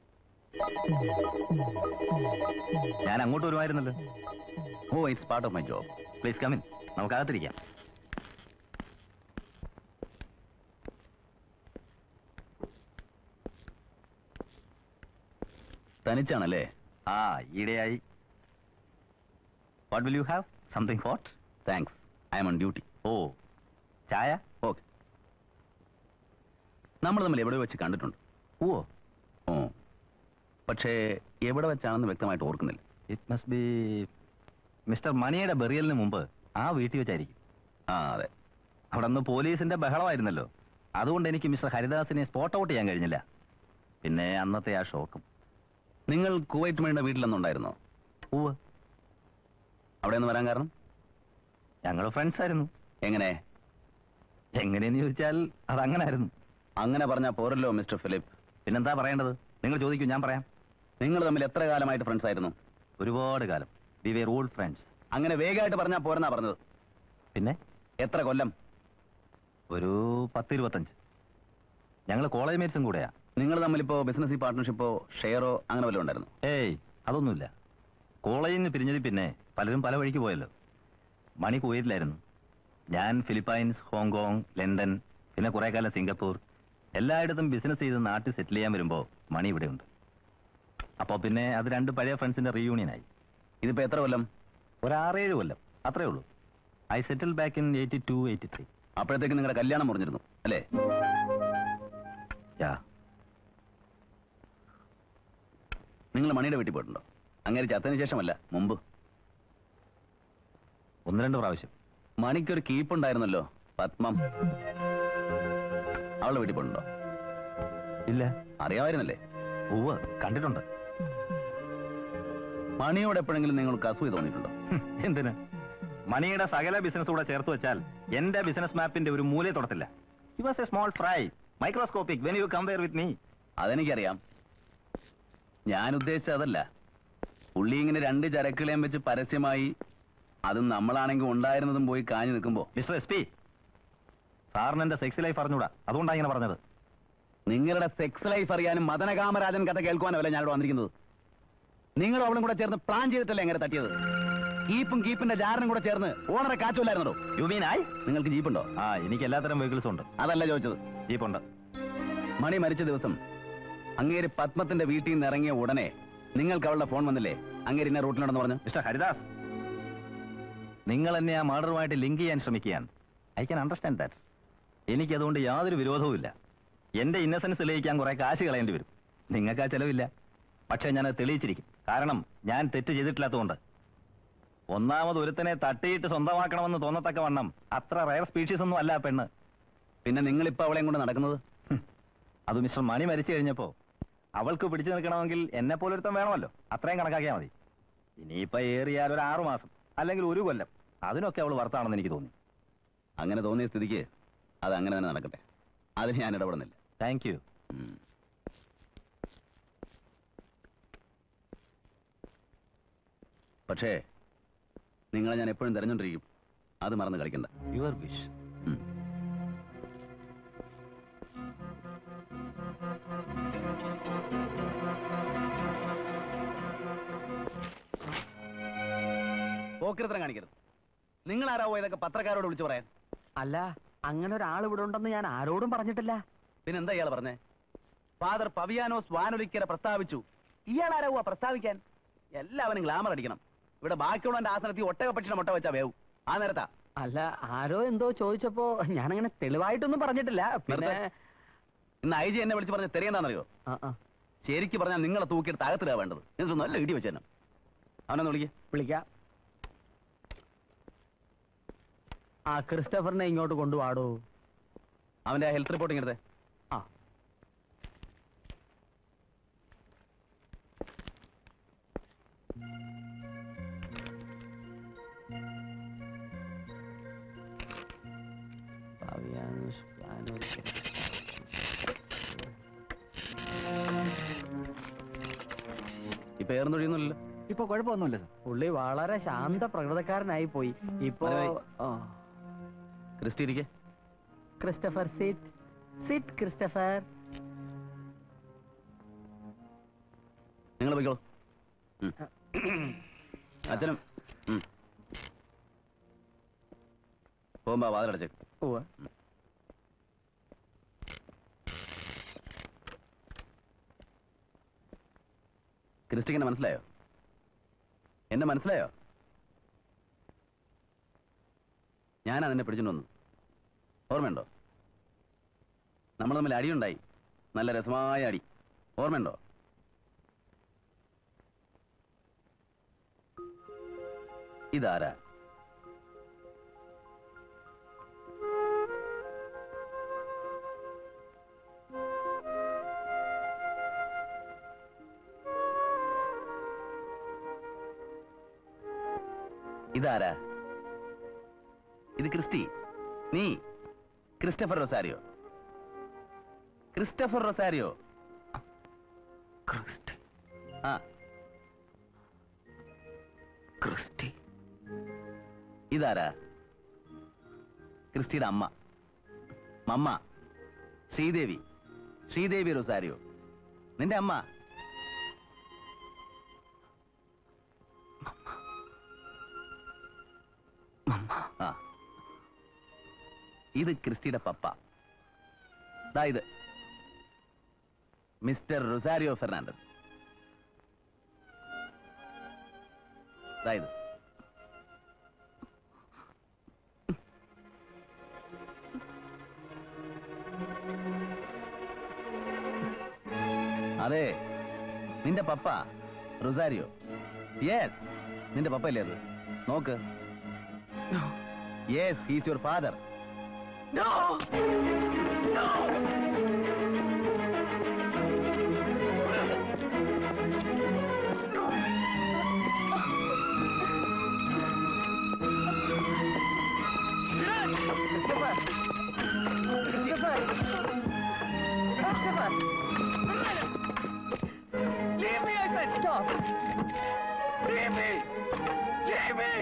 ഞാൻ അങ്ങോട്ട് വരുമായിരുന്നല്ലോ oh it's part of my job please come in നമുക്ക് അകത്തിരിക്കാം തനിച്ചാണല്ലേ ആ ഈയിടെയായി what will you have something hot thanks I am on duty oh ചായ ഓക്കെ നമ്മൾ തമ്മിൽ എവിടെ വെച്ച് കണ്ടിട്ടുണ്ട് ഓ ഓ പക്ഷേ എവിടെ വെച്ചാണെന്ന് വ്യക്തമായിട്ട് ഓർക്കുന്നില്ല ഇറ്റ് മസ്റ്റ് ബി മിസ്റ്റർ മണിയുടെ ബെറിയലിന് മുമ്പ് ആ വീട്ടിൽ വെച്ചായിരിക്കും ആ അതെ അവിടെ അന്ന് പോലീസിന്റെ ബഹളമായിരുന്നല്ലോ അതുകൊണ്ട് എനിക്ക് മിസ്റ്റർ ഹരിദാസിനെ സ്പോട്ട് ഔട്ട് ചെയ്യാൻ കഴിഞ്ഞില്ല പിന്നെ അന്നത്തെ ആ ഷോക്കും നിങ്ങൾ കുവൈറ്റ് മണിയുടെ വീട്ടിലൊന്നുണ്ടായിരുന്നോ പൂവ് അവിടെ നിന്ന് വരാൻ കാരണം ഞങ്ങൾ ഫ്രണ്ട്സ് ആയിരുന്നു എങ്ങനെ എങ്ങനെയെന്ന് ചോദിച്ചാൽ അതങ്ങനെ ആയിരുന്നു അങ്ങനെ പറഞ്ഞാൽ പോരല്ലോ മിസ്റ്റർ ഫിലിപ്പ് പിന്നെന്താ പറയേണ്ടത് നിങ്ങൾ ചോദിക്കൂ ഞാൻ പറയാം നിങ്ങൾ തമ്മിൽ എത്ര കാലമായിട്ട് ഫ്രണ്ട്സ് ആയിരുന്നു ഒരുപാട് കാലം വി വെയർ ഓൾഡ് ഫ്രണ്ട്സ് അങ്ങനെ വേഗമായിട്ട് പറഞ്ഞാൽ പോരെന്നാ പറഞ്ഞത് പിന്നെ എത്ര കൊല്ലം ഒരു പത്ത് ഇരുപത്തഞ്ച് ഞങ്ങൾ കോളേജ് മേറ്റ്സും കൂടെയാ നിങ്ങൾ തമ്മിലിപ്പോ ബിസിനസ് പാർട്ട്ണർഷിപ്പോ ഷെയറോ അങ്ങനെ വല്ലതും ഉണ്ടായിരുന്നു ഏയ് അതൊന്നുമില്ല കോളേജിൽ നിന്ന് പിരിഞ്ഞതിൽ പിന്നെ പലരും പല വഴിക്ക് പോയല്ലോ മണി കുവൈറ്റിലായിരുന്നു ഞാൻ ഫിലിപ്പൈൻസ് ഹോങ്കോങ് ലണ്ടൻ പിന്നെ കുറെ കാലം സിംഗപ്പൂർ എല്ലായിടത്തും ബിസിനസ് ചെയ്ത് നാട്ടിൽ സെറ്റിൽ ചെയ്യാൻ വരുമ്പോൾ മണി ഇവിടെയുണ്ട് അപ്പോൾ പിന്നെ അത് രണ്ട് പഴയ ഫ്രണ്ട്സിന്റെ റീയൂണിയനായി ഇതിപ്പോ എത്ര കൊല്ലം ഒരു ആറേഴ് കൊല്ലം അത്രേ ഉള്ളൂ I settle back in eighty two eighty three അപ്പോഴത്തേക്ക് നിങ്ങളുടെ കല്യാണം മുറിഞ്ഞിരുന്നു അല്ലേ യാ നിങ്ങൾ മണിയുടെ വീട്ടിൽ പോയിട്ടുണ്ടോ അങ്ങനെ ചത്തതിന് ശേഷമല്ല മുമ്പ് ഒന്ന് രണ്ട് പ്രാവശ്യം മണിക്കൊരു കീപ്പുണ്ടായിരുന്നല്ലോ പത്മം അവളുടെ വീട്ടിൽ പോയിട്ടുണ്ടോ ഇല്ല അറിയാമായിരുന്നല്ലേ ഉവ്വ് കണ്ടിട്ടുണ്ട് മണിയോട് എപ്പോഴെങ്കിലും നിങ്ങൾക്ക് അസൂയ തോന്നിയിട്ടുണ്ടോ എന്തിന് മണിയുടെ സകല ബിസിനസ് കൂടെ ചേർത്ത് വെച്ചാൽ എന്റെ ബിസിനസ് മാപ്പിന്റെ ഒരു മൂലയെ തൊടത്തില്ല he was a small fry microscopic when you compare with me അതെനിക്കറിയാം ഞാൻ ഉദ്ദേശിച്ചത് അതല്ല പുള്ളി ഇങ്ങനെ രണ്ട് ചരക്കുകളെയും വെച്ച് പരസ്യമായി അതും നമ്മളാണെങ്കിൽ ഉണ്ടായിരുന്നതും പോയി കാഞ്ഞു നിൽക്കുമ്പോ മിസ്റ്റർ എസ് പി സാറിന് എന്റെ സെക്സ് ലൈഫ് അറിഞ്ഞൂടാ അതുകൊണ്ടാണ് ഇങ്ങനെ പറഞ്ഞത് നിങ്ങളുടെ സെക്സ് ലൈഫ് അറിയാനും മദനകാമരാജൻ കഥ കേൾക്കുവാനല്ല ഞാനിവിടെ വന്നിരിക്കുന്നത് നിങ്ങളും അവളും കൂടെ ചേർന്ന് പ്ലാൻ ചെയ്തിട്ടല്ലേ എങ്ങനെ തട്ടിയത് കീപ്പും കീപ്പിന്റെ ജാറിനും കൂടെ ചേർന്ന് ഓണറെ കാച്ചുമില്ലായിരുന്നോ യു മീൻ ഐ നിങ്ങൾക്ക് ജീപ്പുണ്ടോ ആ എനിക്ക് എല്ലാത്തരം വെഹിക്കിൾസും ഉണ്ട് അതല്ല ചോദിച്ചത് ജീപ്പുണ്ട് മണി മരിച്ച ദിവസം അങ്ങേര് പത്മത്തിന്റെ വീട്ടിൽ നിന്ന് ഇറങ്ങിയ ഉടനെ നിങ്ങൾക്ക് അവളുടെ ഫോൺ വന്നില്ലേ അങ്ങേര് ഇന്ന റൂട്ടിലുണ്ടെന്ന് പറഞ്ഞു മിസ്റ്റർ ഹരിദാസ് നിങ്ങൾ എന്നെ ആ മർഡറുമായിട്ട് ലിങ്ക് ചെയ്യാൻ ശ്രമിക്കുകയാണ് ഐ ക്യാൻ അണ്ടർസ്റ്റാൻഡ് ദാറ്റ് എനിക്ക് അതുകൊണ്ട് യാതൊരു വിരോധവുമില്ല എന്റെ ഇന്നസെൻസ് തെളിയിക്കാൻ കുറെ കാശ് കളയേണ്ടി വരും നിങ്ങൾക്ക് ആ ചെലവില്ല പക്ഷേ ഞാൻ അത് തെളിയിച്ചിരിക്കും കാരണം ഞാൻ തെറ്റ് ചെയ്തിട്ടില്ലാത്തതുകൊണ്ട് ഒന്നാമത് ഒരുത്തനെ തട്ടിയിട്ട് സ്വന്തമാക്കണമെന്ന് തോന്നത്തക്ക വണ്ണം അത്ര റയർ സ്പീഷീസ് ഒന്നും അല്ല ആ പെണ്ണ് പിന്നെ നിങ്ങൾ ഇപ്പൊ അവളെയും കൊണ്ട് നടക്കുന്നത് അത് മിസ്റ്റർ മണി മരിച്ചു കഴിഞ്ഞപ്പോ അവൾക്ക് പിടിച്ചു നിൽക്കണമെങ്കിൽ എന്നെ പോലെ ഒരുത്തം വേണമല്ലോ അത്രയും കണക്കാക്കിയാൽ മതി ഇനിയിപ്പോ ഏറിയാൽ ഒരു ആറു മാസം അല്ലെങ്കിൽ ഒരു കൊല്ലം അതിനൊക്കെ അവൾ വർത്താണെന്ന് എനിക്ക് തോന്നി അങ്ങനെ തോന്നിയ സ്ഥിതിക്ക് അത് അങ്ങനെ തന്നെ നടക്കട്ടെ അതിന് ഞാൻ ഇടപെടുന്നില്ല താങ്ക് യു ഉം. പക്ഷേ നിങ്ങളെ ഞാൻ എപ്പോഴും തെരഞ്ഞോണ്ടിരിക്കും അത് മറന്ന് കളിക്കണ്ട യുവർ വിഷ് ഉം. പോക്കിരത്തരം കാണിക്കരുത് നിങ്ങൾ ആരാവോ ഇതൊക്കെ പത്രക്കാരോട് വിളിച്ചു പറയാൻ അല്ല അങ്ങനെ ഒരാൾ ഇവിടെ ഉണ്ടെന്ന് ഞാൻ ആരോടും പറഞ്ഞിട്ടില്ല പിന്നെന്താ ഇയാൾ പറഞ്ഞേ ഫാദർ പവിയാനോസ് വാനൊലിക്കര പ്രസ്താവിച്ചു ഇയാൾ ആരാവുക പ്രസ്താവിക്കാൻ എല്ലാവരും ഗ്ലാമർ അടിക്കണം ഇവിടെ ബാക്കിയുള്ളവന്റെ ആസനത്തിൽ ഒട്ടകപക്ഷിയുടെ മുട്ട വെച്ചാ വേവും ആ നേരത്താ അല്ല ആരോ എന്തോ ചോദിച്ചപ്പോ ഞാനങ്ങനെ തെളിവായിട്ടൊന്നും പറഞ്ഞിട്ടില്ല പിന്നെ നിർത്ത്. ഇന്ന് ഐ ജി എന്നെ വിളിച്ച് പറഞ്ഞ തെരയെന്താണെന്നറിയോ ആ, ആ, ശരിക്ക് പറഞ്ഞാൽ നിങ്ങളെ തൂക്കിയെടുത്ത് അകത്തിടാ വേണ്ടത് എന്നിട്ട് നല്ല ഇടി വെച്ചു തന്നെ അവനൊന്ന് വിളിക്കേ വിളിക്കാം ആ ക്രിസ്റ്റഫറിനെ ഇങ്ങോട്ട് കൊണ്ടുപോടൂ അവന്റെ ഹെൽത്ത് റിപ്പോർട്ട് ഇങ്ങനത്തെ ആ പവിയാനുസ് വാനോലിക്കര. ഇപ്പൊ ഏർന്നൊഴിയൊന്നുമില്ലല്ലോ ഇപ്പൊ കുഴപ്പമൊന്നുമില്ല സർ പുള്ളി വളരെ ശാന്ത പ്രകൃതക്കാരനായി പോയി ഇപ്പോ മതി, ആ, ക്രിസ്റ്റി ഇരിക്കേ ക്രിസ്റ്റഫർ സീറ്റ് സിറ്റ് ക്രിസ്റ്റഫർ നിങ്ങൾ പോയിക്കോളൂ ഉം. അച്ഛനും ഉം. പോകുമ്പോ വാതിലടച്ചേക്ക് ഉവ്വ്. ക്രിസ്റ്റിക്ക് എന്നെ മനസ്സിലായോ എന്നെ മനസ്സിലായോ ഞാൻ അതിനെ പിടിച്ചിട്ട് വന്നു ഓർമ്മയുണ്ടോ നമ്മൾ തമ്മിൽ അടിയുണ്ടായി നല്ല രസമായ അടി ഓർമ്മയുണ്ടോ ഇതാരാ ഇതാരാ ഇത് ക്രിസ്റ്റി നീ ക്രിസ്റ്റഫർ റൊസാരിയോ ക്രിസ്റ്റഫർ റൊസാരിയോ ആ ക്രിസ്റ്റി ഇതാരാ ക്രിസ്റ്റിയുടെ അമ്മ മമ്മ ശ്രീദേവി ശ്രീദേവി റൊസാരിയോ നിന്റെ അമ്മ ആ ഇത് ക്രിസ്റ്റിയുടെ പപ്പ ദാ ഇത് മിസ്റ്റർ റൊസാരിയോ ഫെർണാണ്ടസ് ദാ ഇത് അതെ നിന്റെ പപ്പ റൊസാരിയോ യെസ് നിന്റെ പപ്പ അല്ലേ അത് നോക്ക് yes he's your father Christopher Christopher Christopher Leave me, I said! Stop! Leave me! Leave me!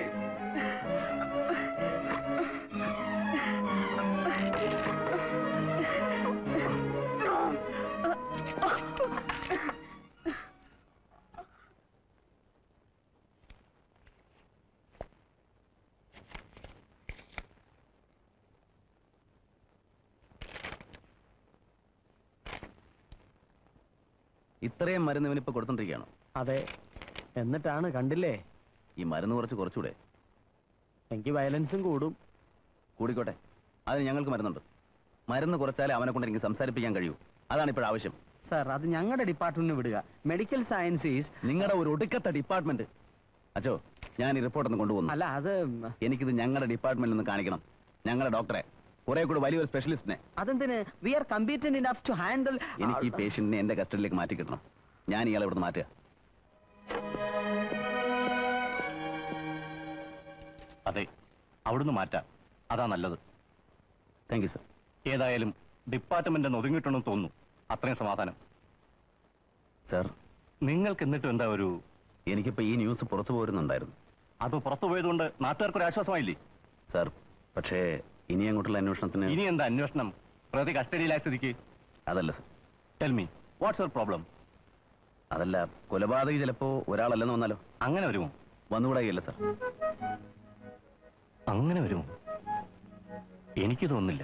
ഇത്രയും മരുന്ന് ഇവനിപ്പോ കൊടുത്തോണ്ടിരിക്കുകയാണോ അതെ എന്നിട്ടാണ് കണ്ടില്ലേ ഈ മരുന്ന് കുറച്ച് കുറച്ചുകൂടെ എനിക്ക് വയലൻസും കൂടും കൂടിക്കോട്ടെ അതിന് ഞങ്ങൾക്ക് മരുന്നുണ്ട് മരുന്ന് കുറച്ചാലേ അവനെ കൊണ്ട് എനിക്ക് സംസാരിപ്പിക്കാൻ കഴിയൂ അതാണ് ഇപ്പോൾ ആവശ്യം സാർ അത് ഞങ്ങളുടെ ഡിപ്പാർട്ട്മെന്റിന് വിടുക മെഡിക്കൽ സയൻസ് ഈസ് നിങ്ങളുടെ ഒരു ഒടുക്കത്തെ ഡിപ്പാർട്ട്മെന്റ് അച്ചോ ഞാൻ ഈ റിപ്പോർട്ട് ഒന്ന് കൊണ്ടുപോകുന്നു അല്ല അത് എനിക്കിത് ഞങ്ങളുടെ ഡിപ്പാർട്ട്മെന്റിൽ നിന്ന് കാണിക്കണം ഞങ്ങളുടെ ഡോക്ടറെ കുറെ കൂടി വലിയൊരു സ്പെഷ്യലിസ്റ്റിനെ അതെന്തിന് we are competent enough to handle എനിക്ക് ഈ പേഷ്യന്റിനെ എന്റെ കസ്റ്റഡിയിലേക്ക് മാറ്റി കിട്ടണം ഞാൻ ഇയാളെ ഇവിടുന്ന് മാറ്റുക അതെ അവിടുന്ന് മാറ്റാം അതാ നല്ലത് താങ്ക് യു സർ ഏതായാലും ഡിപ്പാർട്ട്മെന്റ് ഒന്ന് ഒതുങ്ങിയിട്ടുണ്ടെന്ന് തോന്നുന്നു അത്രയും സമാധാനം സർ നിങ്ങൾക്ക് എന്നിട്ടും എന്താ ഒരു എനിക്കിപ്പോ ഈ ന്യൂസ് പുറത്തു പോരുന്നുണ്ടായിരുന്നു അത് പുറത്തു പോയതുകൊണ്ട് നാട്ടുകാർക്കൊരു ആശ്വാസമായില്ലേ സർ പക്ഷേ ഇനി അങ്ങോട്ടുള്ള അന്വേഷണത്തിന് ഇനി എന്താ അന്വേഷണം പ്രതി കസ്റ്റഡിയിലായ സ്ഥിതിക്ക് അതല്ല sir tell me what's your problem അതല്ല കൊലപാതകി ചിലപ്പോ ഒരാളല്ലെന്ന് വന്നാലോ അങ്ങനെ വരുമോ വന്നുകൂടായില്ല സർ അങ്ങനെ വരുമോ എനിക്ക് തോന്നുന്നില്ല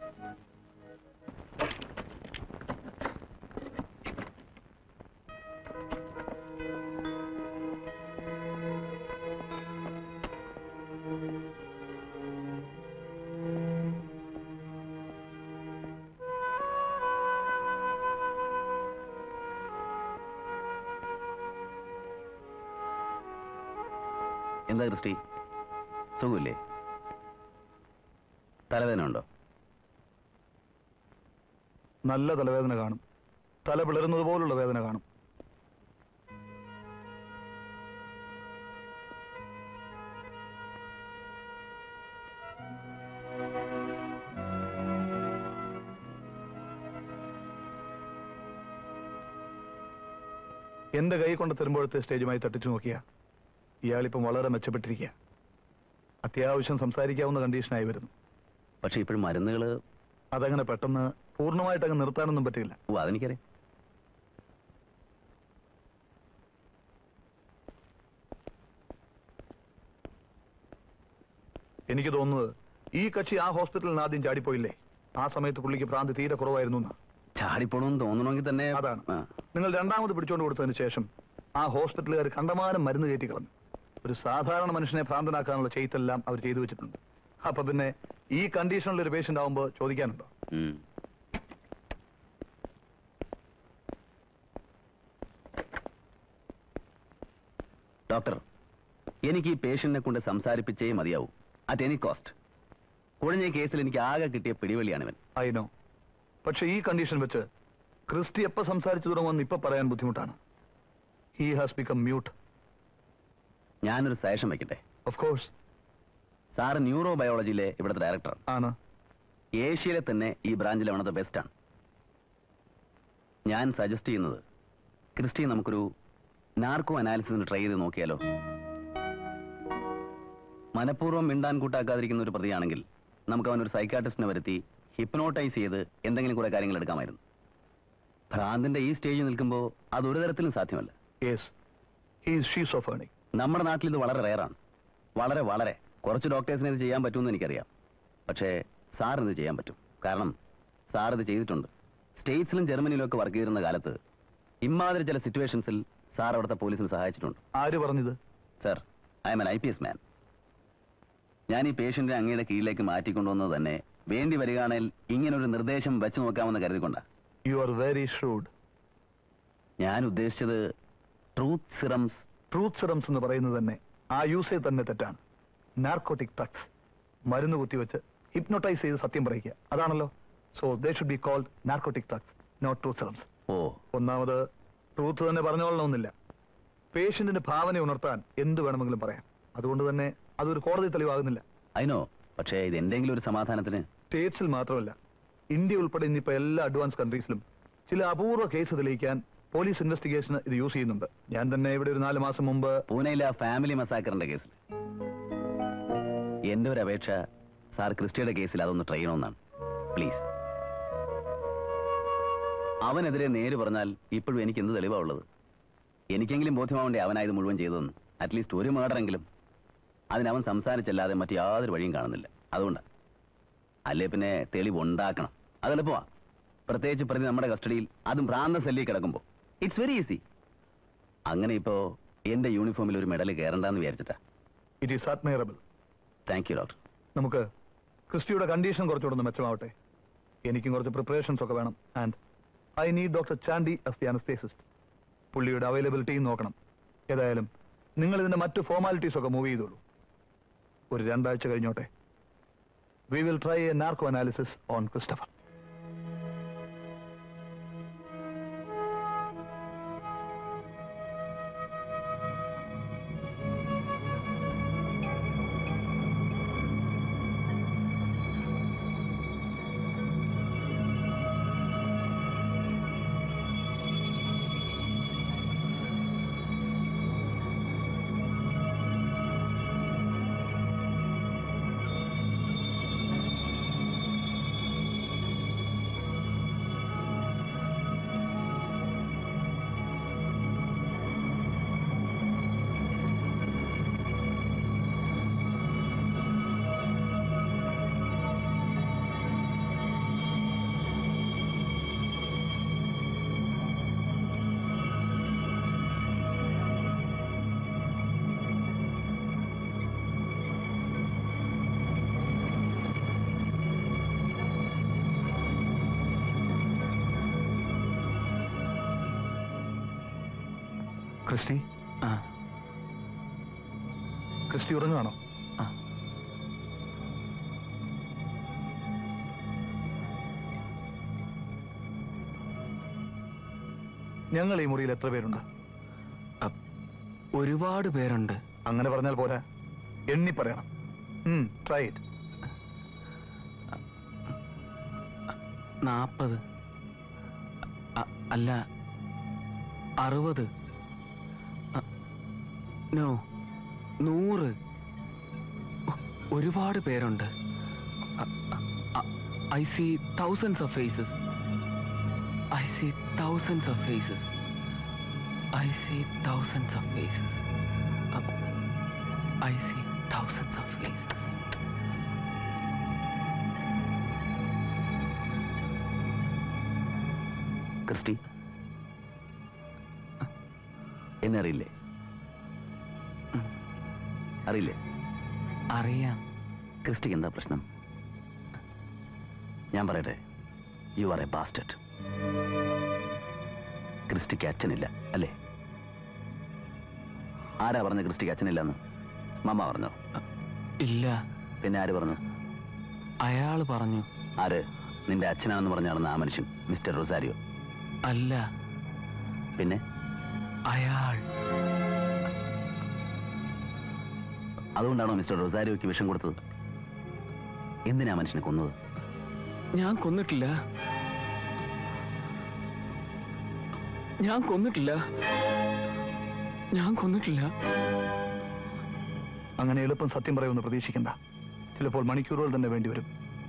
എന്താ ക്രിസ്റ്റി സുഖമില്ലേ തലവേദന ഉണ്ടോ നല്ല തലവേദന കാണും തല പിളരുന്നത് പോലുള്ള വേദന കാണും എന്റെ കൈ കൊണ്ട് തരുമ്പോഴത്തെ സ്റ്റേജുമായി തട്ടിച്ചു നോക്കിയ ഇയാളിപ്പം വളരെ മെച്ചപ്പെട്ടിരിക്കുക അത്യാവശ്യം സംസാരിക്കാവുന്ന കണ്ടീഷനായി വരുന്നു പക്ഷെ ഇപ്പോഴും മരുന്നുകൾ അതങ്ങനെ പെട്ടെന്ന് പൂർണ്ണമായിട്ട് അങ്ങ് നിർത്താനൊന്നും പറ്റില്ല ഓ അതെനിക്കറിയാം എനിക്ക് തോന്നുന്നത് ഈ കക്ഷി ആ ഹോസ്പിറ്റലിൽ ആദ്യം ചാടിപ്പോയില്ലേ ആ സമയത്ത് പുള്ളിക്ക് ഭ്രാന്തി തീരെ കുറവായിരുന്നു എന്നാ. ചാടിപ്പോണെന്ന് തോന്നണമെങ്കിൽ തന്നെ അതാണ് ആ. നിങ്ങൾ രണ്ടാമത് പിടിച്ചോണ്ട് കൊടുത്തതിന് ശേഷം ആ ഹോസ്പിറ്റലുകാർ കണ്ടമാനം മരുന്ന് കയറ്റി കളഞ്ഞു ഒരു സാധാരണ മനുഷ്യനെ ഭ്രാന്തനാക്കാനുള്ള ചെയ്തെല്ലാം അവർ ചെയ്തു വെച്ചിട്ടുണ്ട് അപ്പൊ പിന്നെ ഈ കണ്ടീഷനിൽ ഒരു പേഷ്യന്റ് ആവുമ്പോൾ ചോദിക്കാനുണ്ടോ ഉം. ഡോക്ടർ എനിക്ക് ഈ പേഷ്യന്റിനെ കൊണ്ട് സംസാരിപ്പിച്ചേ മതിയാവൂ അറ്റ് എനി കോസ്റ്റ് കുഴഞ്ഞ കേസിൽ എനിക്ക് ആകെ കിട്ടിയ പിടിവലിയാണിവൻ അയിനോ പക്ഷെ ഈ കണ്ടീഷൻ വെച്ച് ക്രിസ്റ്റി എപ്പോ സംസാരിച്ചു തുടങ്ങുമെന്ന് ഇപ്പൊ പറയാൻ ബുദ്ധിമുട്ടാണ് ഹി ഹാസ് ബിക്കം മ്യൂട്ട് ഞാനൊരു സജഷൻ വെക്കട്ടെ ഓഫ് കോഴ്സ് സാറ് ന്യൂറോ ബയോളജിയിലെ ഇവിടുത്തെ ഡയറക്ടർ ആണ് ഏഷ്യയിലെ തന്നെ ഈ ബ്രാഞ്ചിലെ വൺ ഓഫ് ദ ബെസ്റ്റ് ആണ് ഞാൻ സജസ്റ്റ് ചെയ്യുന്നത് ക്രിസ്റ്റി നമുക്കൊരു നാർക്കോ അനാലിസിന് ട്രൈ ചെയ്ത് നോക്കിയാലോ മനഃപൂർവ്വം മിണ്ടാൻ കൂട്ടാക്കാതിരിക്കുന്ന ഒരു പ്രതിയാണെങ്കിൽ നമുക്ക് അവനൊരു സൈക്കാട്രിസ്റ്റിനെ വരുത്തി ഹിപ്നോട്ടൈസ് ചെയ്ത് എന്തെങ്കിലും കുറെ കാര്യങ്ങൾ എടുക്കാമായിരുന്നു ഭ്രാന്തിന്റെ ഈ സ്റ്റേജിൽ നിൽക്കുമ്പോൾ അത് ഒരു തരത്തിലും സാധ്യമല്ല യെസ് ഹീസ് ഷീസോഫേണിക് നമ്മുടെ നാട്ടിൽ ഇത് വളരെ റെയറാണ് വളരെ വളരെ കുറച്ച് ഡോക്ടേഴ്സിന് ഇത് ചെയ്യാൻ പറ്റുമെന്ന് എനിക്കറിയാം പക്ഷേ സാറിന് ഇത് ചെയ്യാൻ പറ്റും കാരണം സാർ ഇത് ചെയ്തിട്ടുണ്ട് സ്റ്റേറ്റ്സിലും ജർമ്മനിയിലും ഒക്കെ വർക്ക് ചെയ്തിരുന്ന കാലത്ത് ഇമാതിരി ചില സിറ്റുവേഷൻസിൽ സാർ അവിടുത്തെ പോലീസിന് സഹായിച്ചിട്ടുണ്ട് ആര് പറഞ്ഞത് sir I am N I P S man ഞാൻ ഈ പേഷ്യന്റിനെ അങ്ങയുടെ കീഴിലേക്ക് മാറ്റിക്കൊണ്ടുവന്നത് തന്നെ വേണ്ടി വരികയാണെങ്കിൽ ഇങ്ങനൊരു നിർദ്ദേശം വെച്ച് നോക്കാമെന്ന് കരുതിക്കൊണ്ട യു ആർ വെരി ഷ്രൂഡ് ഞാൻ ഉദ്ദേശിച്ചത് ട്രൂത്ത് സിറംസ് ട്രൂത്ത് സിറംസ് എന്ന് പറയുന്നത് തന്നെ ആ യൂസേ തന്നെ തെറ്റാണ് നാർക്കോട്ടിക് ഡ്രഗ്സ് മരുന്ന് കുത്തിവെച്ച് ഹിപ്നോട്ടൈസ് ചെയ്ത് സത്യം പറയിക്കുക അതാണല്ലോ so they should be called narcotic drugs not truth serums oh ഒന്നാമത് ട്രൂത്ത് തന്നെ പറഞ്ഞോളണമെന്നില്ല പേഷ്യന്റിന്റെ ഭാവന ഉണർത്താൻ എന്ത് വേണമെങ്കിലും പറയാം അതുകൊണ്ട് തന്നെ അതൊരു കോടതി തെളിവാകുന്നില്ല അതിനോ പക്ഷേ ഇത് എന്തെങ്കിലും ഒരു സമാധാനത്തിന് സ്റ്റേറ്റ്സിൽ മാത്രമല്ല ഇന്ത്യ ഉൾപ്പെടെ ഇന്നിപ്പോ എല്ലാ അഡ്വാൻസ് കൺട്രീസിലും ചില അപൂർവ കേസ് തെളിയിക്കാൻ പോലീസ് ഇൻവെസ്റ്റിഗേഷന് ഇത് യൂസ് ചെയ്യുന്നുണ്ട് ഞാൻ തന്നെ ഇവിടെ ഒരു നാല് മാസം മുമ്പ് പൂനെയിലെ ആ ഫാമിലി മസാക്കറിന്റെ കേസിൽ എന്റെ ഒരു അപേക്ഷ സാർ ക്രിസ്റ്റിയുടെ കേസിൽ അതൊന്ന് ട്രൈ ചെയ്യണമെന്നാണ് പ്ലീസ് അവനെതിരെ നേര് പറഞ്ഞാൽ ഇപ്പോഴും എനിക്ക് എന്ത് തെളിവാ ഉള്ളത് എനിക്കെങ്കിലും ബോധ്യമാവേണ്ടേ അവനായത് മുഴുവൻ ചെയ്തതെന്ന് അറ്റ്ലീസ്റ്റ് ഒരു മേഡറെങ്കിലും അതിനവൻ സംസാരിച്ചല്ലാതെ മറ്റു യാതൊരു വഴിയും കാണുന്നില്ല അതുകൊണ്ടാണ് അല്ലേ പിന്നെ തെളിവ് ഉണ്ടാക്കണം അതെളുപ്പമാ പ്രത്യേകിച്ച് പ്രതി നമ്മുടെ കസ്റ്റഡിയിൽ അതും ഭ്രാന്ത സെല്ലിൽ കിടക്കുമ്പോൾ ഇറ്റ്സ് വെരി ഈസി അങ്ങനെ ഇപ്പോ എന്റെ യൂണിഫോമിൽ ഒരു മെഡൽ കയറണ്ടെന്ന് വിചാരിച്ചിട്ടാ it is admirable thank you doctor നമുക്ക് ക്രിസ്റ്റിയുടെ കണ്ടീഷൻ കുറച്ചുകൂടെ ഒന്ന് മെച്ചമാവട്ടെ എനിക്കും കുറച്ച് പ്രിപ്പറേഷൻസ് ഒക്കെ വേണം and I need doctor Chandy as the anaesthetist പുള്ളിയുടെ അവൈലബിലിറ്റിയും നോക്കണം ഏതായാലും നിങ്ങൾ ഇതിന്റെ മറ്റു ഫോർമാലിറ്റീസ് ഒക്കെ മൂവ് ചെയ്തോളൂ ഒരു രണ്ടാഴ്ച കഴിഞ്ഞോട്ടെ we will try a narco analysis on Christopher Christy Christy ഉറങ്ങുകയാണോ ഞങ്ങൾ ഈ മുറിയിൽ എത്ര പേരുണ്ട് ഒരുപാട് പേരുണ്ട് അങ്ങനെ പറഞ്ഞാൽ പോരാ എണ്ണി പറയണം ട്രൈ ഇറ്റ് നാൽപ്പത് അല്ല അറുപത് അ- നോ നൂറ് ഒ- ഒരുപാട് പേരുണ്ട് I see thousands of faces see thousands of faces. I see thousands of faces. Uh, I see thousands of faces. Christy എന്നെ അറിയില്ലേ അറിയില്ലേ അറിയാം ക്രിസ്റ്റിക്ക് എന്താ പ്രശ്നം ഞാൻ പറയട്ടെ യു ആർ എ ബാസ്റ്റഡ് ക്രിസ്റ്റിക്ക് അച്ഛനില്ല അല്ലേ ആരാ പറഞ്ഞ ക്രിസ്റ്റിക്ക് അച്ഛനില്ലെന്ന് മമ്മ പറഞ്ഞോ ഇല്ല പിന്നെ ആര് പറഞ്ഞു അയാൾ പറഞ്ഞു ആര് നിന്റെ അച്ഛനാണെന്ന് പറഞ്ഞാണെന്ന് ആ മനുഷ്യൻ മിസ്റ്റർ റൊസാരിയോ അല്ല പിന്നെ അയാൾ അതുകൊണ്ടാണോ മിസ്റ്റർ റൊസാരിയോയ്ക്ക് വിഷം കൊടുത്തത് എന്തിനാ മനുഷ്യനെ കൊന്നത് ഞാൻ കൊന്നിട്ടില്ല ഞാൻ കൊന്നിട്ടില്ല ഞാൻ കൊന്നിട്ടില്ല അങ്ങനെ എളുപ്പം സത്യം പറയുമെന്ന് പ്രതീക്ഷിക്കണ്ട ചിലപ്പോൾ മണിക്കൂറുകൾ തന്നെ വേണ്ടിവരും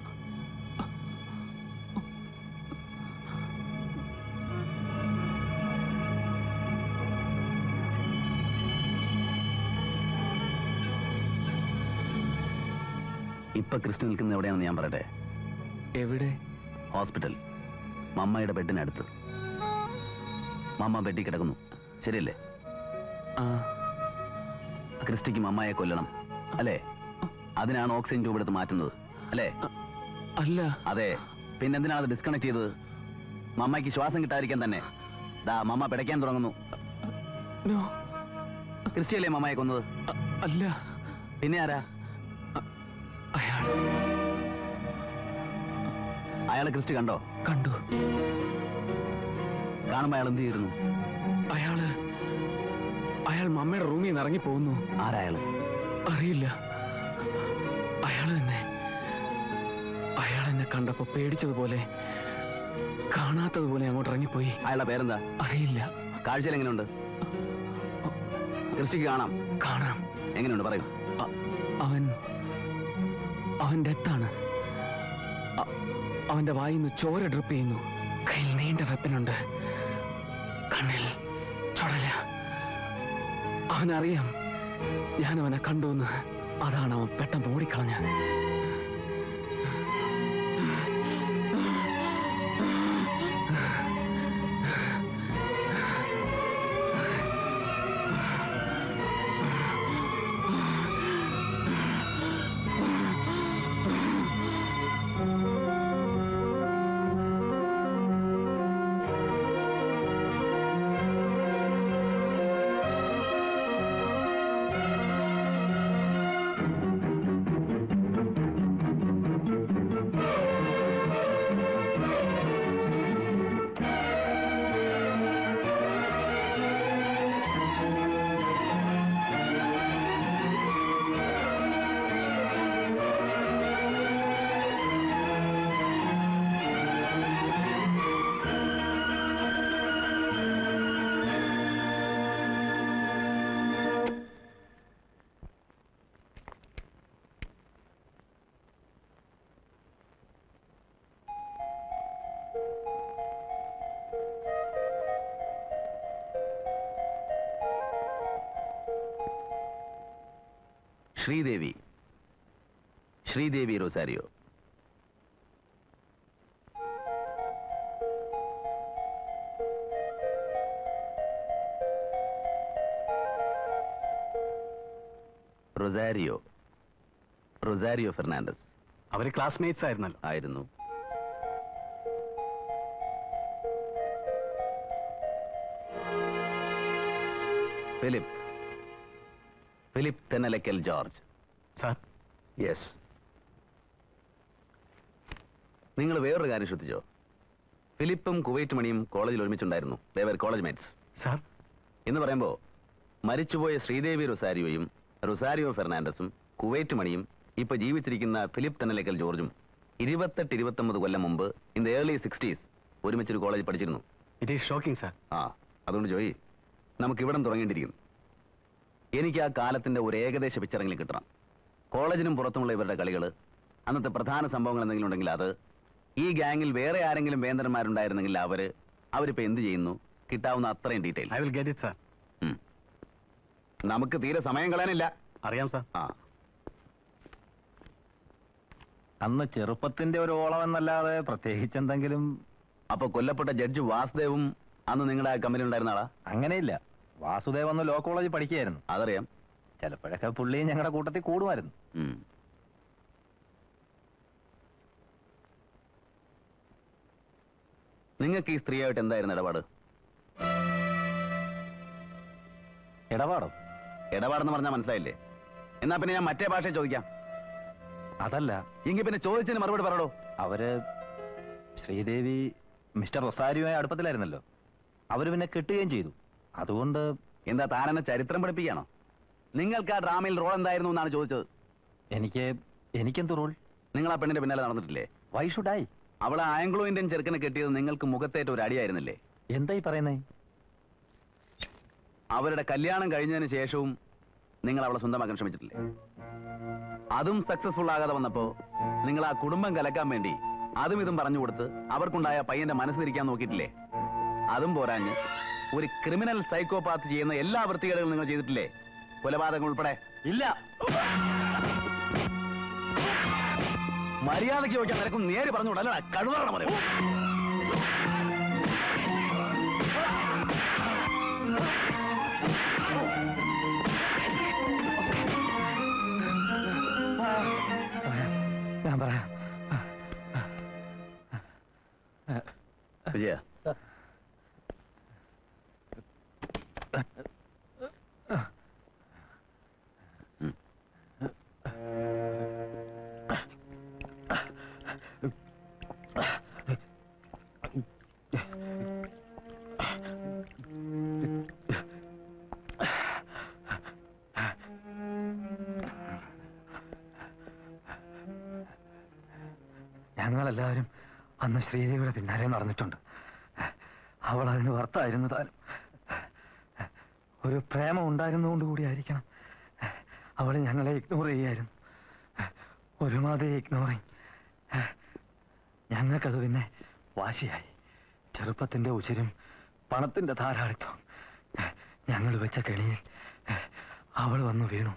ഇപ്പൊ ക്രിസ്റ്റി നിൽക്കുന്ന എവിടെയാണെന്ന് ഞാൻ പറയട്ടെ എവിടെ ഹോസ്പിറ്റൽ മമ്മയുടെ ബെഡിനടുത്ത് മമ്മ ബെഡിൽ കിടക്കുന്നു ശരിയല്ലേ ക്രിസ്റ്റിക്ക് മമ്മയെ കൊല്ലണം അല്ലേ അതിനാണ് ഓക്സിജൻ ട്യൂബ് എടുത്ത് മാറ്റുന്നത് അല്ലേ അല്ല അതെ പിന്നെന്തിനാണ് അത് ഡിസ്കണക്ട് ചെയ്തത് മമ്മയ്ക്ക് ശ്വാസം കിട്ടാതിരിക്കാൻ തന്നെ ദാ മമ്മ പിടയ്ക്കാൻ തുടങ്ങുന്നു ക്രിസ്റ്റിയല്ലേ മമ്മയെ കൊന്നത് അല്ല പിന്നെ ആരാ അയാളെ ക്രിസ്റ്റി കണ്ടോ കണ്ടു കാണുമ്പോ അയാൾ എന്ത് ചെയ്തിരുന്നു അയാള് അയാൾ മമ്മയുടെ റൂമിൽ നിന്ന് ഇറങ്ങി പോകുന്നു ആരായാള് അറിയില്ല അയാൾ തന്നെ അയാൾ എന്നെ കണ്ടപ്പോ പേടിച്ചതുപോലെ കാണാത്തതുപോലെ അങ്ങോട്ട് ഇറങ്ങിപ്പോയി അയാളുടെ പേരെന്താ അറിയില്ല കാഴ്ചയിൽ എങ്ങനെയുണ്ട് ക്രിസ്റ്റിക്ക് കാണാം കാണാം എങ്ങനെയുണ്ട് പറയൂ അവൻ അവൻ ഡെത്താണ് അ- അവന്റെ വായിൽ നിന്ന് ചോര ഡ്രിപ്പ് ചെയ്യുന്നു കയ്യിൽ നീണ്ട വെപ്പനുണ്ട് കണ്ണിൽ ചുടല അവനറിയാം ഞാൻ അവനെ കണ്ടു എന്ന് അതാണ് അവൻ പെട്ടെന്ന് ഓടിക്കളഞ്ഞ Sridevi Sridevi Rosario Rosario Rosario Fernandez അവര് ക്ലാസ്മേറ്റ്സ് ആയിരുന്നല്ലോ ആയിരുന്നു Philip Philip Thennalakkal George sir yes നിങ്ങൾ വേറൊരു കാര്യം ശ്രദ്ധിച്ചോ ഫിലിപ്പും കുവൈറ്റ് മണിയും കോളേജിൽ ഒരുമിച്ചുണ്ടായിരുന്നു ദേവർ കോളേജ് മേറ്റ്സ് സാർ എന്ന് പറയുമ്പോൾ മരിച്ചുപോയ ശ്രീദേവി റൊസാരിയോയും റൊസാരിയോ ഫെർണാണ്ടസും കുവൈറ്റ് മണിയും ഇപ്പൊ ജീവിച്ചിരിക്കുന്ന ഫിലിപ്പ് തെന്നലക്കൽ ജോർജും ഇരുപത്തെട്ട് ഇരുപത്തൊമ്പത് കൊല്ലം മുമ്പ് ഇൻ ദ ഏർലി സിക്സ്റ്റീസ് ഒരുമിച്ചൊരു കോളേജിൽ പഠിച്ചിരുന്നു ഇറ്റ് ഈസ് ഷോക്കിംഗ് സാർ ആ അതുകൊണ്ട് ജോയി നമുക്ക് ഇവിടം തുടങ്ങേണ്ടിയിരിക്കുന്നു എനിക്ക് ആ കാലത്തിന്റെ ഒരു ഏകദേശ പിക്ചറെങ്കിലും കിട്ടണം കോളേജിനും പുറത്തുമുള്ള ഇവരുടെ കളികൾ അന്നത്തെ പ്രധാന സംഭവങ്ങൾ എന്തെങ്കിലും ഉണ്ടെങ്കിൽ അത് ഈ ഗാങ്ങിൽ വേറെ ആരെങ്കിലും വേന്ദ്രന്മാരുണ്ടായിരുന്നെങ്കിൽ അവര് അവരിപ്പോ എന്ത് ചെയ്യുന്നു കിട്ടാവുന്ന അത്രയും detail I will get it sir നമുക്ക് തീരെ സമയം കളയാനില്ല അറിയാം സാർ ആ അന്ന് ചെറുപ്പത്തിന്റെ ഒരു ഓളം എന്നല്ലാതെ പ്രത്യേകിച്ച് എന്തെങ്കിലും അപ്പൊ കൊല്ലപ്പെട്ട ജഡ്ജ് വാസുദേവും അന്ന് നിങ്ങളുടെ ആ കമ്പനി ഉണ്ടായിരുന്ന ആളാ അങ്ങനെയില്ല വാസുദേവ് അന്ന് ലോ കോളേജ് പഠിക്കുകയായിരുന്നു അതറിയാം ചിലപ്പോഴൊക്കെ പുള്ളി ഞങ്ങളുടെ കൂട്ടത്തിൽ കൂടുമായിരുന്നു ഉം. നിങ്ങൾക്ക് ഈ സ്ത്രീയായിട്ട് എന്തായിരുന്നു ഇടപാട് ഇടപാടോ ഇടപാടെന്ന് പറഞ്ഞാൽ മനസ്സിലായില്ലേ എന്നാ പിന്നെ ഞാൻ മറ്റേ ഭാഷ ചോദിക്കാം അതല്ല എങ്കിൽ പിന്നെ ചോദിച്ചതിന് മറുപടി പറയടോ അവര് ശ്രീദേവി മിസ്റ്റർ റൊസാരിയുമായി അടുപ്പത്തിലായിരുന്നല്ലോ അവര് പിന്നെ കിട്ടുകയും ചെയ്തു അതുകൊണ്ട് എന്താ താനെന്നെ ചരിത്രം പഠിപ്പിക്കുകയാണോ നിങ്ങൾക്ക് ആ ഡ്രാമയിൽ റോൾ എന്തായിരുന്നു എന്നാണ് ചോദിച്ചത് എനിക്ക് എനിക്കെന്ത് റോൾ നിങ്ങൾ ആ പെണ്ണിന്റെ പിന്നാലെ നടന്നിട്ടില്ലേ വൈ ഷുഡ് ഐ അവളെ ആംഗ്ലോ ഇന്ത്യൻ ചെറുക്കനെ കെട്ടിയത് നിങ്ങൾക്ക് മുഖത്തേറ്റ ഒരു അടിയായിരുന്നില്ലേ എന്തായി പറയുന്നേ അവരുടെ കല്യാണം കഴിഞ്ഞതിന് ശേഷവും നിങ്ങൾ അവളെ സ്വന്തമാക്കാൻ ശ്രമിച്ചിട്ടില്ലേ അതും സക്സസ്ഫുൾ ആകാതെ വന്നപ്പോ നിങ്ങൾ ആ കുടുംബം കലക്കാൻ വേണ്ടി അതും ഇതും പറഞ്ഞു കൊടുത്ത് അവർക്കുണ്ടായ പയ്യന്റെ മനസ്സിലിരിക്കാൻ നോക്കിയിട്ടില്ലേ അതും പോരാഞ്ഞ് ഒരു ക്രിമിനൽ സൈക്കോപാത്ത് ചെയ്യുന്ന എല്ലാ വൃത്തികേടുകളും നിങ്ങൾ ചെയ്തിട്ടില്ലേ കൊലപാതകം ഉൾപ്പെടെ ഇല്ല മര്യാദയ്ക്ക് ചോദിക്കാൻ നിനക്കും നേര് പറഞ്ഞുകൂടല്ല കഴുതറ പറയും ഞാൻ പറയാം വിജയ ഞങ്ങളെല്ലാവരും അന്ന് ശ്രീദേവിയുടെ പിന്നാലെ നടന്നിട്ടുണ്ട് അവൾ അതിന് ഭർത്തായിരുന്നു താനും ഒരു പ്രേമം ഉണ്ടായിരുന്നുകൊണ്ട് കൂടിയായിരിക്കണം അവൾ ഞങ്ങളെ ഇഗ്നോർ ചെയ്യായിരുന്നു ഒരുമാതിരി ഇഗ്നോറിങ് ഞങ്ങൾക്കത് പിന്നെ വാശിയായി ചെറുപ്പത്തിന്റെ ഉച്ചിരും പണത്തിന്റെ ധാരാളിത്വം ഞങ്ങൾ വെച്ച കെണിയിൽ അവൾ വന്നു വീണു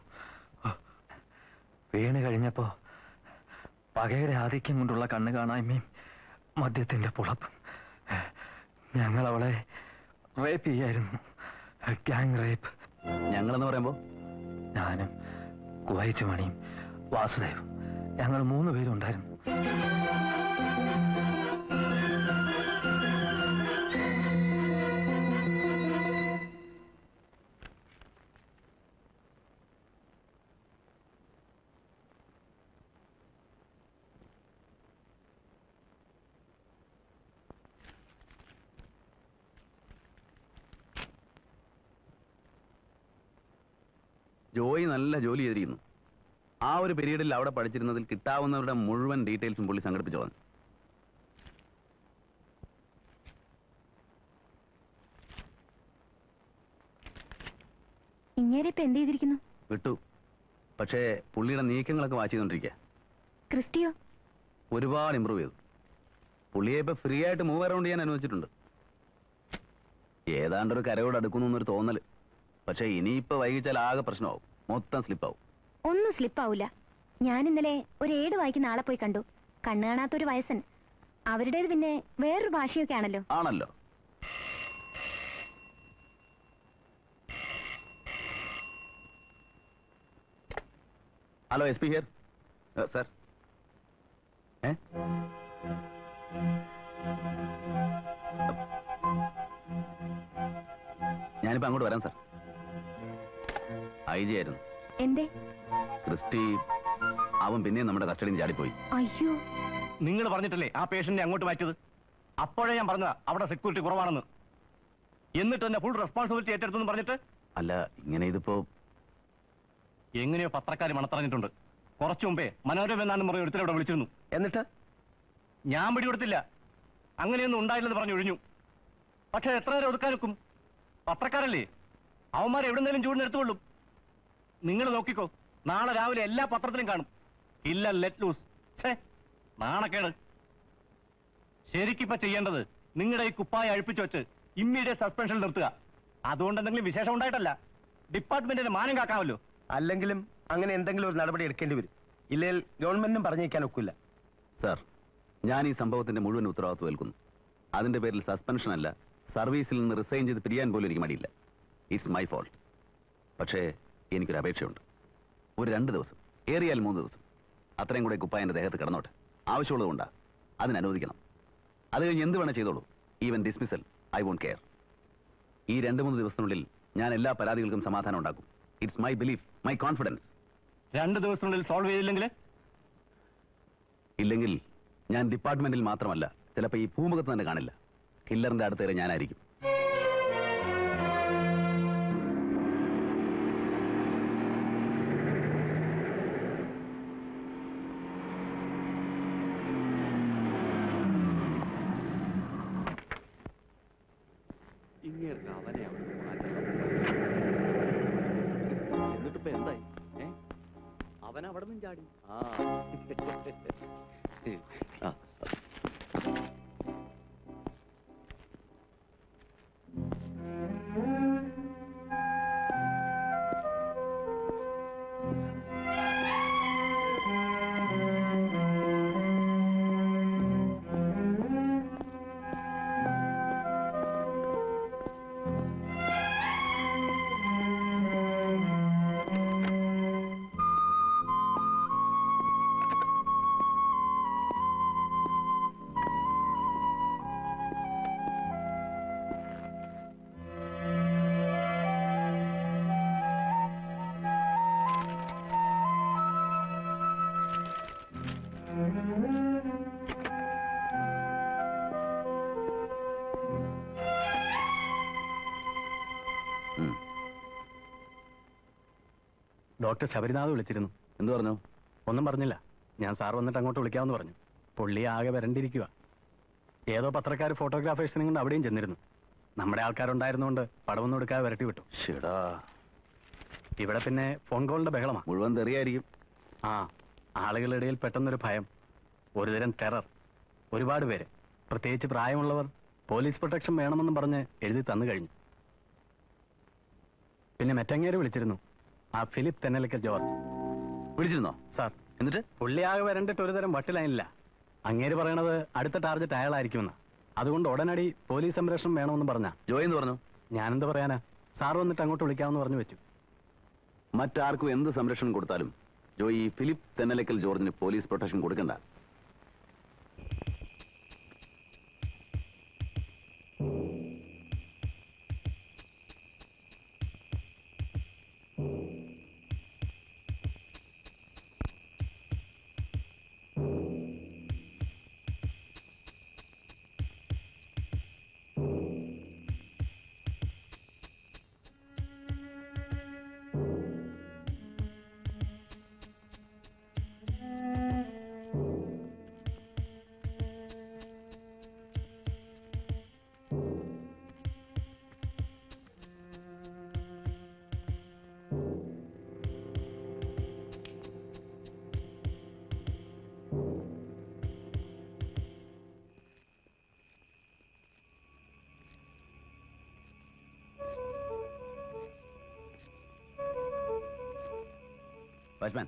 വീണ് കഴിഞ്ഞപ്പോ പകയുടെ ആധിക്യം കൊണ്ടുള്ള കണ്ണ് കാണായ്മയും മദ്യത്തിന്റെ പുളപ്പും ഞങ്ങൾ അവളെ റേപ്പ് ചെയ്യായിരുന്നു ഗ്യാങ് റേപ്പ് ഞങ്ങളെന്ന് പറയുമ്പോ ഞാനും കുവൈറ്റ് മണിയും വാസുദേവും ഞങ്ങൾ മൂന്ന് പേരുണ്ടായിരുന്നു ജോയി നല്ല ജോലി ചെയ്തിരിക്കുന്നു ആ ഒരു പീരീഡിൽ അവിടെ പഠിച്ചിരുന്നതിൽ കിട്ടാവുന്നവരുടെ മുഴുവൻ ഡീറ്റെയിൽസും പുള്ളി സംഘടിപ്പിച്ചു വന്നു ഇങ്ങനെ ഇപ്പൊ എന്ത് ചെയ്തിരിക്കുന്നു വിട്ടു പക്ഷേ പുള്ളിയുടെ നീക്കങ്ങളൊക്കെ വാച്ച് ചെയ്തോണ്ടിരിക്കുക ക്രിസ്റ്റിയോ ഒരുപാട് ഇമ്പ്രൂവ് ചെയ്തു പുള്ളിയെ ഇപ്പൊ ഫ്രീ ആയിട്ട് മൂവ് അറൗണ്ട് ചെയ്യാൻ അനുവദിച്ചിട്ടുണ്ട് ഏതാണ്ടൊരു കരയോട് അടുക്കുന്നു എന്നൊരു തോന്നല് പക്ഷെ ഇനിയിപ്പോ വൈകിച്ചാൽ ആകെ പ്രശ്നമാവും മൊത്തം സ്ലിപ്പാവും ഒന്നും സ്ലിപ്പ് ആവൂല ഞാൻ ഇന്നലെ ഒരു ഏട് വായിക്കുന്ന ആളെ പോയി കണ്ടു കണ്ണു കാണാത്തൊരു വയസ്സൻ അവരുടേത് പിന്നെ വേറൊരു ഭാഷയൊക്കെ ആണല്ലോ ആണല്ലോ hello S P here sir ഏ ഞാനിപ്പോ അങ്ങോട്ട് വരാം സർ ഐ ജി ആയിരുന്നു എന്തേ ക്രിസ്റ്റി അവൻ പിന്നെയും നമ്മുടെ കസ്റ്റഡിയിൽ നിന്ന് ചാടിപ്പോയി അയ്യോ നിങ്ങൾ പറഞ്ഞിട്ടല്ലേ ആ പേഷ്യന്റിനെ അങ്ങോട്ട് മാറ്റിയത് അപ്പോഴേ ഞാൻ പറഞ്ഞതാ അവിടെ സെക്യൂരിറ്റി കുറവാണെന്ന് എന്നിട്ട് തന്നെ ഫുൾ റെസ്പോൺസിബിലിറ്റി ഏറ്റെടുത്തെന്ന് പറഞ്ഞിട്ട് അല്ല ഇങ്ങനെ ഇതിപ്പോ എങ്ങനെയോ പത്രക്കാർ മണത്തറിഞ്ഞിട്ടുണ്ട് കുറച്ചു മുമ്പേ മനോരമ എന്നാണ് മുറി ഒരുത്തരെ ഇവിടെ വിളിച്ചിരുന്നു എന്നിട്ട് ഞാൻ പിടികൊടുത്തില്ല അങ്ങനെയൊന്നും ഉണ്ടായില്ലെന്ന് പറഞ്ഞു ഒഴിഞ്ഞു പക്ഷെ എത്ര നേരം ഒതുക്കാൻ വെക്കും പത്രക്കാരല്ലേ അവന്മാരെ എവിടുന്നേലും ചൂടിനെടുത്തുകൊള്ളും നിങ്ങൾ നോക്കിക്കോ നാളെ രാവിലെ എല്ലാ പത്രത്തിലും കാണും ഇല്ല ലെറ്റ് ലൂസ് ഛേ നാണക്കേട് ശരിക്കിപ്പോ ചെയ്യേണ്ടത് നിങ്ങളുടെ ഈ കുപ്പായ അഴിപ്പിച്ചു വെച്ച് ഇമ്മീഡിയറ്റ് സസ്പെൻഷൻ നിർത്തുക അതുകൊണ്ട് എന്തെങ്കിലും വിശേഷം ഉണ്ടായിട്ടല്ല ഡിപ്പാർട്ട്മെന്റിന്റെ മാനം കാക്കാമല്ലോ അല്ലെങ്കിലും അങ്ങനെ എന്തെങ്കിലും ഒരു നടപടി എടുക്കേണ്ടി വരും ഇല്ലെങ്കിൽ ഗവൺമെന്റിനും പറഞ്ഞേക്കാൻ ഒക്കില്ല സാർ ഞാൻ ഈ സംഭവത്തിന്റെ മുഴുവൻ ഉത്തരവാദിത്വം ഏൽക്കുന്നു അതിന്റെ പേരിൽ സസ്പെൻഷൻ അല്ല സർവീസിൽ നിന്ന് റിസൈൻ ചെയ്ത് പിരിയാൻ പോലും എനിക്ക് മടിയില്ല ഇറ്റ്സ് മൈ ഫോൾട്ട് പക്ഷേ എനിക്കൊരു അപേക്ഷയുണ്ട് ഒരു രണ്ട് ദിവസം ഏറിയാൽ മൂന്ന് ദിവസം അത്രയും കൂടെ കുപ്പായ എൻ്റെ ദേഹത്ത് കിടന്നോട്ടെ ആവശ്യമുള്ളതുകൊണ്ടാ അതിന് അനുവദിക്കണം അത് കഴിഞ്ഞ് എന്ത് വേണം ചെയ്തോളൂ even dismissal I won't care ഈ രണ്ട് മൂന്ന് ദിവസത്തിനുള്ളിൽ ഞാൻ എല്ലാ പരാതികൾക്കും സമാധാനം ഉണ്ടാക്കും it's my belief my confidence രണ്ട് ദിവസത്തിനുള്ളിൽ സോൾവ് ചെയ്തില്ലെങ്കിൽ ഇല്ലെങ്കിൽ ഞാൻ ഡിപ്പാർട്ട്മെന്റിൽ മാത്രമല്ല ചിലപ്പോൾ ഈ ഭൂമുഖത്ത് തന്നെ കാണില്ല കില്ലറിന്റെ അടുത്ത് വരെ ഞാനായിരിക്കും ഇങ്ങേർക്ക് അവനെ അവിടെ എന്നിട്ടിപ്പോ എന്തായി ഏ അവൻ അവിടെ നിന്നും ചാടി ആ ആ ഡോക്ടർ ശബരിനാഥ് വിളിച്ചിരുന്നു എന്ത് പറഞ്ഞു ഒന്നും പറഞ്ഞില്ല ഞാൻ സാർ വന്നിട്ട് അങ്ങോട്ട് വിളിക്കാമെന്ന് പറഞ്ഞു പുള്ളി ആകെ വരണ്ടിരിക്കുക ഏതോ പത്രക്കാർ ഫോട്ടോഗ്രാഫേഴ്സിനെ കൊണ്ട് അവിടെയും ചെന്നിരുന്നു നമ്മുടെ ആൾക്കാരുണ്ടായിരുന്നുകൊണ്ട് പടമൊന്നും എടുക്കാതെ വരട്ടി വിട്ടു ഷെടാ ഇവിടെ പിന്നെ ഫോൺ കോളിന്റെ ബഹളമാ മുഴുവൻ തെറിയായിരിക്കും ആ ആളുകളുടെ ഇടയിൽ പെട്ടെന്നൊരു ഭയം ഒരുതരം ടെറർ ഒരുപാട് പേര് പ്രത്യേകിച്ച് പ്രായമുള്ളവർ പോലീസ് പ്രൊട്ടക്ഷൻ വേണമെന്നും പറഞ്ഞ് എഴുതി തന്നു കഴിഞ്ഞു പിന്നെ മെറ്റങ്ങേര് വിളിച്ചിരുന്നു ആ ഫിലിപ്പ് തെന്നലിക്കൽ ജോർജ് വിളിച്ചിരുന്നോ സാർ എന്നിട്ട് പുള്ളി ആകെ വരണ്ടിട്ട് ഒരുതരം വട്ടിലൈനില്ല അങ്ങേര് പറയണത് അടുത്ത ടാർഗറ്റ് അയാളായിരിക്കുമെന്ന് അതുകൊണ്ട് ഉടനടി പോലീസ് സംരക്ഷണം വേണമെന്ന് പറഞ്ഞ ജോയ് എന്ന് പറഞ്ഞു ഞാനെന്ത് പറയാനാ സാർ വന്നിട്ട് അങ്ങോട്ട് വിളിക്കാമെന്ന് പറഞ്ഞു വെച്ചു മറ്റാർക്കും എന്ത് സംരക്ഷണം കൊടുത്താലും ജോയി ഈ ഫിലിപ്പ് തെന്നലക്കൽ ജോർജിന് പോലീസ് പ്രൊട്ടക്ഷൻ കൊടുക്കണ്ട വാച്ച്മാൻ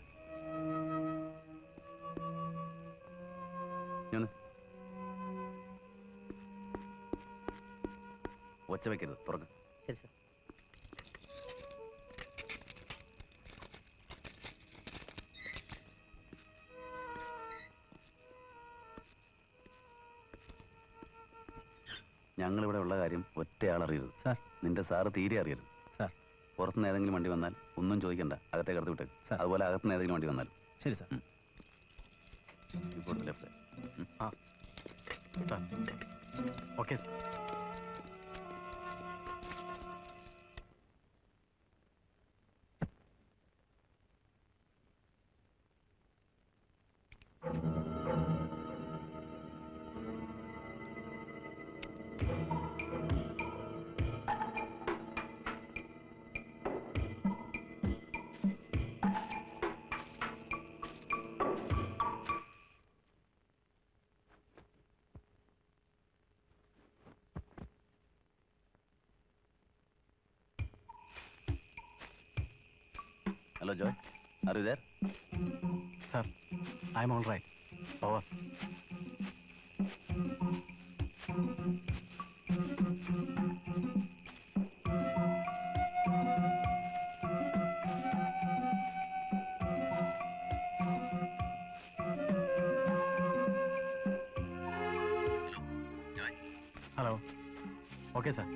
ഞാൻ ഒച്ച വെക്കരുത് തുറക്ക് ശരി സാർ ഞങ്ങൾ ഇവിടെ ഉള്ള കാര്യം ഒറ്റയാൾ അറിയരുത് സാർ നിന്റെ സാറ് തീരെ അറിയരുത് സാർ പുറത്തുനിന്ന് ഏതെങ്കിലും വണ്ടി വന്നാൽ ഒന്നും ചോദിക്കണ്ട അകത്തേക്ക് കടത്തി വിട്ടേക്ക് അതുപോലെ അകത്തുനിന്ന് ഏതെങ്കിലും വണ്ടി വന്നാലും ശരി സാർ ലെഫ്റ്റ് ആ sir okay sir hello Joy are you there sir I am all right over hello okay sir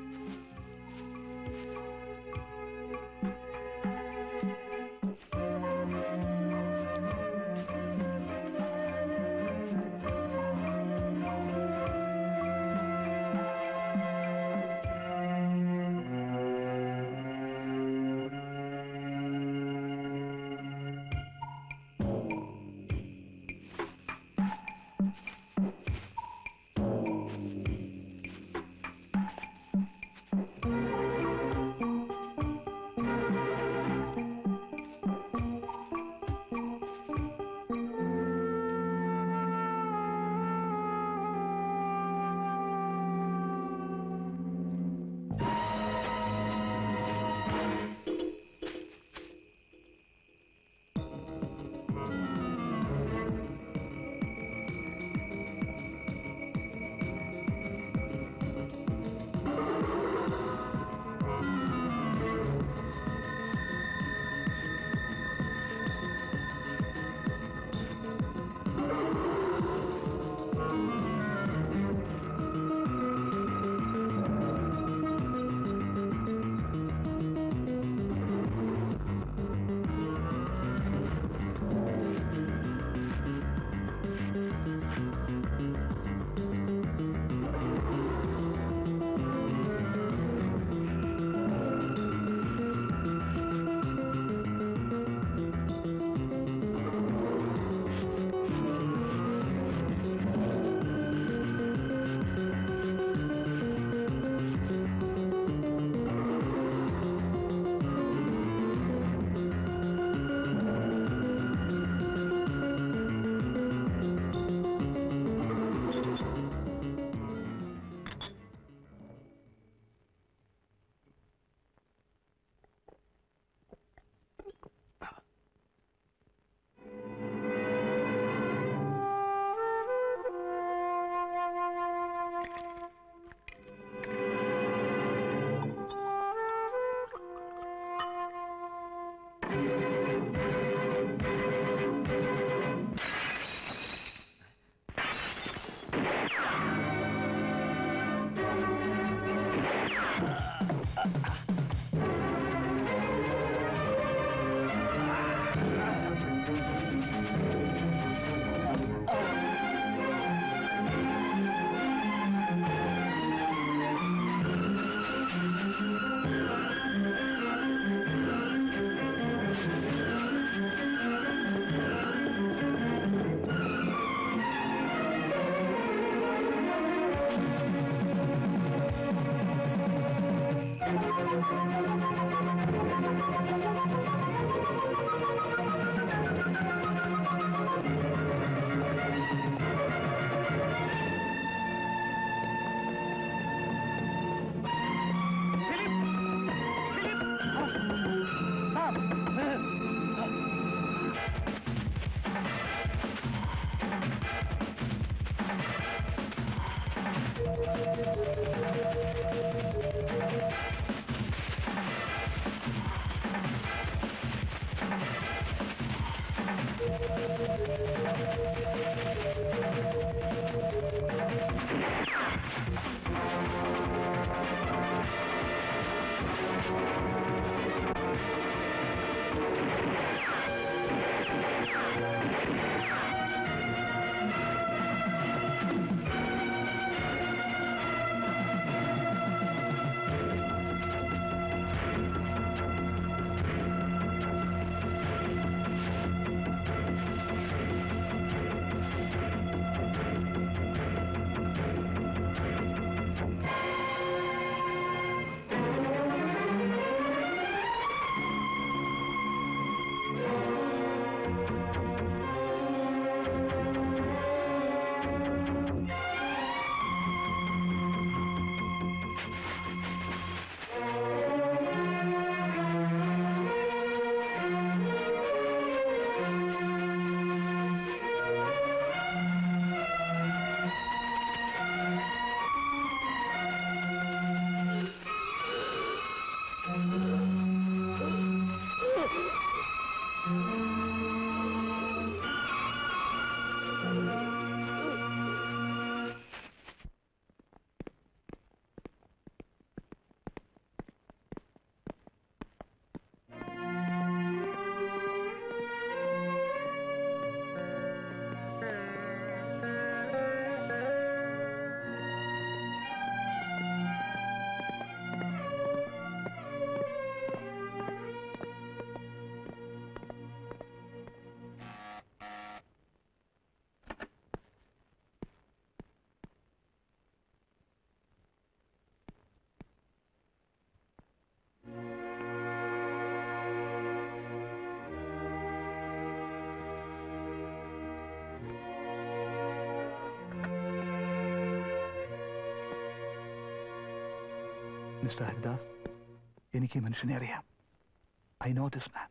mister Haridas എനിക്ക് ഈ മനുഷ്യനെ അറിയാം ഐ നോ ദിസ് മാൻ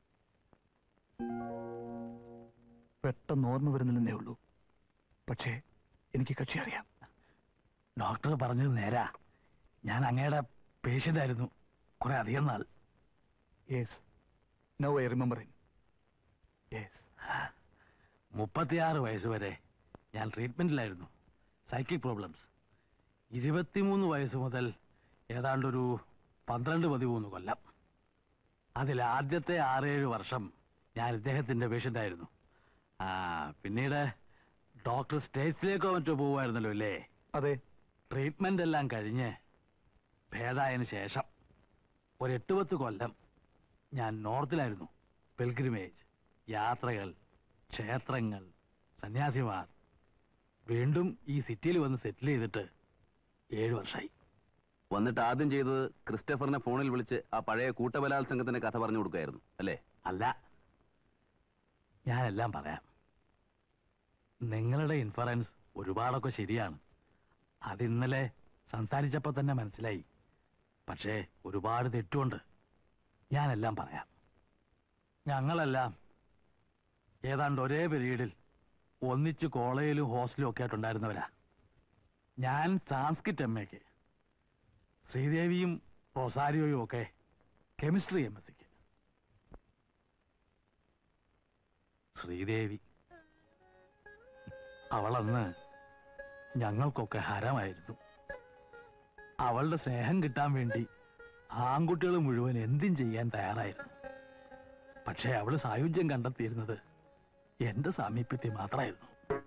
പെട്ടെന്ന് ഓർമ്മ വരുന്നില്ലെന്നേ ഉള്ളൂ പക്ഷേ എനിക്ക് കക്ഷി അറിയാം ഡോക്ടർ പറഞ്ഞത് നേരാ ഞാൻ അങ്ങയുടെ പേഷ്യന്റ് ആയിരുന്നു കുറെ അധികം നാൾ yes no I remember him yes മുപ്പത്തിയാറ് വയസ്സ് വരെ ഞാൻ ട്രീറ്റ്മെന്റിലായിരുന്നു സൈക്കിക് പ്രോബ്ലംസ് ഇരുപത്തിമൂന്ന് വയസ്സ് മുതൽ ഏതാണ്ടൊരു പന്ത്രണ്ട് പതിമൂന്ന് കൊല്ലം അതിൽ ആദ്യത്തെ ആറേഴ് വർഷം ഞാൻ ഇദ്ദേഹത്തിന്റെ പേഷ്യന്റ് ആയിരുന്നു ആ പിന്നീട് ഡോക്ടർ സ്റ്റേറ്റ്സിലേക്കോ മറ്റോ പോവുമായിരുന്നല്ലോ അല്ലേ അതെ ട്രീറ്റ്മെന്റ് എല്ലാം കഴിഞ്ഞ് ഭേദായതിനു ശേഷം ഒരു എട്ട് പത്ത് കൊല്ലം ഞാൻ നോർത്തിലായിരുന്നു പിൽഗ്രിമേജ് യാത്രകൾ ക്ഷേത്രങ്ങൾ സന്യാസിമാർ വീണ്ടും ഈ സിറ്റിയിൽ വന്ന് സെറ്റിൽ ചെയ്തിട്ട് ഏഴു വർഷമായി വന്നിട്ട് ആദ്യം ചെയ്തത് ക്രിസ്റ്റഫറിനെ ഫോണിൽ വിളിച്ച് ആ പഴയ കൂട്ടബലാത്സംഗത്തിന്റെ കഥ പറഞ്ഞു കൊടുക്കായിരുന്നു അല്ലേ അല്ല ഞാനെല്ലാം പറയാം നിങ്ങളുടെ ഇൻഫറൻസ് ഒരുപാടൊക്കെ ശരിയാണ് അത് ഇന്നലെ സംസാരിച്ചപ്പോൾ തന്നെ മനസ്സിലായി പക്ഷേ ഒരുപാട് തെറ്റുണ്ട് ഞാനെല്ലാം പറയാം ഞങ്ങളെല്ലാം ഏതാണ്ട് ഒരേ പീരീഡിൽ ഒന്നിച്ച് കോളേജിലും ഹോസ്റ്റലും ഒക്കെ ആയിട്ടുണ്ടായിരുന്നവരാ ഞാൻ സാംസ്കിറ്റ് എം എക്ക് ശ്രീദേവിയും റൊസാരിയോയും ഒക്കെ കെമിസ്ട്രി എം എസ് സിക്ക് ശ്രീദേവി അവളന്ന് ഞങ്ങൾക്കൊക്കെ ഹരമായിരുന്നു അവളുടെ സ്നേഹം കിട്ടാൻ വേണ്ടി ആൺകുട്ടികൾ മുഴുവൻ എന്തും ചെയ്യാൻ തയ്യാറായിരുന്നു പക്ഷേ അവള് സായുജ്യം കണ്ടെത്തിയിരുന്നത് എന്റെ സാമീപ്യത്തിൽ മാത്രമായിരുന്നു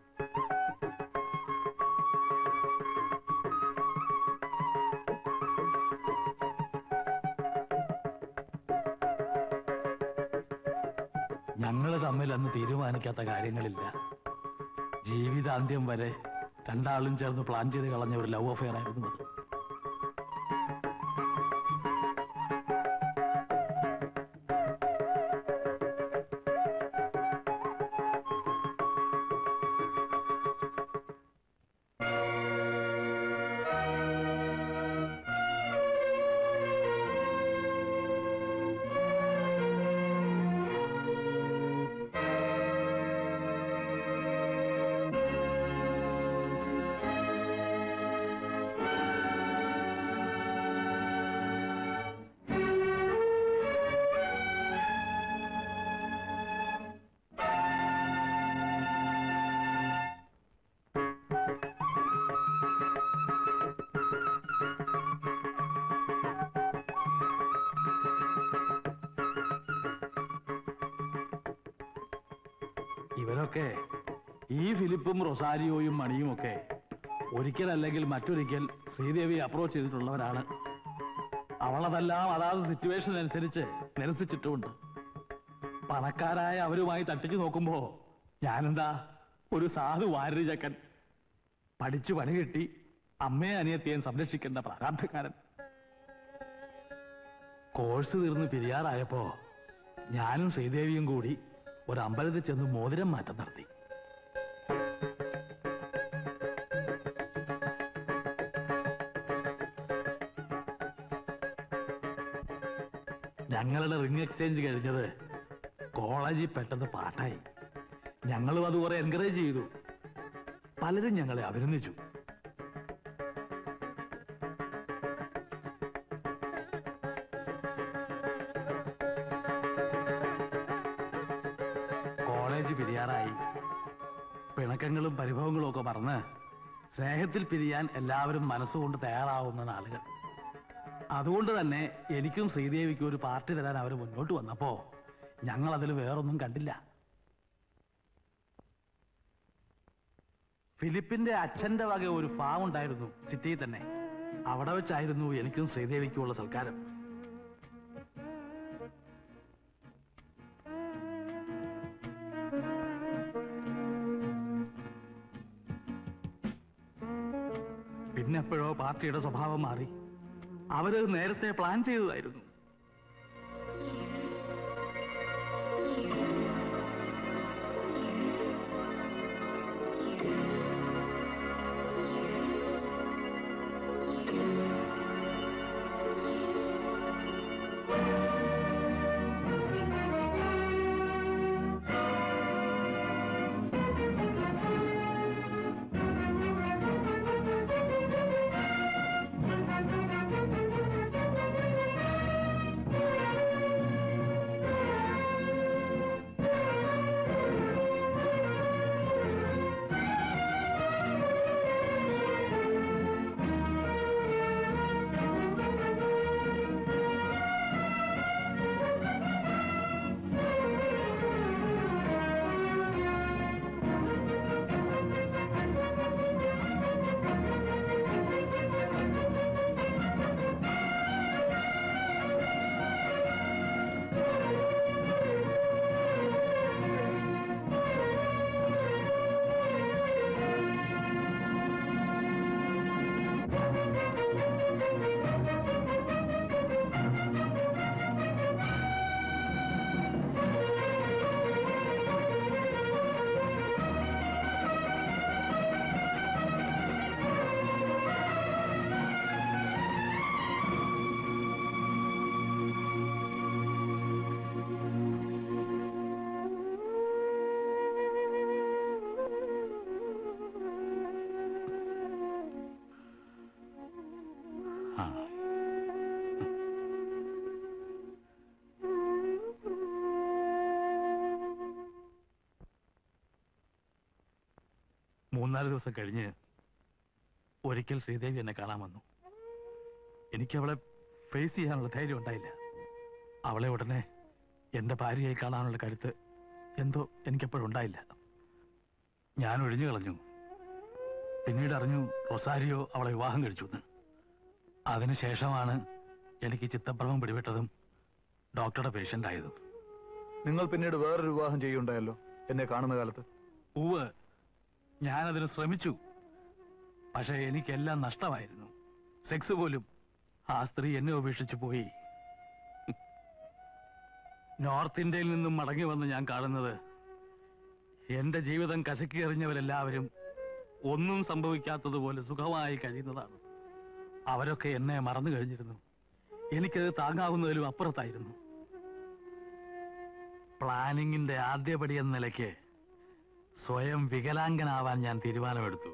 ഞങ്ങൾ തമ്മിൽ അന്ന് തീരുമാനിക്കാത്ത കാര്യങ്ങളില്ല ജീവിതാന്ത്യം വരെ രണ്ടാളും ചേർന്ന് പ്ലാൻ ചെയ്ത് കളഞ്ഞ ഒരു ലവ് അഫെയർ ആയിരുന്നു അത് ഇവരൊക്കെ ഈ ഫിലിപ്പും റൊസാരിയോയും മണിയും ഒക്കെ ഒരിക്കലല്ലെങ്കിൽ മറ്റൊരിക്കൽ ശ്രീദേവി അപ്രോച്ച് ചെയ്തിട്ടുള്ളവരാണ് അവളതെല്ലാം അതാത് സിറ്റുവേഷൻ അനുസരിച്ച് നിരസിച്ചിട്ടുമുണ്ട് പണക്കാരായ അവരുമായി തട്ടിച്ചു നോക്കുമ്പോ ഞാനെന്താ ഒരു സാധു വാരരി ചക്കൻ പഠിച്ചു പണി കിട്ടി അമ്മയെ അനിയത്തിയെ സംരക്ഷിക്കേണ്ട പ്രാരാബ്ധക്കാരൻ കോഴ്സ് തീർന്ന് പിരിയാറായപ്പോ ഞാനും ശ്രീദേവിയും കൂടി ഒരു അമ്പലത്തിൽ ചെന്ന് മോതിരം മാറ്റം നടത്തി ഞങ്ങളുടെ റിംഗ് എക്സ്ചേഞ്ച് കഴിഞ്ഞത് കോളേജിൽ പെട്ടെന്ന് പാട്ടായി ഞങ്ങളും അത് കുറെ എൻകറേജ് ചെയ്തു പലരും ഞങ്ങളെ അഭിനന്ദിച്ചു കോളേജ് പിരിയാറായി പിണക്കങ്ങളും പരിഭവങ്ങളും ഒക്കെ മറന്ന് സ്നേഹത്തിൽ പിരിയാൻ എല്ലാവരും മനസ്സുകൊണ്ട് തയ്യാറാവുന്ന നാളുകൾ അതുകൊണ്ട് തന്നെ എനിക്കും ശ്രീദേവിക്കും ഒരു പാർട്ടി തരാൻ അവർ മുന്നോട്ട് വന്നപ്പോ ഞങ്ങൾ അതിൽ വേറൊന്നും കണ്ടില്ല ഫിലിപ്പിന്റെ അച്ഛന്റെ വക ഒരു ഫാം ഉണ്ടായിരുന്നു സിറ്റിയിൽ തന്നെ അവിടെ വെച്ചായിരുന്നു എനിക്കും ശ്രീദേവിക്കുമുള്ള സൽക്കാരം പിന്നെപ്പോഴോ പാർട്ടിയുടെ സ്വഭാവം മാറി അവര് നേരത്തെ പ്ലാൻ ചെയ്തതായിരുന്നു മൂന്നാല് ദിവസം കഴിഞ്ഞ് ഒരിക്കൽ ശ്രീദേവി എന്നെ കാണാൻ വന്നു എനിക്ക് അവളെ ഫേസ് ചെയ്യാനുള്ള ധൈര്യം ഉണ്ടായില്ല അവളെ ഉടനെ എന്റെ ഭാര്യയായി കാണാനുള്ള കരുത്ത് എന്തോ എനിക്കെപ്പോഴും ഉണ്ടായില്ല ഞാൻ ഒഴിഞ്ഞു കളഞ്ഞു പിന്നീട് അറിഞ്ഞു റൊസാരിയോ അവളെ വിവാഹം കഴിച്ചു എന്ന് അതിനുശേഷമാണ് എനിക്ക് ചിത്തഭ്രമം പിടിപെട്ടതും ഡോക്ടറുടെ പേഷ്യന്റ് ആയതും നിങ്ങൾ പിന്നീട് വേറൊരു വിവാഹം ചെയ്യുണ്ടായല്ലോ എന്നെ കാണുന്ന കാലത്ത് ഉവ് ഞാനതിന് ശ്രമിച്ചു പക്ഷെ എനിക്കെല്ലാം നഷ്ടമായിരുന്നു സെക്സ് പോലും ആ സ്ത്രീ എന്നെ ഉപേക്ഷിച്ചു പോയി നോർത്ത് ഇന്ത്യയിൽ നിന്നും മടങ്ങി വന്ന് ഞാൻ കാണുന്നത് എന്റെ ജീവിതം കശക്കി എറിഞ്ഞവരെല്ലാവരും ഒന്നും സംഭവിക്കാത്തതുപോലെ സുഖമായി കഴിയുന്നതാണ് അവരൊക്കെ എന്നെ മറന്നു കഴിഞ്ഞിരുന്നു എനിക്കത് താങ്ങാവുന്നതിലും അപ്പുറത്തായിരുന്നു പ്ലാനിങ്ങിന്റെ ആദ്യപടി എന്ന നിലയ്ക്ക് സ്വയം വികലാംഗനാവാൻ ഞാൻ തീരുമാനമെടുത്തു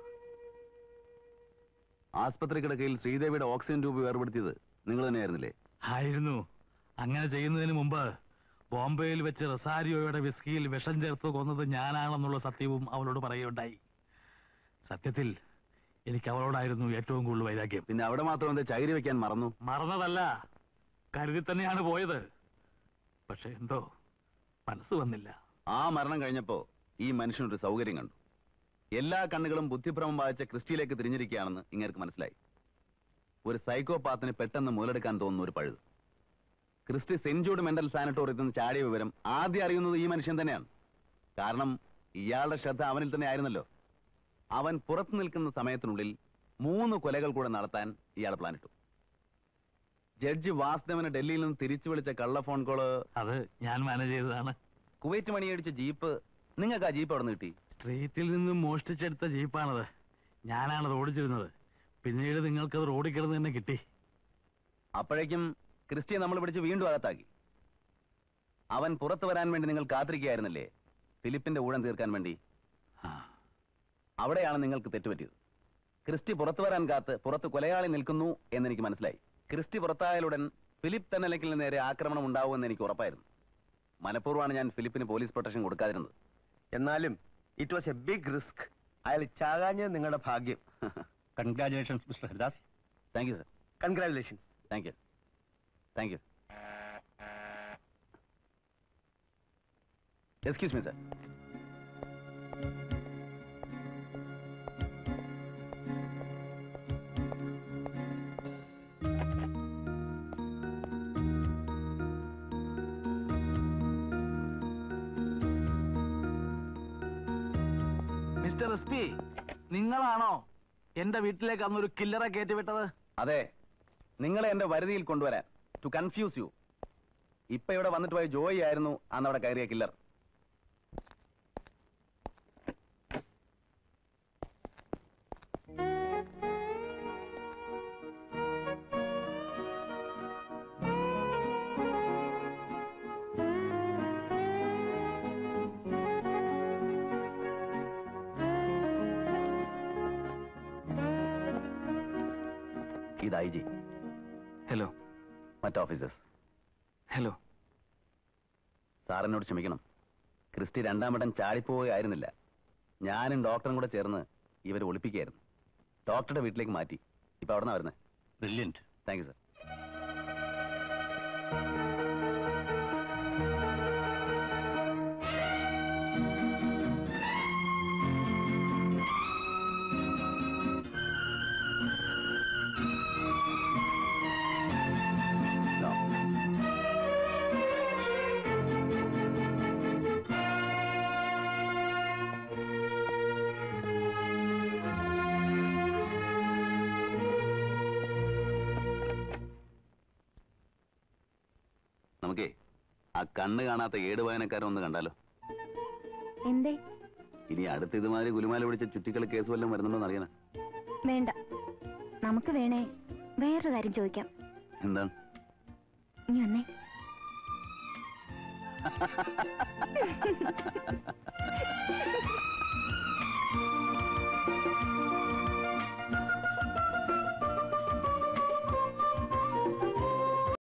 ആസ്പത്രി കിടക്കയിൽ ശ്രീദേവിയുടെ ഓക്സിജൻ ട്യൂബ് വേർപെടുത്തിയത് നിങ്ങൾ തന്നെയായിരുന്നില്ലേ ആയിരുന്നു അങ്ങനെ ചെയ്യുന്നതിന് മുമ്പ് ബോംബെയിൽ വെച്ച് റൊസാരിയോയുടെ വിസ്കിയിൽ വിഷം ചേർത്ത് കൊന്നത് ഞാനാണെന്നുള്ള സത്യവും അവളോട് പറയുകയുണ്ടായി സത്യത്തിൽ എനിക്ക് അവളോടായിരുന്നു ഏറ്റവും കൂടുതൽ വൈരാഗ്യം പിന്നെ അവിടെ മാത്രം എന്താ ചൈരി വെക്കാൻ മറന്നു മറന്നതല്ല കരുതി തന്നെയാണ് പോയത് പക്ഷെ എന്തോ മനസ്സ് വന്നില്ല ആ മരണം കഴിഞ്ഞപ്പോ ഈ മനുഷ്യനൊരു സൗകര്യം കണ്ടു എല്ലാ കണ്ണുകളും ബുദ്ധിഭ്രമം ബാധിച്ച ക്രിസ്റ്റിയിലേക്ക് തിരിഞ്ഞിരിക്കുകയാണെന്ന് ഇങ്ങേർക്ക് മനസ്സിലായി ഒരു സൈക്കോപാത്തിന് പെട്ടെന്ന് മുതലെടുക്കാൻ തോന്നുന്ന ഒരു പഴുത് ക്രിസ്റ്റി സെന്റ് ജൂഡ് മെന്റൽ സാനിറ്റോറിയത്തിൽ നിന്ന് ചാടിയ വിവരം ആദ്യം അറിയുന്നത് ഈ മനുഷ്യൻ തന്നെയാണ് കാരണം ഇയാളുടെ ശ്രദ്ധ അവനിൽ തന്നെ ആയിരുന്നല്ലോ അവൻ പുറത്തു നിൽക്കുന്ന സമയത്തിനുള്ളിൽ മൂന്ന് കൊലകൾ കൂടെ നടത്താൻ ഇയാൾ പ്ലാനിട്ടു ജഡ്ജി വാസുദേവനെ ഡൽഹിയിൽ നിന്ന് തിരിച്ചു വിളിച്ച കള്ള ഫോൺ കോള് അത് ഞാൻ മാനേജ് ചെയ്തതാണ് കുവൈറ്റ് മണിയടിച്ച ജീപ്പ് നിങ്ങൾക്ക് ആ ജീപ്പ് അവിടെ നിന്ന് കിട്ടി സ്ട്രീറ്റിൽ നിന്നും മോഷ്ടിച്ചെടുത്ത ജീപ്പാണത് ഞാനാണത് ഓടിച്ചിരുന്നത് പിന്നീട് നിങ്ങൾക്കത് റോഡിൽ കിടന്ന് തന്നെ കിട്ടി അപ്പോഴേക്കും ക്രിസ്റ്റിയെ നമ്മൾ പിടിച്ച് വീണ്ടും അകത്താക്കി അവൻ പുറത്തു വരാൻ വേണ്ടി നിങ്ങൾ കാത്തിരിക്കുകയായിരുന്നില്ലേ ഫിലിപ്പിന്റെ ഊഴം തീർക്കാൻ വേണ്ടി അവിടെയാണ് നിങ്ങൾക്ക് തെറ്റുപറ്റിയത് ക്രിസ്റ്റി പുറത്തു വരാൻ കാത്ത് പുറത്ത് കൊലയാളി നിൽക്കുന്നു എന്നെനിക്ക് മനസ്സിലായി ക്രിസ്റ്റി പുറത്തായാലുടൻ ഫിലിപ്പ് തെന്നലക്കിന് നേരെ ആക്രമണം ഉണ്ടാവുമെന്ന് എനിക്ക് ഉറപ്പായിരുന്നു മനഃപൂർവ്വമാണ് ഞാൻ ഫിലിപ്പിന് പോലീസ് പ്രൊട്ടക്ഷൻ കൊടുക്കാതിരുന്നത് എന്നാലും it was a big risk അയാൾ ചാകാഞ്ഞത് നിങ്ങളുടെ ഭാഗ്യം congratulations mister Haridas thank you sir congratulations thank you thank you excuse me sir mister S P നിങ്ങളാണോ എന്റെ വീട്ടിലേക്ക് അന്നൊരു കില്ലറെ കയറ്റിവിട്ടത് അതെ നിങ്ങളെ എന്റെ വരുതിയിൽ കൊണ്ടുവരാൻ ടു കൺഫ്യൂസ് യു ഇപ്പൊ ഇവിടെ വന്നിട്ട് പോയ ജോയി ആയിരുന്നു അന്ന് അവിടെ കയറിയ കില്ലർ ഇത് ഐ ജി ഹലോ മറ്റ് ഓഫീസേഴ്സ് ഹലോ സാറിനോട് ക്ഷമിക്കണം ക്രിസ്റ്റി രണ്ടാം വട്ടം ചാടിപ്പോവുകയായിരുന്നില്ല ഞാനും ഡോക്ടറും കൂടെ ചേർന്ന് ഇവരെ ഒളിപ്പിക്കുകയായിരുന്നു ഡോക്ടറുടെ വീട്ടിലേക്ക് മാറ്റി ഇപ്പൊ അവിടെ നിന്നാ വരുന്നത് ബ്രില്യൻറ്റ് താങ്ക് യു സർ നമുക്കേ ആ കണ്ണ് കാണാത്ത ഏട് വായനക്കാരൻ ഒന്ന് കണ്ടാലോ എന്തേ ഇനി അടുത്ത് ഇതുമാതിരി ഗുലുമാല പിടിച്ച ചുറ്റിക്കളി കേസ് വല്ലതും വരുന്നുണ്ടോ അറിയണ വേണ്ട നമുക്ക് വേണേ വേറൊരു കാര്യം ചോദിക്കാം എന്താണ് ഇനി വന്നേ